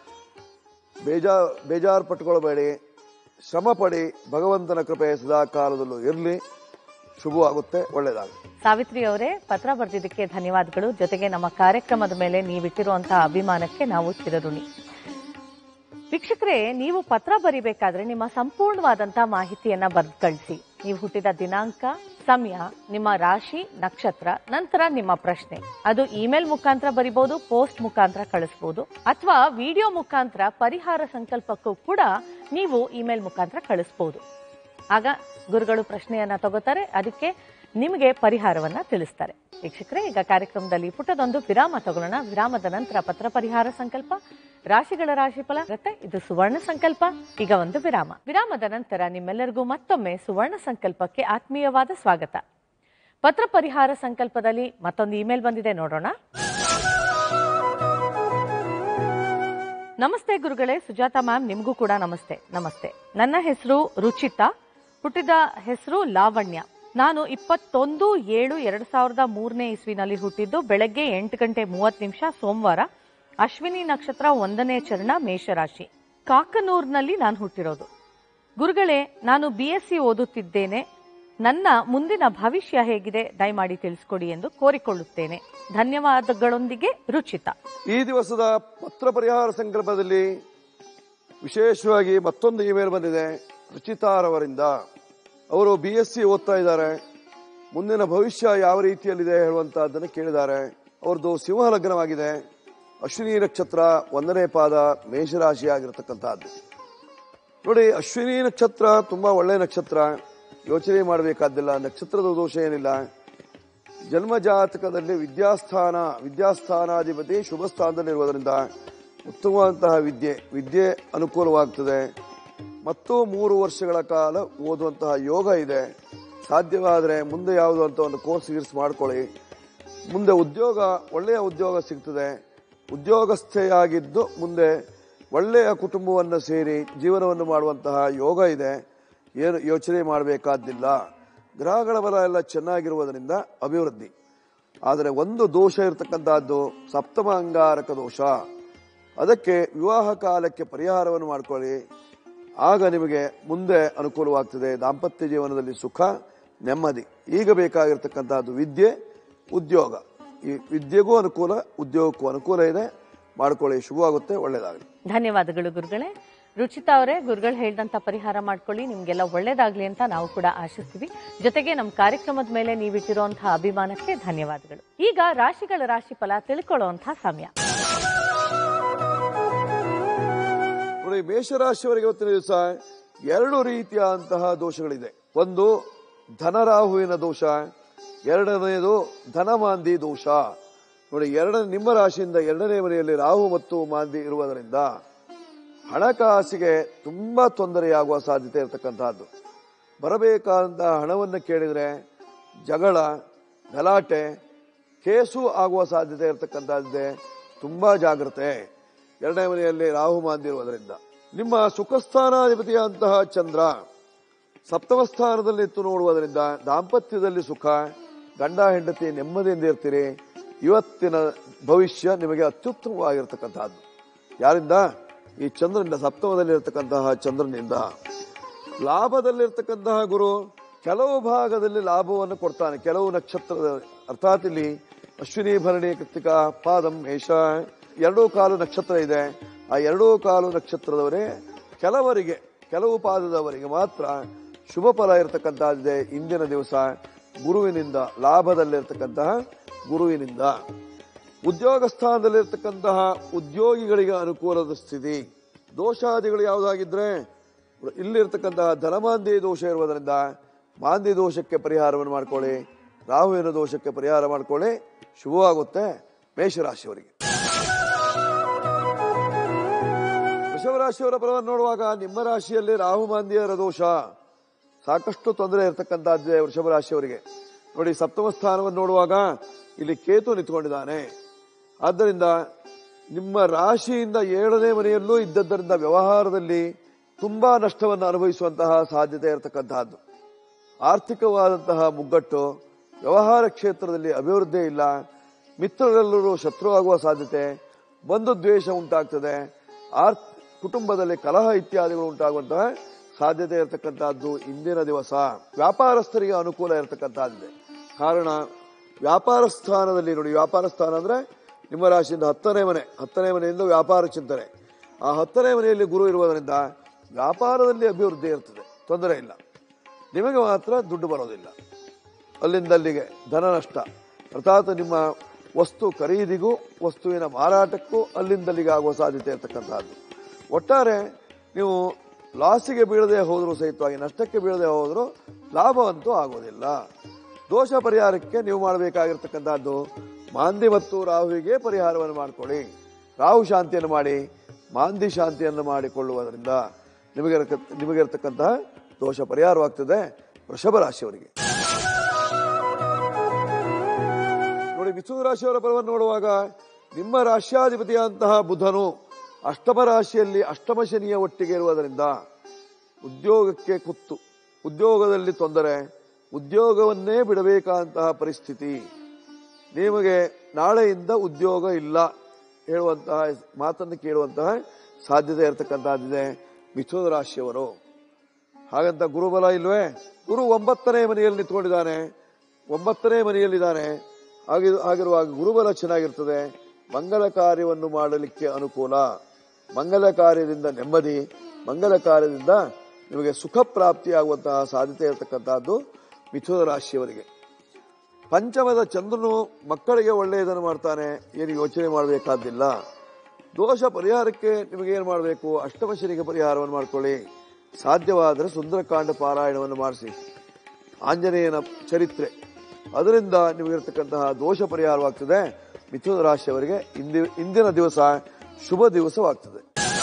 S3: ಬೇಜಾರ್ ಬೇಜಾರು ಪಟ್ಟುಕೊಳ್ಬೇಡಿ ಶ್ರಮ ಪಡಿ ಭಗವಂತನ ಕೃಪೆ ಸದಾ ಕಾಲದಲ್ಲೂ ಇರಲಿ ಶುಭವಾಗುತ್ತೆ ಒಳ್ಳೆಯದಾಗುತ್ತೆ
S2: ಸಾವಿತ್ರಿ ಅವರೇ ಪತ್ರ ಬರೆದಿದ್ದಕ್ಕೆ ಧನ್ಯವಾದಗಳು ಜೊತೆಗೆ ನಮ್ಮ ಕಾರ್ಯಕ್ರಮದ ಮೇಲೆ ನೀವಿಟ್ಟಿರುವಂತಹ ಅಭಿಮಾನಕ್ಕೆ ನಾವು ಚಿರಋಣಿ ವೀಕ್ಷಕರೇ ನೀವು ಪತ್ರ ಬರಿಬೇಕಾದ್ರೆ ನಿಮ್ಮ ಸಂಪೂರ್ಣವಾದಂತಹ ಮಾಹಿತಿಯನ್ನ ಬರೆದು ಕಳಿಸಿ ನೀವು ಹುಟ್ಟಿದ ದಿನಾಂಕ ಸಮಯ ನಿಮ್ಮ ರಾಶಿ ನಕ್ಷತ್ರ ನಂತರ ನಿಮ್ಮ ಪ್ರಶ್ನೆ ಅದು ಇಮೇಲ್ ಮುಖಾಂತರ ಬರಿಬಹುದು ಪೋಸ್ಟ್ ಮುಖಾಂತರ ಕಳಿಸಬಹುದು ಅಥವಾ ವಿಡಿಯೋ ಮುಖಾಂತರ ಪರಿಹಾರ ಸಂಕಲ್ಪಕ್ಕೂ ಕೂಡ ನೀವು ಇಮೇಲ್ ಮುಖಾಂತರ ಕಳಿಸಬಹುದು ಆಗ ಗುರುಗಳು ಪ್ರಶ್ನೆಯನ್ನ ತಗೋತಾರೆ ಅದಕ್ಕೆ ನಿಮಗೆ ಪರಿಹಾರವನ್ನ ತಿಳಿಸ್ತಾರೆ ವೀಕ್ಷಕರೇ ಈಗ ಕಾರ್ಯಕ್ರಮದಲ್ಲಿ ಪುಟ್ಟದೊಂದು ವಿರಾಮ ತಗೊಳ್ಳೋಣ ವಿರಾಮದ ನಂತರ ಪತ್ರ ಪರಿಹಾರ ಸಂಕಲ್ಪ ರಾಶಿಗಳ ರಾಶಿಫಲ ಇರುತ್ತೆ ಇದು ಸುವರ್ಣ ಸಂಕಲ್ಪ ಈಗ ಒಂದು ವಿರಾಮ ವಿರಾಮದ ನಂತರ ನಿಮ್ಮೆಲ್ಲರಿಗೂ ಮತ್ತೊಮ್ಮೆ ಸುವರ್ಣ ಸಂಕಲ್ಪಕ್ಕೆ ಆತ್ಮೀಯವಾದ ಸ್ವಾಗತ ಪತ್ರ ಪರಿಹಾರ ಸಂಕಲ್ಪದಲ್ಲಿ ಮತ್ತೊಂದು ಇಮೇಲ್ ಬಂದಿದೆ ನೋಡೋಣ ನಮಸ್ತೆ ಗುರುಗಳೇ ಸುಜಾತ ಮ್ಯಾಮ್ ನಿಮಗೂ ಕೂಡ ನಮಸ್ತೆ ನಮಸ್ತೆ ನನ್ನ ಹೆಸರು ರುಚಿತಾ ಹುಟ್ಟಿದ ಹೆಸರು ಲಾವಣ್ಯ ನಾನು ಇಪ್ಪತ್ತೊಂದು ಏಳು ಎರಡು ಸಾವಿರದ ಮೂರನೇ ಇಸ್ವಿನಲ್ಲಿ ಹುಟ್ಟಿದ್ದು ಬೆಳಗ್ಗೆ ಎಂಟು ಗಂಟೆ ಮೂವತ್ತು ನಿಮಿಷ ಸೋಮವಾರ ಅಶ್ವಿನಿ ನಕ್ಷತ್ರ ಒಂದನೇ ಚರಣ ಮೇಷರಾಶಿ ಕಾಕನೂರ್ನಲ್ಲಿ ನಾನು ಹುಟ್ಟಿರೋದು ಗುರುಗಳೇ ನಾನು ಬಿ ಎಸ್ ಸಿ ಓದುತ್ತಿದ್ದೇನೆ ನನ್ನ ಮುಂದಿನ ಭವಿಷ್ಯ ಹೇಗಿದೆ ದಯಮಾಡಿ ತಿಳಿಸ್ಕೊಡಿ ಎಂದು ಕೋರಿಕೊಳ್ಳುತ್ತೇನೆ ಧನ್ಯವಾದಗಳೊಂದಿಗೆ ರುಚಿತಾ
S3: ಈ ದಿವಸದ ಪತ್ರ ಪರಿಹಾರ ಸಂಕಲ್ಪದಲ್ಲಿ ವಿಶೇಷವಾಗಿ ಮತ್ತೊಂದು ಇಮೇಲ್ ಬಂದಿದೆ ರುಚಿತಾರವರಿಂದ ಅವರು ಬಿ ಎಸ್ ಸಿ ಓದ್ತಾ ಇದ್ದಾರೆ ಮುಂದಿನ ಭವಿಷ್ಯ ಯಾವ ರೀತಿಯಲ್ಲಿದೆ ಹೇಳುವಂತಹದ್ದನ್ನು ಕೇಳಿದ್ದಾರೆ ಅವ್ರದ್ದು ಸಿಂಹ ಲಗ್ನವಾಗಿದೆ ಅಶ್ವಿನಿ ನಕ್ಷತ್ರ ಒಂದನೇ ಪಾದ ಮೇಷರಾಶಿ ಆಗಿರತಕ್ಕಂತಹದ್ದು ನೋಡಿ ಅಶ್ವಿನಿ ನಕ್ಷತ್ರ ತುಂಬಾ ಒಳ್ಳೆ ನಕ್ಷತ್ರ ಯೋಚನೆ ಮಾಡಬೇಕಾದಿಲ್ಲ ನಕ್ಷತ್ರದ ದೋಷ ಏನಿಲ್ಲ ಜನ್ಮ ಜಾತಕದಲ್ಲಿ ವಿದ್ಯಾಸ್ಥಾನ ವಿದ್ಯಾಸ್ಥಾನಾಧಿಪತಿ ಶುಭ ಸ್ಥಾನದಲ್ಲಿರುವುದರಿಂದ ಉತ್ತಮವಾದಂತಹ ವಿದ್ಯೆ ವಿದ್ಯೆ ಅನುಕೂಲವಾಗ್ತದೆ ಮತ್ತು ಮೂರು ವರ್ಷಗಳ ಕಾಲ ಓದುವಂತಹ ಯೋಗ ಇದೆ ಸಾಧ್ಯವಾದರೆ ಮುಂದೆ ಯಾವುದು ಅಂತ ಒಂದು ಕೋರ್ಸ್ ಗೀರ್ಸ್ ಮಾಡ್ಕೊಳ್ಳಿ ಮುಂದೆ ಉದ್ಯೋಗ ಒಳ್ಳೆಯ ಉದ್ಯೋಗ ಸಿಗ್ತದೆ ಉದ್ಯೋಗಸ್ಥೆಯಾಗಿದ್ದು ಮುಂದೆ ಒಳ್ಳೆಯ ಕುಟುಂಬವನ್ನು ಸೇರಿ ಜೀವನವನ್ನು ಮಾಡುವಂತಹ ಯೋಗ ಇದೆ ಏನು ಯೋಚನೆ ಮಾಡಬೇಕಾದ್ದಿಲ್ಲ ಗ್ರಹಗಳ ಬಲ ಎಲ್ಲ ಚೆನ್ನಾಗಿರುವುದರಿಂದ ಅಭಿವೃದ್ಧಿ ಆದರೆ ಒಂದು ದೋಷ ಇರತಕ್ಕಂತಹದ್ದು ಸಪ್ತಮ ಅಂಗಾರಕ ದೋಷ ಅದಕ್ಕೆ ವಿವಾಹ ಕಾಲಕ್ಕೆ ಪರಿಹಾರವನ್ನು ಮಾಡ್ಕೊಳ್ಳಿ ಆಗ ನಿಮಗೆ ಮುಂದೆ ಅನುಕೂಲವಾಗ್ತದೆ ದಾಂಪತ್ಯ ಜೀವನದಲ್ಲಿ ಸುಖ ನೆಮ್ಮದಿ ಈಗ ಬೇಕಾಗಿರ್ತಕ್ಕಂತಹದ್ದು ವಿದ್ಯೆ ಉದ್ಯೋಗ ಈ ವಿದ್ಯೆಗೂ ಅನುಕೂಲ ಉದ್ಯೋಗಕ್ಕೂ ಅನುಕೂಲ ಇದೆ ಮಾಡ್ಕೊಳ್ಳಿ ಶುಭವಾಗುತ್ತೆ ಒಳ್ಳೆಯದಾಗಲಿ
S2: ಧನ್ಯವಾದಗಳು ಗುರುಗಳೇ ರುಚಿತಾ ಅವರೇ ಗುರುಗಳು ಹೇಳಿದಂತ ಪರಿಹಾರ ಮಾಡ್ಕೊಳ್ಳಿ ನಿಮ್ಗೆಲ್ಲ ಒಳ್ಳೇದಾಗ್ಲಿ ಅಂತ ನಾವು ಕೂಡ ಆಶಿಸ್ತೀವಿ ಜೊತೆಗೆ ನಮ್ಮ ಕಾರ್ಯಕ್ರಮದ ಮೇಲೆ ನೀವಿಟ್ಟಿರುವಂತಹ ಅಭಿಮಾನಕ್ಕೆ ಧನ್ಯವಾದಗಳು ಈಗ ರಾಶಿಗಳ ರಾಶಿ ಫಲ ತಿಳ್ಕೊಳ್ಳುವಂತಹ ಸಮಯ
S3: ನೋಡಿ ಮೇಷರಾಶಿಯವರಿಗೆ ಇವತ್ತಿನ ದಿವಸ ಎರಡು ರೀತಿಯಾದಂತಹ ದೋಷಗಳಿದೆ ಒಂದು ಧನರಾಹುವಿನ ದೋಷ ಎರಡನೆಯದು ಧನಮಾಂದಿ ದೋಷ ನೋಡಿ ಎರಡನೇ ನಿಮ್ಮ ರಾಶಿಯಿಂದ ಎರಡನೇ ಮನೆಯಲ್ಲಿ ರಾಹು ಮತ್ತು ಮಾಂದಿ ಇರುವುದರಿಂದ ಹಣಕಾಸಿಗೆ ತುಂಬಾ ತೊಂದರೆಯಾಗುವ ಸಾಧ್ಯತೆ ಇರತಕ್ಕಂತಹದ್ದು ಬರಬೇಕಾದಂತಹ ಹಣವನ್ನು ಕೇಳಿದರೆ ಜಗಳ ಗಲಾಟೆ ಕೇಸು ಆಗುವ ಸಾಧ್ಯತೆ ಇರತಕ್ಕಂತಹದ್ದೇ ತುಂಬಾ ಜಾಗ್ರತೆ ಎರಡನೇ ಮನೆಯಲ್ಲಿ ರಾಹು ಮಾಂದಿರುವುದರಿಂದ ನಿಮ್ಮ ಸುಖಸ್ಥಾನಾಧಿಪತಿಯಾದಂತಹ ಚಂದ್ರ ಸಪ್ತಮ ಸ್ಥಾನದಲ್ಲಿ ಇತ್ತು ನೋಡುವುದರಿಂದ ದಾಂಪತ್ಯದಲ್ಲಿ ಸುಖ ಗಂಡ ಹೆಂಡತಿ ನೆಮ್ಮದಿಯಿಂದ ಇರ್ತೀರಿ ಇವತ್ತಿನ ಭವಿಷ್ಯ ನಿಮಗೆ ಅತ್ಯುತ್ತಮವಾಗಿರ್ತಕ್ಕಂತಹದ್ದು ಯಾರಿಂದ ಈ ಚಂದ್ರನಿಂದ ಸಪ್ತಮದಲ್ಲಿ ಇರತಕ್ಕಂತಹ ಚಂದ್ರನಿಂದ ಲಾಭದಲ್ಲಿರ್ತಕ್ಕಂತಹ ಗುರು ಕೆಲವು ಭಾಗದಲ್ಲಿ ಲಾಭವನ್ನು ಕೊಡ್ತಾನೆ ಕೆಲವು ನಕ್ಷತ್ರದ ಅರ್ಥಾತ್ ಇಲ್ಲಿ ಅಶ್ವಿನಿ ಭರಣಿ ಕೃತಿಕ ಪಾದಂ ಮೇಷ ಎರಡೂ ಕಾಲು ನಕ್ಷತ್ರ ಇದೆ ಆ ಎರಡೂ ಕಾಲು ನಕ್ಷತ್ರದವರೇ ಕೆಲವರಿಗೆ ಕೆಲವು ಪಾದದವರಿಗೆ ಮಾತ್ರ ಶುಭ ಫಲ ಇರತಕ್ಕಂತಹದ್ದಿದೆ ಇಂದಿನ ದಿವಸ ಗುರುವಿನಿಂದ ಲಾಭದಲ್ಲಿರ್ತಕ್ಕಂತಹ ಗುರುವಿನಿಂದ ಉದ್ಯೋಗ ಸ್ಥಾನದಲ್ಲಿರ್ತಕ್ಕಂತಹ ಉದ್ಯೋಗಿಗಳಿಗೆ ಅನುಕೂಲದ ಸ್ಥಿತಿ ದೋಷಾದಿಗಳು ಯಾವುದಾಗಿದ್ರೆ ಇಲ್ಲಿರ್ತಕ್ಕಂತಹ ಧನಮಾಂದಿ ದೋಷ ಇರುವುದರಿಂದ ಮಾಂದಿ ದೋಷಕ್ಕೆ ಪರಿಹಾರವನ್ನು ಮಾಡ್ಕೊಳ್ಳಿ ರಾಹುವಿನ ದೋಷಕ್ಕೆ ಪರಿಹಾರ ಮಾಡ್ಕೊಳ್ಳಿ ಶುಭವಾಗುತ್ತೆ ಮೇಷರಾಶಿಯವರಿಗೆ ವೃಷಭರಾಶಿಯವರ ಫಲವನ್ನು ನೋಡುವಾಗ ನಿಮ್ಮ ರಾಶಿಯಲ್ಲಿ ರಾಹು ಮಾಂದಿಯರ ದೋಷ ಸಾಕಷ್ಟು ತೊಂದರೆ ಇರತಕ್ಕಂತಹದ್ದೇ ವೃಷಭ ರಾಶಿಯವರಿಗೆ ನೋಡಿ ಸಪ್ತಮ ಸ್ಥಾನವನ್ನು ನೋಡುವಾಗ ಇಲ್ಲಿ ಕೇತು ನಿಂತ್ಕೊಂಡಿದ್ದಾನೆ ಆದ್ದರಿಂದ ನಿಮ್ಮ ರಾಶಿಯಿಂದ ಏಳನೇ ಮನೆಯಲ್ಲೂ ಇದ್ದದ್ದರಿಂದ ವ್ಯವಹಾರದಲ್ಲಿ ತುಂಬಾ ನಷ್ಟವನ್ನು ಅನುಭವಿಸುವಂತಹ ಸಾಧ್ಯತೆ ಇರತಕ್ಕಂತಹದ್ದು ಆರ್ಥಿಕವಾದಂತಹ ಮುಗ್ಗಟ್ಟು ವ್ಯವಹಾರ ಕ್ಷೇತ್ರದಲ್ಲಿ ಅಭಿವೃದ್ಧಿ ಇಲ್ಲ ಮಿತ್ರರೆಲ್ಲರೂ ಶತ್ರು ಆಗುವ ಸಾಧ್ಯತೆ ಬಂಧು ದ್ವೇಷ ಉಂಟಾಗ್ತದೆ ಆರ್ ಕುಟುಂಬದಲ್ಲಿ ಕಲಹ ಇತ್ಯಾದಿಗಳು ಉಂಟಾಗುವಂತಹ ಸಾಧ್ಯತೆ ಇರತಕ್ಕಂತಹದ್ದು ಇಂದಿನ ದಿವಸ ವ್ಯಾಪಾರಸ್ಥರಿಗೆ ಅನುಕೂಲ ಇರತಕ್ಕಂತಹದ್ದಿದೆ ಕಾರಣ ವ್ಯಾಪಾರ ಸ್ಥಾನದಲ್ಲಿ ನೋಡಿ ವ್ಯಾಪಾರ ಸ್ಥಾನ ಅಂದ್ರೆ ನಿಮ್ಮ ರಾಶಿಯಿಂದ ಹತ್ತನೇ ಮನೆ ಹತ್ತನೇ ಮನೆಯಿಂದ ವ್ಯಾಪಾರ ಚಿಂತನೆ ಆ ಹತ್ತನೇ ಮನೆಯಲ್ಲಿ ಗುರು ಇರುವುದರಿಂದ ವ್ಯಾಪಾರದಲ್ಲಿ ಅಭಿವೃದ್ಧಿ ಇರ್ತದೆ ತೊಂದರೆ ಇಲ್ಲ ನಿಮಗೆ ಮಾತ್ರ ದುಡ್ಡು ಬರೋದಿಲ್ಲ ಅಲ್ಲಿಂದ ಅಲ್ಲಿಗೆ ಧನ ನಷ್ಟ ಅರ್ಥಾತ್ ನಿಮ್ಮ ವಸ್ತು ಖರೀದಿಗೂ ವಸ್ತುವಿನ ಮಾರಾಟಕ್ಕೂ ಅಲ್ಲಿಂದಲ್ಲಿಗೆ ಆಗುವ ಸಾಧ್ಯತೆ ಇರತಕ್ಕಂತಹದ್ದು ಒಟ್ಟಾರೆ ನೀವು ಲಾಸಿಗೆ ಬೀಳದೆ ಹೋದರೂ ಸಹಿತವಾಗಿ ನಷ್ಟಕ್ಕೆ ಬೀಳದೆ ಹೋದರೂ ಲಾಭವಂತೂ ಆಗೋದಿಲ್ಲ ದೋಷ ಪರಿಹಾರಕ್ಕೆ ನೀವು ಮಾಡಬೇಕಾಗಿರ್ತಕ್ಕಂಥದ್ದು ಮಾಂದಿ ಮತ್ತು ರಾಹುವಿಗೆ ಪರಿಹಾರವನ್ನು ಮಾಡಿಕೊಳ್ಳಿ ರಾಹು ಶಾಂತಿಯನ್ನು ಮಾಡಿ ಮಾಂದಿ ಶಾಂತಿಯನ್ನು ಮಾಡಿಕೊಳ್ಳುವುದರಿಂದ ನಿಮಗೆ ನಿಮಗಿರತಕ್ಕಂತಹ ದೋಷ ಪರಿಹಾರವಾಗ್ತದೆ ವೃಷಭ ರಾಶಿಯವರಿಗೆ ನೋಡಿ ಮಿಥುನ ರಾಶಿಯವರ ಫಲವನ್ನು ನೋಡುವಾಗ ನಿಮ್ಮ ರಾಶ್ಯಾಧಿಪತಿಯಾದಂತಹ ಬುಧನು ಅಷ್ಟಮ ರಾಶಿಯಲ್ಲಿ ಅಷ್ಟಮ ಶನಿಯ ಒಟ್ಟಿಗೆ ಇರುವುದರಿಂದ ಉದ್ಯೋಗಕ್ಕೆ ಕುತ್ತು ಉದ್ಯೋಗದಲ್ಲಿ ತೊಂದರೆ ಉದ್ಯೋಗವನ್ನೇ ಬಿಡಬೇಕಾದಂತಹ ಪರಿಸ್ಥಿತಿ ನಿಮಗೆ ನಾಳೆಯಿಂದ ಉದ್ಯೋಗ ಇಲ್ಲ ಹೇಳುವಂತಹ ಮಾತನ್ನು ಕೇಳುವಂತಹ ಸಾಧ್ಯತೆ ಇರತಕ್ಕಂತಹದ್ದಿದೆ ಮಿಥುನ ರಾಶಿಯವರು ಹಾಗಂತ ಗುರುಬಲ ಇಲ್ವೇ ಗುರು ಒಂಬತ್ತನೇ ಮನೆಯಲ್ಲಿ ನಿಂತ್ಕೊಂಡಿದ್ದಾನೆ ಒಂಬತ್ತನೇ ಮನೆಯಲ್ಲಿದ್ದಾನೆ ಹಾಗೆ ಆಗಿರುವಾಗ ಗುರುಬಲ ಚೆನ್ನಾಗಿರ್ತದೆ ಮಂಗಲ ಕಾರ್ಯವನ್ನು ಮಾಡಲಿಕ್ಕೆ ಅನುಕೂಲ ಮಂಗಲ ಕಾರ್ಯದಿಂದ ನೆಮ್ಮದಿ ಮಂಗಲ ಕಾರ್ಯದಿಂದ ನಿಮಗೆ ಸುಖ ಪ್ರಾಪ್ತಿಯಾಗುವಂತಹ ಸಾಧ್ಯತೆ ಇರತಕ್ಕಂತಹದ್ದು ಮಿಥುನ ರಾಶಿಯವರಿಗೆ ಪಂಚಮದ ಚಂದ್ರನು ಮಕ್ಕಳಿಗೆ ಒಳ್ಳೆಯದನ್ನು ಮಾಡ್ತಾನೆ ಏನು ಯೋಚನೆ ಮಾಡಬೇಕಾದಿಲ್ಲ ದೋಷ ಪರಿಹಾರಕ್ಕೆ ನಿಮಗೆ ಏನು ಮಾಡಬೇಕು ಅಷ್ಟಮ ಶನಿಗೆ ಪರಿಹಾರವನ್ನು ಮಾಡ್ಕೊಳ್ಳಿ ಸಾಧ್ಯವಾದರೆ ಸುಂದರಕಾಂಡ ಪಾರಾಯಣವನ್ನು ಮಾಡಿಸಿ ಆಂಜನೇಯನ ಚರಿತ್ರೆ ಅದರಿಂದ ನಿಮಗಿರ್ತಕ್ಕಂತಹ ದೋಷ ಪರಿಹಾರವಾಗ್ತದೆ ಮಿಥುನ ರಾಶಿಯವರಿಗೆ ಇಂದಿ- ಇಂದಿನ ದಿವಸ ಶುಭ ದಿವಸವಾಗ್ತದೆ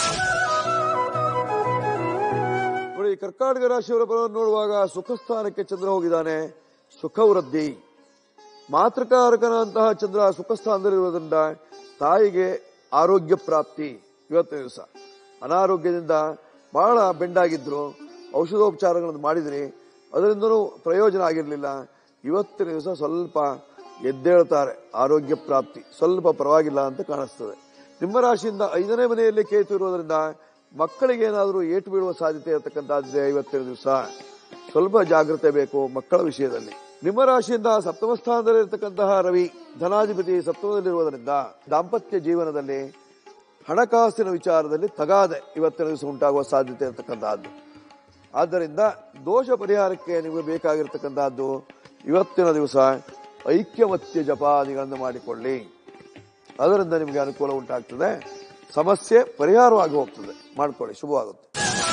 S3: ನೋಡಿ ಕರ್ನಾಟಕ ರಾಶಿಯವರ ಫಲವನ್ನು ನೋಡುವಾಗ ಸುಖ ಸ್ಥಾನಕ್ಕೆ ಚಂದ್ರ ಹೋಗಿದ್ದಾನೆ ಸುಖ ವೃದ್ಧಿ ಮಾತೃಕಾರಕನಂತಹ ಚಂದ್ರ ಸುಖ ಸ್ಥಾನದಲ್ಲಿರುವುದರಿಂದ ತಾಯಿಗೆ ಆರೋಗ್ಯ ಪ್ರಾಪ್ತಿ ಇವತ್ತಿನ ದಿವಸ ಅನಾರೋಗ್ಯದಿಂದ ಬಹಳ ಬೆಂಡಾಗಿದ್ರು ಔಷಧೋಪಚಾರಗಳನ್ನು ಮಾಡಿದ್ರಿ ಅದರಿಂದನೂ ಪ್ರಯೋಜನ ಆಗಿರಲಿಲ್ಲ ಇವತ್ತಿನ ದಿವಸ ಸ್ವಲ್ಪ ಎದ್ದೇಳ್ತಾರೆ ಆರೋಗ್ಯ ಪ್ರಾಪ್ತಿ ಸ್ವಲ್ಪ ಪರವಾಗಿಲ್ಲ ಅಂತ ಕಾಣಿಸ್ತದೆ ನಿಮ್ಮ ರಾಶಿಯಿಂದ ಐದನೇ ಮನೆಯಲ್ಲಿ ಕೇತು ಇರುವುದರಿಂದ ಮಕ್ಕಳಿಗೆ ಏನಾದರೂ ಏಟು ಬೀಳುವ ಸಾಧ್ಯತೆ ಇರತಕ್ಕಂಥದ್ದಿದೆ ಇವತ್ತಿನ ದಿವಸ ಸ್ವಲ್ಪ ಜಾಗ್ರತೆ ಬೇಕು ಮಕ್ಕಳ ವಿಷಯದಲ್ಲಿ ನಿಮ್ಮ ರಾಶಿಯಿಂದ ಸಪ್ತಮ ಸ್ಥಾನದಲ್ಲಿ ಇರತಕ್ಕಂತಹ ರವಿ ಧನಾಧಿಪತಿ ಸಪ್ತಮದಲ್ಲಿರುವುದರಿಂದ ದಾಂಪತ್ಯ ಜೀವನದಲ್ಲಿ ಹಣಕಾಸಿನ ವಿಚಾರದಲ್ಲಿ ತಗಾದೆ ಇವತ್ತಿನ ದಿವಸ ಉಂಟಾಗುವ ಸಾಧ್ಯತೆ ಇರತಕ್ಕಂತಹದ್ದು ಆದ್ದರಿಂದ ದೋಷ ಪರಿಹಾರಕ್ಕೆ ನಿಮಗೆ ಬೇಕಾಗಿರ್ತಕ್ಕಂತಹದ್ದು ಇವತ್ತಿನ ದಿವಸ ಐಕ್ಯಮತ್ಯ ಜಪಾದಿಗಳನ್ನು ಮಾಡಿಕೊಳ್ಳಿ ಅದರಿಂದ ನಿಮಗೆ ಅನುಕೂಲ ಉಂಟಾಗ್ತದೆ ಸಮಸ್ಯೆ ಪರಿಹಾರವಾಗಿ ಹೋಗ್ತದೆ ಮಾಡ್ಕೊಳ್ಳಿ ಶುಭವಾಗುತ್ತೆ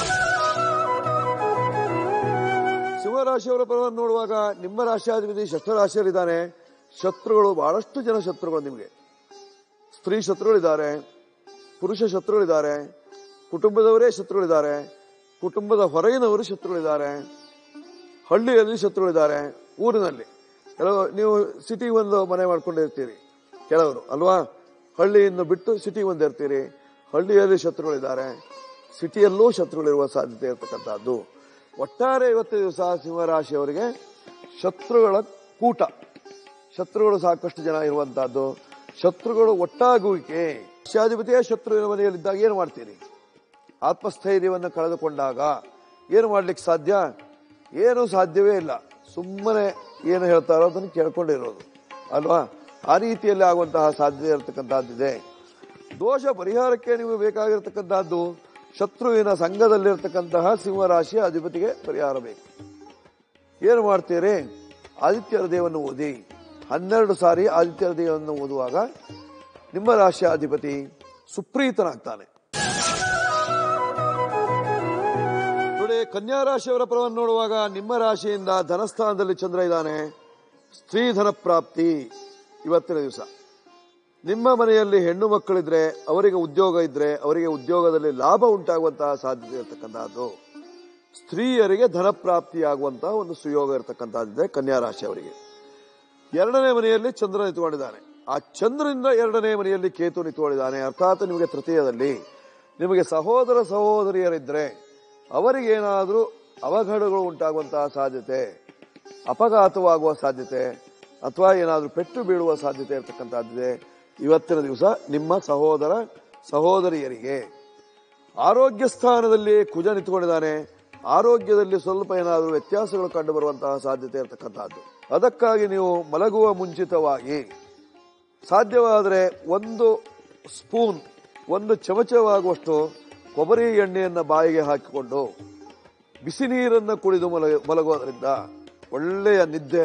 S3: ಸಿಂಹರಾಶಿಯವರ ಫಲವನ್ನು ನೋಡುವಾಗ ನಿಮ್ಮ ರಾಶಿಯಾಧಿಪತಿ ಷಷ್ಠ ರಾಶಿಯಲ್ಲಿದ್ದಾನೆ ಶತ್ರುಗಳು ಬಹಳಷ್ಟು ಜನ ಶತ್ರುಗಳು ನಿಮಗೆ ಸ್ತ್ರೀ ಶತ್ರುಗಳಿದ್ದಾರೆ ಪುರುಷ ಶತ್ರುಗಳಿದ್ದಾರೆ ಕುಟುಂಬದವರೇ ಶತ್ರುಗಳಿದ್ದಾರೆ ಕುಟುಂಬದ ಹೊರಗಿನವರು ಶತ್ರುಗಳಿದ್ದಾರೆ ಹಳ್ಳಿಯಲ್ಲಿ ಶತ್ರುಗಳಿದ್ದಾರೆ ಊರಿನಲ್ಲಿ ಕೆಲವು ನೀವು ಸಿಟಿ ಒಂದು ಮನೆ ಮಾಡ್ಕೊಂಡಿರ್ತೀರಿ ಕೆಲವರು ಅಲ್ವಾ ಹಳ್ಳಿಯಿಂದ ಬಿಟ್ಟು ಸಿಟಿ ಒಂದು ಇರ್ತೀರಿ ಹಳ್ಳಿಯಲ್ಲಿ ಶತ್ರುಗಳಿದ್ದಾರೆ ಸಿಟಿಯಲ್ಲೂ ಶತ್ರುಗಳಿರುವ ಸಾಧ್ಯತೆ ಇರತಕ್ಕಂಥದ್ದು ಒಟ್ಟಾರೆ ಇವತ್ತು ದಿವಸ ಸಿಂಹರಾಶಿಯವರಿಗೆ ಶತ್ರುಗಳ ಕೂಟ ಶತ್ರುಗಳು ಸಾಕಷ್ಟು ಜನ ಇರುವಂತಹದ್ದು ಶತ್ರುಗಳು ಒಟ್ಟಾಗುವಿಕೆ ರಾಷ್ಟ್ರಾಧಿಪತಿಯ ಶತ್ರುವಿನ ಮನೆಯಲ್ಲಿದ್ದಾಗ ಏನು ಮಾಡ್ತೀರಿ ಆತ್ಮಸ್ಥೈರ್ಯವನ್ನು ಕಳೆದುಕೊಂಡಾಗ ಏನು ಮಾಡ್ಲಿಕ್ಕೆ ಸಾಧ್ಯ ಏನು ಸಾಧ್ಯವೇ ಇಲ್ಲ ಸುಮ್ಮನೆ ಏನು ಹೇಳ್ತಾರೋ ಅದನ್ನು ಕೇಳ್ಕೊಂಡಿರೋದು ಅಲ್ವಾ ಆ ರೀತಿಯಲ್ಲಿ ಆಗುವಂತಹ ಸಾಧ್ಯತೆ ಇರತಕ್ಕಂತಹದ್ದಿದೆ ದೋಷ ಪರಿಹಾರಕ್ಕೆ ನೀವು ಬೇಕಾಗಿರ್ತಕ್ಕಂತಹದ್ದು ಶತ್ರುವಿನ ಸಂಘದಲ್ಲಿರ್ತಕ್ಕಂತಹ ಸಿಂಹರಾಶಿಯ ಅಧಿಪತಿಗೆ ಪರಿಹಾರ ಬೇಕು ಏನು ಮಾಡ್ತೀರಿ ಆದಿತ್ಯರ ದೇವನ್ನು ಓದಿ ಹನ್ನೆರಡು ಸಾರಿ ಆದಿತ್ಯರ ದೇವನ್ನು ಓದುವಾಗ ನಿಮ್ಮ ರಾಶಿಯ ಅಧಿಪತಿ ಸುಪ್ರೀತನಾಗ್ತಾನೆ ನೋಡಿ ಕನ್ಯಾ ರಾಶಿಯವರ ಫಲವನ್ನು ನೋಡುವಾಗ ನಿಮ್ಮ ರಾಶಿಯಿಂದ ಧನಸ್ಥಾನದಲ್ಲಿ ಚಂದ್ರ ಇದ್ದಾನೆ ಸ್ತ್ರೀ ಧನ ಪ್ರಾಪ್ತಿ ಇವತ್ತಿನ ದಿವಸ ನಿಮ್ಮ ಮನೆಯಲ್ಲಿ ಹೆಣ್ಣು ಮಕ್ಕಳಿದ್ರೆ ಅವರಿಗೆ ಉದ್ಯೋಗ ಇದ್ರೆ ಅವರಿಗೆ ಉದ್ಯೋಗದಲ್ಲಿ ಲಾಭ ಉಂಟಾಗುವಂತಹ ಸಾಧ್ಯತೆ ಇರತಕ್ಕಂತಹದ್ದು ಸ್ತ್ರೀಯರಿಗೆ ಧನ ಪ್ರಾಪ್ತಿಯಾಗುವಂತಹ ಒಂದು ಸುಯೋಗ ಇರತಕ್ಕಂತಹದ್ದಿದೆ ಕನ್ಯಾ ರಾಶಿಯವರಿಗೆ ಎರಡನೇ ಮನೆಯಲ್ಲಿ ಚಂದ್ರ ನಿಂತುಕೊಂಡಿದ್ದಾನೆ ಆ ಚಂದ್ರನಿಂದ ಎರಡನೇ ಮನೆಯಲ್ಲಿ ಕೇತು ನಿಂತುಕೊಂಡಿದ್ದಾನೆ ಅರ್ಥಾತ್ ನಿಮಗೆ ತೃತೀಯದಲ್ಲಿ ನಿಮಗೆ ಸಹೋದರ ಸಹೋದರಿಯರಿದ್ರೆ ಅವರಿಗೇನಾದರೂ ಅವಘಡಗಳು ಉಂಟಾಗುವಂತಹ ಸಾಧ್ಯತೆ ಅಪಘಾತವಾಗುವ ಸಾಧ್ಯತೆ ಅಥವಾ ಏನಾದರೂ ಪೆಟ್ಟು ಬೀಳುವ ಸಾಧ್ಯತೆ ಇರತಕ್ಕಂಥದ್ದಿದೆ ಇವತ್ತಿನ ದಿವಸ ನಿಮ್ಮ ಸಹೋದರ ಸಹೋದರಿಯರಿಗೆ ಆರೋಗ್ಯ ಸ್ಥಾನದಲ್ಲಿ ಕುಜ ನಿಂತುಕೊಂಡಿದ್ದಾನೆ ಆರೋಗ್ಯದಲ್ಲಿ ಸ್ವಲ್ಪ ಏನಾದರೂ ವ್ಯತ್ಯಾಸಗಳು ಕಂಡು ಬರುವಂತಹ ಸಾಧ್ಯತೆ ಇರತಕ್ಕಂತಹದ್ದು ಅದಕ್ಕಾಗಿ ನೀವು ಮಲಗುವ ಮುಂಚಿತವಾಗಿ ಸಾಧ್ಯವಾದರೆ ಒಂದು ಸ್ಪೂನ್ ಒಂದು ಚಮಚವಾಗುವಷ್ಟು ಕೊಬ್ಬರಿ ಎಣ್ಣೆಯನ್ನು ಬಾಯಿಗೆ ಹಾಕಿಕೊಂಡು ಬಿಸಿ ನೀರನ್ನು ಕುಡಿದು ಮಲಗ ಮಲಗುವುದರಿಂದ ಒಳ್ಳೆಯ ನಿದ್ದೆ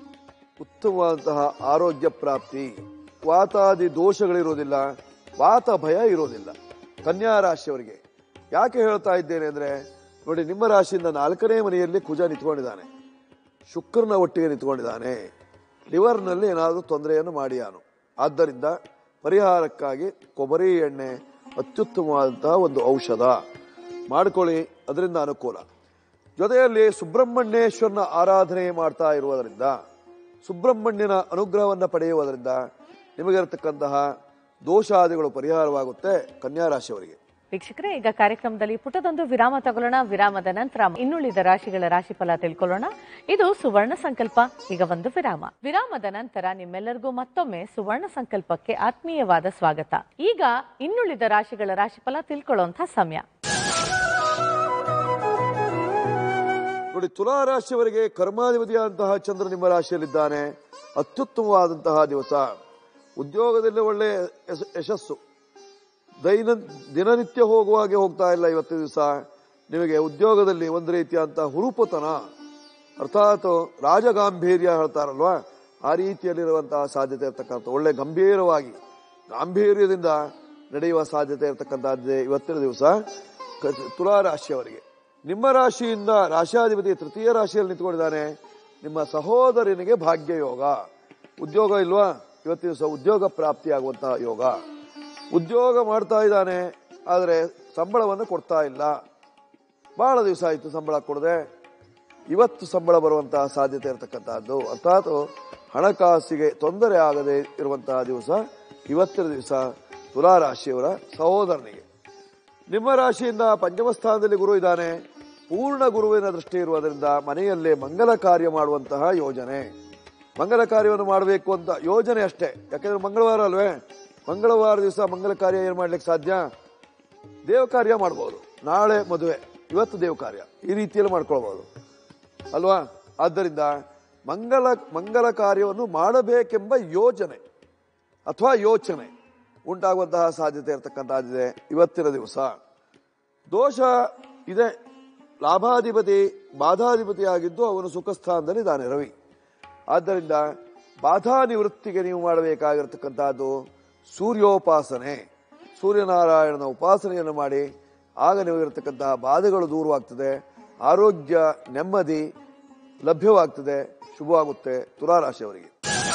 S3: ಉತ್ತಮವಾದಂತಹ ಆರೋಗ್ಯ ಪ್ರಾಪ್ತಿ ವಾತಾದಿ ದೋಷಗಳಿರೋದಿಲ್ಲ ವಾತ ಭಯ ಇರೋದಿಲ್ಲ ಕನ್ಯಾ ರಾಶಿಯವರಿಗೆ ಯಾಕೆ ಹೇಳ್ತಾ ಇದ್ದೇನೆ ಅಂದ್ರೆ ನೋಡಿ ನಿಮ್ಮ ರಾಶಿಯಿಂದ ನಾಲ್ಕನೇ ಮನೆಯಲ್ಲಿ ಕುಜ ನಿಂತ್ಕೊಂಡಿದ್ದಾನೆ ಶುಕ್ರನ ಒಟ್ಟಿಗೆ ನಿಂತ್ಕೊಂಡಿದ್ದಾನೆ ಲಿವರ್ನಲ್ಲಿ ಏನಾದರೂ ತೊಂದರೆಯನ್ನು ಮಾಡಿಯಾನು ಆದ್ದರಿಂದ ಪರಿಹಾರಕ್ಕಾಗಿ ಕೊಬ್ಬರಿ ಎಣ್ಣೆ ಅತ್ಯುತ್ತಮವಾದಂತಹ ಒಂದು ಔಷಧ ಮಾಡ್ಕೊಳ್ಳಿ ಅದರಿಂದ ಅನುಕೂಲ ಜೊತೆಯಲ್ಲಿ ಸುಬ್ರಹ್ಮಣ್ಯೇಶ್ವರನ ಆರಾಧನೆ ಮಾಡ್ತಾ ಇರುವುದರಿಂದ ಸುಬ್ರಹ್ಮಣ್ಯನ ಅನುಗ್ರಹವನ್ನು ಪಡೆಯುವುದರಿಂದ ನಿಮಗಿರತಕ್ಕಂತಹ ದೋಷಾದಿಗಳು ಪರಿಹಾರವಾಗುತ್ತೆ ಕನ್ಯಾ ರಾಶಿಯವರಿಗೆ
S2: ವೀಕ್ಷಕರೇ ಈಗ ಕಾರ್ಯಕ್ರಮದಲ್ಲಿ ಪುಟದೊಂದು ವಿರಾಮ ತಗೊಳ್ಳೋಣ ವಿರಾಮದ ನಂತರ ಇನ್ನುಳಿದ ರಾಶಿಗಳ ರಾಶಿಫಲ ತಿಳ್ಕೊಳ್ಳೋಣ ಇದು ಸುವರ್ಣ ಸಂಕಲ್ಪ ಈಗ ಒಂದು ವಿರಾಮ ವಿರಾಮದ ನಂತರ ನಿಮ್ಮೆಲ್ಲರಿಗೂ ಮತ್ತೊಮ್ಮೆ ಸುವರ್ಣ ಸಂಕಲ್ಪಕ್ಕೆ ಆತ್ಮೀಯವಾದ ಸ್ವಾಗತ ಈಗ ಇನ್ನುಳಿದ ರಾಶಿಗಳ ರಾಶಿಫಲ ತಿಳ್ಕೊಳ್ಳುವಂತ ಸಮಯ
S3: ನೋಡಿ ತುಲಾ ರಾಶಿಯವರಿಗೆ ಕರ್ಮಾಧಿಪತಿಯಾದಂತಹ ಚಂದ್ರ ನಿಮ್ಮ ರಾಶಿಯಲ್ಲಿದ್ದಾನೆ ಅತ್ಯುತ್ತಮವಾದಂತಹ ದಿವಸ ಉದ್ಯೋಗದಲ್ಲಿ ಒಳ್ಳೆ ಯಶ- ಯಶಸ್ಸು ದೈನ ದಿನನಿತ್ಯ ಹೋಗುವ ಹಾಗೆ ಹೋಗ್ತಾ ಇಲ್ಲ ಇವತ್ತು ದಿವಸ ನಿಮಗೆ ಉದ್ಯೋಗದಲ್ಲಿ ಒಂದು ರೀತಿಯಾದಂತಹ ಹುರುಪುತನ ಅರ್ಥಾತ್ ರಾಜಗಾಂಭೀರ್ಯ ಹೇಳ್ತಾರಲ್ವಾ ಆ ರೀತಿಯಲ್ಲಿರುವಂತಹ ಸಾಧ್ಯತೆ ಇರತಕ್ಕಂಥ ಒಳ್ಳೆ ಗಂಭೀರವಾಗಿ ಗಾಂಭೀರ್ಯದಿಂದ ನಡೆಯುವ ಸಾಧ್ಯತೆ ಇರತಕ್ಕಂಥದ್ದೇ ಇವತ್ತಿನ ದಿವಸ ಕ- ತುಲಾ ರಾಶಿಯವರಿಗೆ ನಿಮ್ಮ ರಾಶಿಯಿಂದ ರಾಶಿಯಾಧಿಪತಿ ತೃತೀಯ ರಾಶಿಯಲ್ಲಿ ನಿಂತ್ಕೊಂಡಿದ್ದಾನೆ ನಿಮ್ಮ ಸಹೋದರನಿಗೆ ಭಾಗ್ಯ ಯೋಗ ಉದ್ಯೋಗ ಇಲ್ವಾ ಇವತ್ತಿನ ದಿವಸ ಉದ್ಯೋಗ ಪ್ರಾಪ್ತಿಯಾಗುವಂತಹ ಯೋಗ ಉದ್ಯೋಗ ಮಾಡ್ತಾ ಇದ್ದಾನೆ ಆದರೆ ಸಂಬಳವನ್ನು ಕೊಡ್ತಾ ಇಲ್ಲ ಬಹಳ ದಿವಸ ಆಯಿತು ಸಂಬಳ ಕೊಡದೆ ಇವತ್ತು ಸಂಬಳ ಬರುವಂತಹ ಸಾಧ್ಯತೆ ಇರತಕ್ಕಂತಹದ್ದು ಅರ್ಥಾತ್ ಹಣಕಾಸಿಗೆ ತೊಂದರೆ ಆಗದೆ ಇರುವಂತಹ ದಿವಸ ಇವತ್ತಿನ ದಿವಸ ತುಲಾ ರಾಶಿಯವರ ಸಹೋದರನಿಗೆ ನಿಮ್ಮ ರಾಶಿಯಿಂದ ಪಂಚಮ ಸ್ಥಾನದಲ್ಲಿ ಗುರು ಇದ್ದಾನೆ ಪೂರ್ಣ ಗುರುವಿನ ದೃಷ್ಟಿ ಇರುವುದರಿಂದ ಮನೆಯಲ್ಲೇ ಮಂಗಲ ಕಾರ್ಯ ಮಾಡುವಂತಹ ಯೋಜನೆ ಮಂಗಲ ಕಾರ್ಯವನ್ನು ಮಾಡಬೇಕು ಅಂತ ಯೋಜನೆ ಅಷ್ಟೇ ಯಾಕಂದ್ರೆ ಮಂಗಳವಾರ ಅಲ್ವೇ ಮಂಗಳವಾರ ದಿವಸ ಮಂಗಲ ಕಾರ್ಯ ಏನ್ ಮಾಡ್ಲಿಕ್ಕೆ ಸಾಧ್ಯ ದೇವ ಕಾರ್ಯ ಮಾಡ್ಬೋದು ನಾಳೆ ಮದುವೆ ಇವತ್ತು ದೇವ ಕಾರ್ಯ ಈ ರೀತಿಯಲ್ಲಿ ಮಾಡ್ಕೊಳ್ಬಹುದು ಅಲ್ವಾ ಆದ್ದರಿಂದ ಮಂಗಲ ಮಂಗಲ ಕಾರ್ಯವನ್ನು ಮಾಡಬೇಕೆಂಬ ಯೋಜನೆ ಅಥವಾ ಯೋಚನೆ ಉಂಟಾಗುವಂತಹ ಸಾಧ್ಯತೆ ಇರತಕ್ಕಂತಹದ್ದಿದೆ ಇವತ್ತಿನ ದಿವಸ ದೋಷ ಇದೆ ಲಾಭಾಧಿಪತಿ ಬಾಧಾಧಿಪತಿ ಆಗಿದ್ದು ಅವನು ಸುಖ ಸ್ಥಾನದಲ್ಲಿ ಇದ್ದಾನೆ ರವಿ ಆದ್ದರಿಂದ ಬಾಧಾ ನಿವೃತ್ತಿಗೆ ನೀವು ಮಾಡಬೇಕಾಗಿರತಕ್ಕಂತಹದ್ದು ಸೂರ್ಯೋಪಾಸನೆ ಸೂರ್ಯನಾರಾಯಣನ ಉಪಾಸನೆಯನ್ನು ಮಾಡಿ ಆಗ ನಿಮಗಿರತಕ್ಕಂತಹ ಬಾಧೆಗಳು ದೂರವಾಗ್ತದೆ ಆರೋಗ್ಯ ನೆಮ್ಮದಿ ಲಭ್ಯವಾಗ್ತದೆ ಶುಭವಾಗುತ್ತೆ ತುಲಾರಾಶಿಯವರಿಗೆ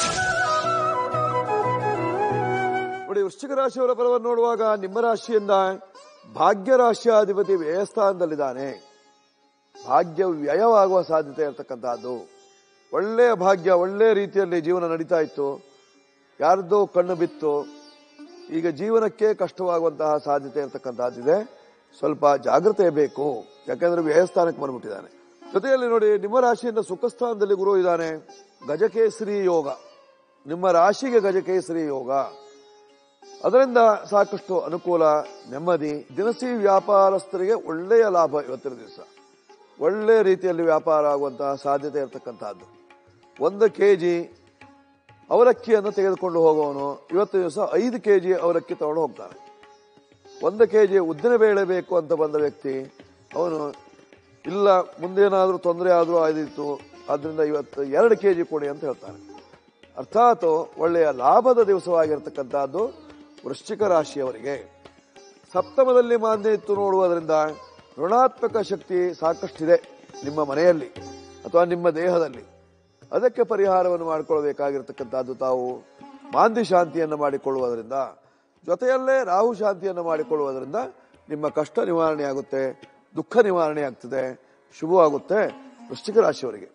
S3: ನೋಡಿ ವೃಶ್ಚಿಕ ರಾಶಿಯವರ ಫಲವನ್ನು ನೋಡುವಾಗ ನಿಮ್ಮ ರಾಶಿಯಿಂದ ಭಾಗ್ಯ ರಾಶಿಯಾಧಿಪತಿ ವ್ಯಯಸ್ಥಾನದಲ್ಲಿದ್ದಾನೆ ಭಾಗ್ಯ ವ್ಯಯವಾಗುವ ಸಾಧ್ಯತೆ ಇರತಕ್ಕಂತಹದ್ದು ಒಳ್ಳೆಯ ಭಾಗ್ಯ ಒಳ್ಳೆಯ ರೀತಿಯಲ್ಲಿ ಜೀವನ ನಡೀತಾ ಇತ್ತು ಯಾರ್ದೋ ಕಣ್ಣು ಬಿತ್ತು ಈಗ ಜೀವನಕ್ಕೆ ಕಷ್ಟವಾಗುವಂತಹ ಸಾಧ್ಯತೆ ಇರತಕ್ಕಂತಹದ್ದಿದೆ ಸ್ವಲ್ಪ ಜಾಗ್ರತೆ ಬೇಕು ಯಾಕಂದ್ರೆ ವ್ಯಯಸ್ಥಾನಕ್ಕೆ ಬಂದ್ಬಿಟ್ಟಿದ್ದಾನೆ ಜೊತೆಯಲ್ಲಿ ನೋಡಿ ನಿಮ್ಮ ರಾಶಿಯಿಂದ ಸುಖ ಸ್ಥಾನದಲ್ಲಿ ಗುರು ಇದ್ದಾನೆ ಗಜಕೇಸರಿ ಯೋಗ ನಿಮ್ಮ ರಾಶಿಗೆ ಗಜಕೇಸರಿ ಯೋಗ ಅದರಿಂದ ಸಾಕಷ್ಟು ಅನುಕೂಲ ನೆಮ್ಮದಿ ದಿನಸಿ ವ್ಯಾಪಾರಸ್ಥರಿಗೆ ಒಳ್ಳೆಯ ಲಾಭ ಇವತ್ತಿನ ದಿವಸ ಒಳ್ಳೆಯ ರೀತಿಯಲ್ಲಿ ವ್ಯಾಪಾರ ಆಗುವಂತಹ ಸಾಧ್ಯತೆ ಇರತಕ್ಕಂತಹದ್ದು ಒಂದು ಕೆಜಿ ಅವಲಕ್ಕಿಯನ್ನು ತೆಗೆದುಕೊಂಡು ಹೋಗುವವನು ಇವತ್ತು ದಿವಸ ಐದು ಕೆಜಿ ಅವಲಕ್ಕಿ ತಗೊಂಡು ಹೋಗ್ತಾನೆ ಒಂದು ಕೆಜಿ ಉದ್ದಿನ ಬೇಳೆ ಬೇಕು ಅಂತ ಬಂದ ವ್ಯಕ್ತಿ ಅವನು ಇಲ್ಲ ಮುಂದೇನಾದ್ರೂ ತೊಂದರೆ ಆದ್ರೂ ಆದಿತ್ತು ಆದ್ರಿಂದ ಇವತ್ತು ಎರಡು ಕೆಜಿ ಕೊಡಿ ಅಂತ ಹೇಳ್ತಾನೆ ಅರ್ಥಾತ್ ಒಳ್ಳೆಯ ಲಾಭದ ದಿವಸವಾಗಿರ್ತಕ್ಕಂಥದ್ದು ವೃಶ್ಚಿಕ ರಾಶಿಯವರಿಗೆ ಸಪ್ತಮದಲ್ಲಿ ಮಾನ್ಯ ಇತ್ತು ನೋಡುವುದರಿಂದ ಋಣಾತ್ಮಕ ಶಕ್ತಿ ಸಾಕಷ್ಟಿದೆ ನಿಮ್ಮ ಮನೆಯಲ್ಲಿ ಅಥವಾ ನಿಮ್ಮ ದೇಹದಲ್ಲಿ ಅದಕ್ಕೆ ಪರಿಹಾರವನ್ನು ಮಾಡಿಕೊಳ್ಳಬೇಕಾಗಿರ್ತಕ್ಕಂಥದ್ದು ತಾವು ಮಾಂದಿ ಶಾಂತಿಯನ್ನು ಮಾಡಿಕೊಳ್ಳುವುದರಿಂದ ಜೊತೆಯಲ್ಲೇ ರಾಹು ಶಾಂತಿಯನ್ನು ಮಾಡಿಕೊಳ್ಳುವುದರಿಂದ ನಿಮ್ಮ ಕಷ್ಟ ನಿವಾರಣೆ ಆಗುತ್ತೆ ದುಃಖ ನಿವಾರಣೆ ಆಗ್ತದೆ ಶುಭವಾಗುತ್ತೆ ವೃಶ್ಚಿಕ ರಾಶಿಯವರಿಗೆ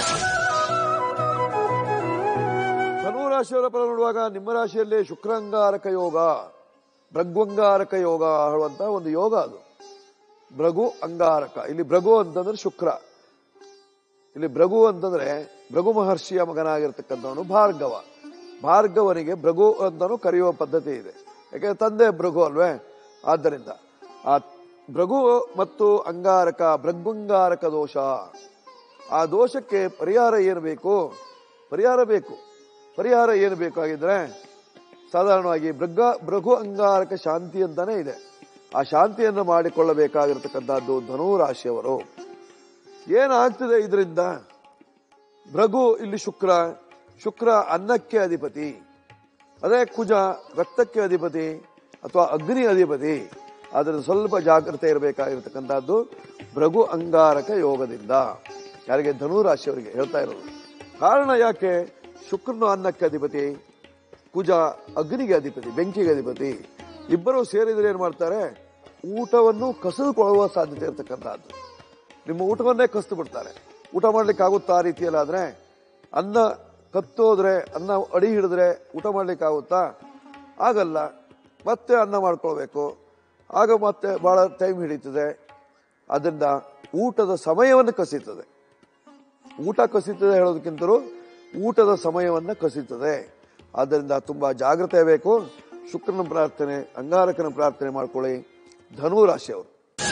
S3: ಧನು ರಾಶಿಯವರ ಫಲ ನೋಡುವಾಗ ನಿಮ್ಮ ರಾಶಿಯಲ್ಲಿ ಶುಕ್ರಾಂಗಾರಕ ಯೋಗ ಭೃಗ್ವಂಗಾರಕ ಯೋಗ ಹೇಳುವಂತಹ ಒಂದು ಯೋಗ ಅದು ಭೃಗು ಅಂಗಾರಕ ಇಲ್ಲಿ ಭೃಗು ಅಂತಂದ್ರೆ ಶುಕ್ರ ಇಲ್ಲಿ ಭೃಗು ಅಂತಂದ್ರೆ ಭೃಗು ಮಹರ್ಷಿಯ ಮಗನಾಗಿರ್ತಕ್ಕಂಥವನು ಭಾರ್ಗವ ಭಾರ್ಗವನಿಗೆ ಭೃಗು ಅಂತಾನು ಕರೆಯುವ ಪದ್ಧತಿ ಇದೆ ಯಾಕೆಂದ್ರೆ ತಂದೆ ಭೃಗು ಅಲ್ವೇ ಆದ್ದರಿಂದ ಆ ಭೃಗು ಮತ್ತು ಅಂಗಾರಕ ಭೃಗ್ವಂಗಾರಕ ದೋಷ ಆ ದೋಷಕ್ಕೆ ಪರಿಹಾರ ಏನು ಬೇಕು ಪರಿಹಾರ ಬೇಕು ಪರಿಹಾರ ಏನು ಬೇಕಾಗಿದ್ರೆ ಸಾಧಾರಣವಾಗಿ ಭೃಗ ಭೃಗು ಅಂಗಾರಕ ಶಾಂತಿ ಅಂತಾನೆ ಇದೆ ಆ ಶಾಂತಿಯನ್ನು ಮಾಡಿಕೊಳ್ಳಬೇಕಾಗಿರ್ತಕ್ಕಂಥದ್ದು ಧನು ರಾಶಿಯವರು ಏನಾಗ್ತದೆ ಇದರಿಂದ ಭೃಗು ಇಲ್ಲಿ ಶುಕ್ರ ಶುಕ್ರ ಅನ್ನಕ್ಕೆ ಅಧಿಪತಿ ಅದೇ ಕುಜ ರಕ್ತಕ್ಕೆ ಅಧಿಪತಿ ಅಥವಾ ಅಗ್ನಿ ಅಧಿಪತಿ ಅದರಿಂದ ಸ್ವಲ್ಪ ಜಾಗ್ರತೆ ಇರಬೇಕಾಗಿರ್ತಕ್ಕಂಥದ್ದು ಭೃಗು ಅಂಗಾರಕ ಯೋಗದಿಂದ ಯಾರಿಗೆ ಧನು ರಾಶಿಯವರಿಗೆ ಹೇಳ್ತಾ ಇರೋದು ಕಾರಣ ಯಾಕೆ ಶುಕ್ರನು ಅನ್ನಕ್ಕೆ ಅಧಿಪತಿ ಕುಜ ಅಗ್ನಿಗೆ ಅಧಿಪತಿ ಬೆಂಕಿಗೆ ಅಧಿಪತಿ ಇಬ್ಬರು ಸೇರಿದ್ರೆ ಏನ್ ಮಾಡ್ತಾರೆ ಊಟವನ್ನು ಕಸಿದುಕೊಳ್ಳುವ ಸಾಧ್ಯತೆ ಇರತಕ್ಕಂಥದ್ದು ನಿಮ್ಮ ಊಟವನ್ನೇ ಕಸ್ತು ಬಿಡ್ತಾರೆ ಊಟ ಮಾಡ್ಲಿಕ್ಕೆ ಆಗುತ್ತಾ ಆ ರೀತಿಯಲ್ಲಾದ್ರೆ ಅನ್ನ ಕತ್ತೋದ್ರೆ ಅನ್ನ ಅಡಿ ಹಿಡಿದ್ರೆ ಊಟ ಮಾಡ್ಲಿಕ್ಕೆ ಆಗುತ್ತಾ ಆಗಲ್ಲ ಮತ್ತೆ ಅನ್ನ ಮಾಡ್ಕೊಳ್ಬೇಕು ಆಗ ಮತ್ತೆ ಬಹಳ ಟೈಮ್ ಹಿಡಿತದೆ ಅದರಿಂದ ಊಟದ ಸಮಯವನ್ನು ಕಸೀತದೆ ಊಟ ಕಸೀತದೆ ಹೇಳೋದಕ್ಕಿಂತಲೂ ಊಟದ ಸಮಯವನ್ನ ಕಸೀತದೆ ಆದ್ದರಿಂದ ತುಂಬಾ ಜಾಗ್ರತೆ ಬೇಕು ಶುಕ್ರನ ಪ್ರಾರ್ಥನೆ ಅಂಗಾರಕನ ಪ್ರಾರ್ಥನೆ ಮಾಡ್ಕೊಳ್ಳಿ ಧನು ರಾಶಿಯವರು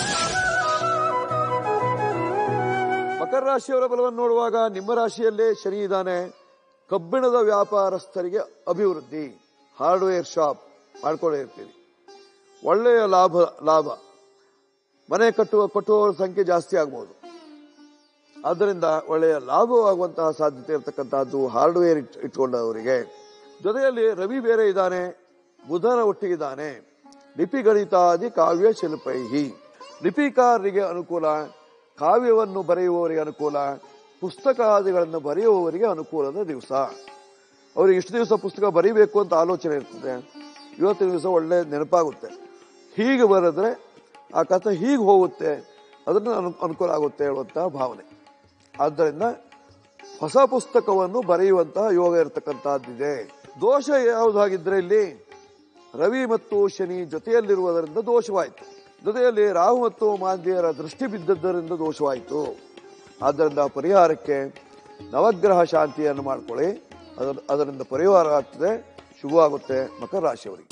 S3: ಮಕರ ರಾಶಿಯವರ ಬಲವನ್ನು ನೋಡುವಾಗ ನಿಮ್ಮ ರಾಶಿಯಲ್ಲೇ ಶನಿ ಇದ್ದಾನೆ ಕಬ್ಬಿಣದ ವ್ಯಾಪಾರಸ್ಥರಿಗೆ ಅಭಿವೃದ್ಧಿ ಹಾರ್ಡ್ವೇರ್ ಶಾಪ್ ಮಾಡ್ಕೊಂಡಿರ್ತೀವಿ ಒಳ್ಳೆಯ ಲಾಭ ಲಾಭ ಮನೆ ಕಟ್ಟುವ ಕಟ್ಟುವವರ ಸಂಖ್ಯೆ ಜಾಸ್ತಿ ಆಗ್ಬೋದು ಆದ್ದರಿಂದ ಒಳ್ಳೆಯ ಲಾಭವಾಗುವಂತಹ ಸಾಧ್ಯತೆ ಇರತಕ್ಕಂತಹದ್ದು ಹಾರ್ಡ್ವೇರ್ ಇಟ್- ಇಟ್ಕೊಂಡವರಿಗೆ ಜೊತೆಯಲ್ಲಿ ರವಿ ಬೇರೆ ಇದ್ದಾನೆ ಬುಧನ ಒಟ್ಟಿಗಿದ್ದಾನೆ ಲಿಪಿ ಗಣಿತಾದಿ ಕಾವ್ಯ ಶಿಲ್ಪೈಹಿ ಲಿಪಿಕಾರರಿಗೆ ಅನುಕೂಲ ಕಾವ್ಯವನ್ನು ಬರೆಯುವವರಿಗೆ ಅನುಕೂಲ ಪುಸ್ತಕಾದಿಗಳನ್ನು ಬರೆಯುವವರಿಗೆ ಅನುಕೂಲದ ದಿವಸ ಅವರಿಗೆ ಇಷ್ಟು ದಿವಸ ಪುಸ್ತಕ ಬರೀಬೇಕು ಅಂತ ಆಲೋಚನೆ ಇರ್ತದೆ ಇವತ್ತಿನ ದಿವಸ ಒಳ್ಳೆ ನೆನಪಾಗುತ್ತೆ ಹೀಗೆ ಬರೆದ್ರೆ ಆ ಕಥೆ ಹೀಗೆ ಹೋಗುತ್ತೆ ಅದನ್ನು ಅನು ಅನುಕೂಲ ಆಗುತ್ತೆ ಹೇಳುವಂತಹ ಭಾವನೆ ಆದ್ದರಿಂದ ಹೊಸ ಪುಸ್ತಕವನ್ನು ಬರೆಯುವಂತಹ ಯೋಗ ಇರತಕ್ಕಂತಹದ್ದಿದೆ ದೋಷ ಯಾವುದಾಗಿದ್ರೆ ಇಲ್ಲಿ ರವಿ ಮತ್ತು ಶನಿ ಜೊತೆಯಲ್ಲಿರುವುದರಿಂದ ದೋಷವಾಯಿತು ಜೊತೆಯಲ್ಲಿ ರಾಹು ಮತ್ತು ಮಾಂದ್ಯರ ದೃಷ್ಟಿ ಬಿದ್ದದ್ದರಿಂದ ದೋಷವಾಯಿತು ಆದ್ದರಿಂದ ಪರಿಹಾರಕ್ಕೆ ನವಗ್ರಹ ಶಾಂತಿಯನ್ನು ಮಾಡ್ಕೊಳ್ಳಿ ಅದರ ಅದರಿಂದ ಪರಿಹಾರ ಆಗ್ತದೆ ಶುಭವಾಗುತ್ತೆ ಮಕರ ರಾಶಿಯವರಿಗೆ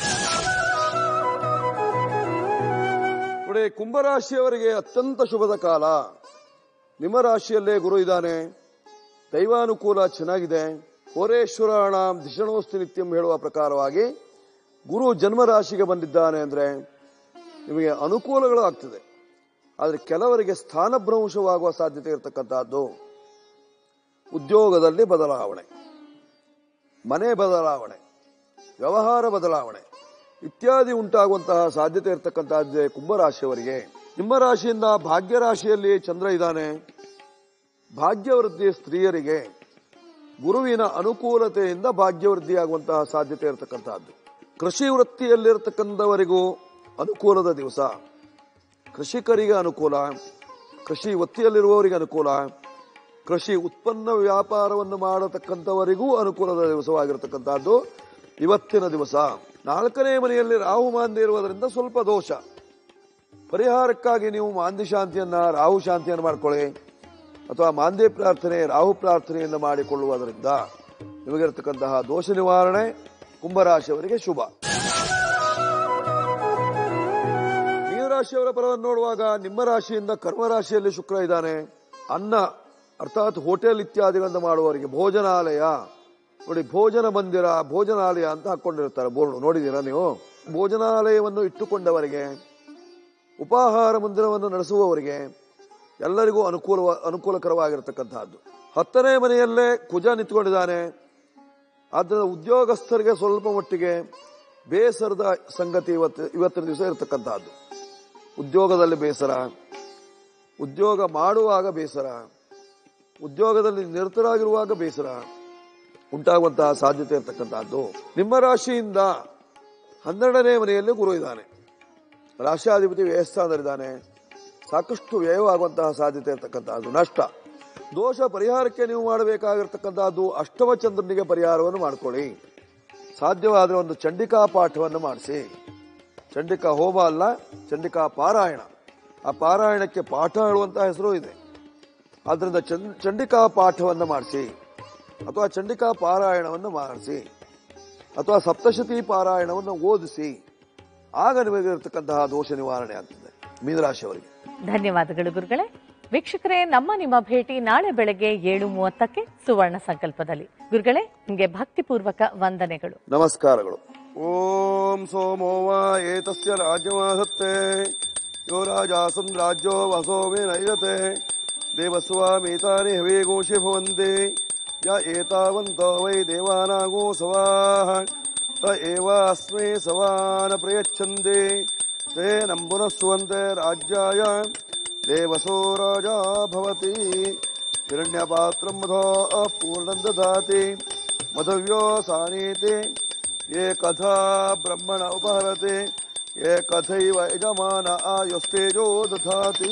S3: ನೋಡಿ ಕುಂಭರಾಶಿಯವರಿಗೆ ಅತ್ಯಂತ ಶುಭದ ಕಾಲ ನಿಮ್ಮ ರಾಶಿಯಲ್ಲೇ ಗುರು ಇದ್ದಾನೆ ದೈವಾನುಕೂಲ ಚೆನ್ನಾಗಿದೆ ಹೋರೇಶ್ವರಾಣ ದಿಶಣೋಸ್ತಿ ನಿತ್ಯಂ ಹೇಳುವ ಪ್ರಕಾರವಾಗಿ ಗುರು ಜನ್ಮ ರಾಶಿಗೆ ಬಂದಿದ್ದಾನೆ ಅಂದ್ರೆ ನಿಮಗೆ ಅನುಕೂಲಗಳು ಆಗ್ತದೆ ಆದರೆ ಕೆಲವರಿಗೆ ಸ್ಥಾನಭ್ರಂಶವಾಗುವ ಸಾಧ್ಯತೆ ಇರತಕ್ಕಂತಹದ್ದು ಉದ್ಯೋಗದಲ್ಲಿ ಬದಲಾವಣೆ ಮನೆ ಬದಲಾವಣೆ ವ್ಯವಹಾರ ಬದಲಾವಣೆ ಇತ್ಯಾದಿ ಉಂಟಾಗುವಂತಹ ಸಾಧ್ಯತೆ ಇರತಕ್ಕಂತಹದ್ದೇ ಕುಂಭರಾಶಿಯವರಿಗೆ ನಿಮ್ಮ ರಾಶಿಯಿಂದ ಭಾಗ್ಯ ರಾಶಿಯಲ್ಲಿ ಚಂದ್ರ ಇದ್ದಾನೆ ಭಾಗ್ಯವೃದ್ಧಿ ಸ್ತ್ರೀಯರಿಗೆ ಗುರುವಿನ ಅನುಕೂಲತೆಯಿಂದ ಭಾಗ್ಯವೃದ್ಧಿಯಾಗುವಂತಹ ಸಾಧ್ಯತೆ ಇರತಕ್ಕಂತಹದ್ದು ಕೃಷಿ ವೃತ್ತಿಯಲ್ಲಿರತಕ್ಕಂಥವರಿಗೂ ಅನುಕೂಲದ ದಿವಸ ಕೃಷಿಕರಿಗೆ ಅನುಕೂಲ ಕೃಷಿ ವೃತ್ತಿಯಲ್ಲಿರುವವರಿಗೆ ಅನುಕೂಲ ಕೃಷಿ ಉತ್ಪನ್ನ ವ್ಯಾಪಾರವನ್ನು ಮಾಡತಕ್ಕಂಥವರಿಗೂ ಅನುಕೂಲದ ದಿವಸವಾಗಿರತಕ್ಕಂತಹದ್ದು ಇವತ್ತಿನ ದಿವಸ ನಾಲ್ಕನೇ ಮನೆಯಲ್ಲಿ ರಾಹು ಮಾಂದಿ ಇರುವುದರಿಂದ ಸ್ವಲ್ಪ ದೋಷ ಪರಿಹಾರಕ್ಕಾಗಿ ನೀವು ಮಾಂದಿ ಶಾಂತಿಯನ್ನ ರಾಹು ಶಾಂತಿಯನ್ನು ಮಾಡ್ಕೊಳ್ಳಿ ಅಥವಾ ಮಾಂದಿ ಪ್ರಾರ್ಥನೆ ರಾಹು ಪ್ರಾರ್ಥನೆಯನ್ನು ಮಾಡಿಕೊಳ್ಳುವುದರಿಂದ ನಿಮಗಿರತಕ್ಕಂತಹ ದೋಷ ನಿವಾರಣೆ ಕುಂಭರಾಶಿಯವರಿಗೆ ಶುಭ ಮೀನರಾಶಿಯವರ ಪರವನ್ನು ನೋಡುವಾಗ ನಿಮ್ಮ ರಾಶಿಯಿಂದ ಕರ್ಮ ರಾಶಿಯಲ್ಲಿ ಶುಕ್ರ ಇದ್ದಾನೆ ಅನ್ನ ಅರ್ಥಾತ್ ಹೋಟೆಲ್ ಇತ್ಯಾದಿಗಳನ್ನು ಮಾಡುವವರಿಗೆ ಭೋಜನಾಲಯ ನೋಡಿ ಭೋಜನ ಮಂದಿರ ಭೋಜನಾಲಯ ಅಂತ ಹಾಕೊಂಡಿರ್ತಾರೆ ಬೋರ್ಡ್ ನೋಡಿದ್ದೀರಾ ನೀವು ಭೋಜನಾಲಯವನ್ನು ಇಟ್ಟುಕೊಂಡವರಿಗೆ ಉಪಾಹಾರ ಮಂದಿರವನ್ನು ನಡೆಸುವವರಿಗೆ ಎಲ್ಲರಿಗೂ ಅನುಕೂಲ ಅನುಕೂಲಕರವಾಗಿರತಕ್ಕಂತಹದ್ದು ಹತ್ತನೇ ಮನೆಯಲ್ಲೇ ಕುಜ ನಿಂತ್ಕೊಂಡಿದ್ದಾನೆ ಆದ್ದರಿಂದ ಉದ್ಯೋಗಸ್ಥರಿಗೆ ಸ್ವಲ್ಪ ಮಟ್ಟಿಗೆ ಬೇಸರದ ಸಂಗತಿ ಇವತ್ತು ಇವತ್ತಿನ ದಿವಸ ಇರತಕ್ಕಂತಹದ್ದು ಉದ್ಯೋಗದಲ್ಲಿ ಬೇಸರ ಉದ್ಯೋಗ ಮಾಡುವಾಗ ಬೇಸರ ಉದ್ಯೋಗದಲ್ಲಿ ನಿರತರಾಗಿರುವಾಗ ಬೇಸರ ಉಂಟಾಗುವಂತಹ ಸಾಧ್ಯತೆ ಇರತಕ್ಕಂತಹದ್ದು ನಿಮ್ಮ ರಾಶಿಯಿಂದ ಹನ್ನೆರಡನೇ ಮನೆಯಲ್ಲಿ ಗುರು ಇದ್ದಾನೆ ರಾಷ್ಟ್ರಾಧಿಪತಿ ವ್ಯಯಸ್ಥಾನದಲ್ಲಿದ್ದಾನೆ ಸಾಕಷ್ಟು ವ್ಯಯವಾಗುವಂತಹ ಸಾಧ್ಯತೆ ಇರತಕ್ಕಂತಹದ್ದು ನಷ್ಟ ದೋಷ ಪರಿಹಾರಕ್ಕೆ ನೀವು ಮಾಡಬೇಕಾಗಿರ್ತಕ್ಕಂತಹದ್ದು ಅಷ್ಟಮ ಚಂದ್ರನಿಗೆ ಪರಿಹಾರವನ್ನು ಮಾಡಿಕೊಳ್ಳಿ ಸಾಧ್ಯವಾದರೆ ಒಂದು ಚಂಡಿಕಾ ಪಾಠವನ್ನು ಮಾಡಿಸಿ ಚಂಡಿಕಾ ಹೋಮ ಅಲ್ಲ ಚಂಡಿಕಾ ಪಾರಾಯಣ ಆ ಪಾರಾಯಣಕ್ಕೆ ಪಾಠ ಹೇಳುವಂತಹ ಹೆಸರು ಇದೆ ಆದ್ರಿಂದ ಚಂಡ್- ಚಂಡಿಕಾ ಪಾಠವನ್ನು ಮಾಡಿಸಿ ಅಥವಾ ಚಂಡಿಕಾ ಪಾರಾಯಣವನ್ನು ಮಾಡಿಸಿ ಅಥವಾ ಸಪ್ತಶತಿ ಪಾರಾಯಣವನ್ನು ಓದಿಸಿ ಆಗ ನಿಮಗೆ ಇರತಕ್ಕಂತಹ ದೋಷ ನಿವಾರಣೆ ಆಗ್ತದೆ ಮೀನರಾಶಿಯವರಿಗೆ
S2: ಧನ್ಯವಾದಗಳು ಗುರುಗಳೇ ವೀಕ್ಷಕರೇ ನಮ್ಮ ನಿಮ್ಮ ಭೇಟಿ ನಾಳೆ ಬೆಳಗ್ಗೆ ಏಳು ಮೂವತ್ತಕ್ಕೆ ಸುವರ್ಣ ಸಂಕಲ್ಪದಲ್ಲಿ ಗುರುಗಳೇ ನಿಮಗೆ ಭಕ್ತಿಪೂರ್ವಕ ವಂದನೆಗಳು
S3: ನಮಸ್ಕಾರಗಳು ಓಂ ಸೋಮೋ ವಾ ಏತಸ್ಯ ರಾಜ್ಯಮಾಸತ್ತೆ ಯೋ ರಾಜಾಸನ್ ರಾಜ್ಯೋ ವಸೋ ಮೇ ನೈರತೆ ದೇವಸ್ವಾಮೀತಾನಿ ಹವೇ ಗೋಷಿ ಭವಂತಿ ಯ ಏತಾವಂತೋ ವೈ ದೇವಾನಾಗೋ ಸವಾಹ ತ ಏವ ಅಸ್ಮೈ ಸವಾನ ಪ್ರಯಚ್ಛಂತಿ ತೇ ನಂಬುನಃ ಸುವಂತೆ ರಾಜ್ಯಾಯ ದೇವಸೋ ರಾಜಾ ಭವತಿ ಹಿರಣ್ಯಪಾತ್ರಂ ಮಧೋ ಪೂರ್ಣಂ ದದಾತಿ ಮಧವ್ಯೋ ಸಾನೀತಿ ये कथा ब्रह्मण उपहरते ये कथैव यजमान आयुस्तेजो दधाति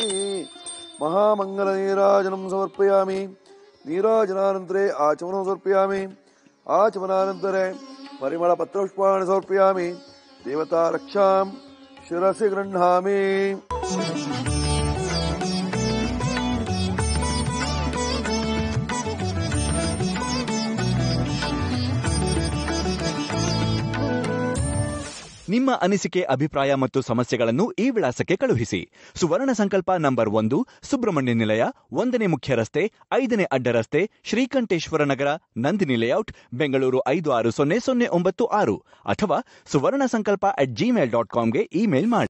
S3: महामङ्गलनीराजनं समर्पयामि नीराजनानन्तरे आचमनं समर्पयामि आचमनानन्तरे परिमलपत्रपुष्पाणि समर्पयामि देवता रक्षां शिरसि गृह्णामि
S4: ನಿಮ್ಮ ಅನಿಸಿಕೆ ಅಭಿಪ್ರಾಯ ಮತ್ತು ಸಮಸ್ಯೆಗಳನ್ನು ಈ ವಿಳಾಸಕ್ಕೆ ಕಳುಹಿಸಿ ಸುವರ್ಣ ಸಂಕಲ್ಪ ನಂಬರ್ ಒಂದು ಸುಬ್ರಹ್ಮಣ್ಯ ನಿಲಯ ಒಂದನೇ ಮುಖ್ಯ ರಸ್ತೆ ಐದನೇ ಅಡ್ಡ ರಸ್ತೆ ಶ್ರೀಕಂಠೇಶ್ವರ ನಗರ ನಂದಿನಿ ಲೇಔಟ್ ಬೆಂಗಳೂರು ಐದು ಆರು ಸೊನ್ನೆ ಸೊನ್ನೆ ಒಂಬತ್ತು ಆರು ಅಥವಾ Suvarna Sankalpa at gmail dot ಕಾಮ್ಗೆ ಇಮೇಲ್ ಮಾಡಿ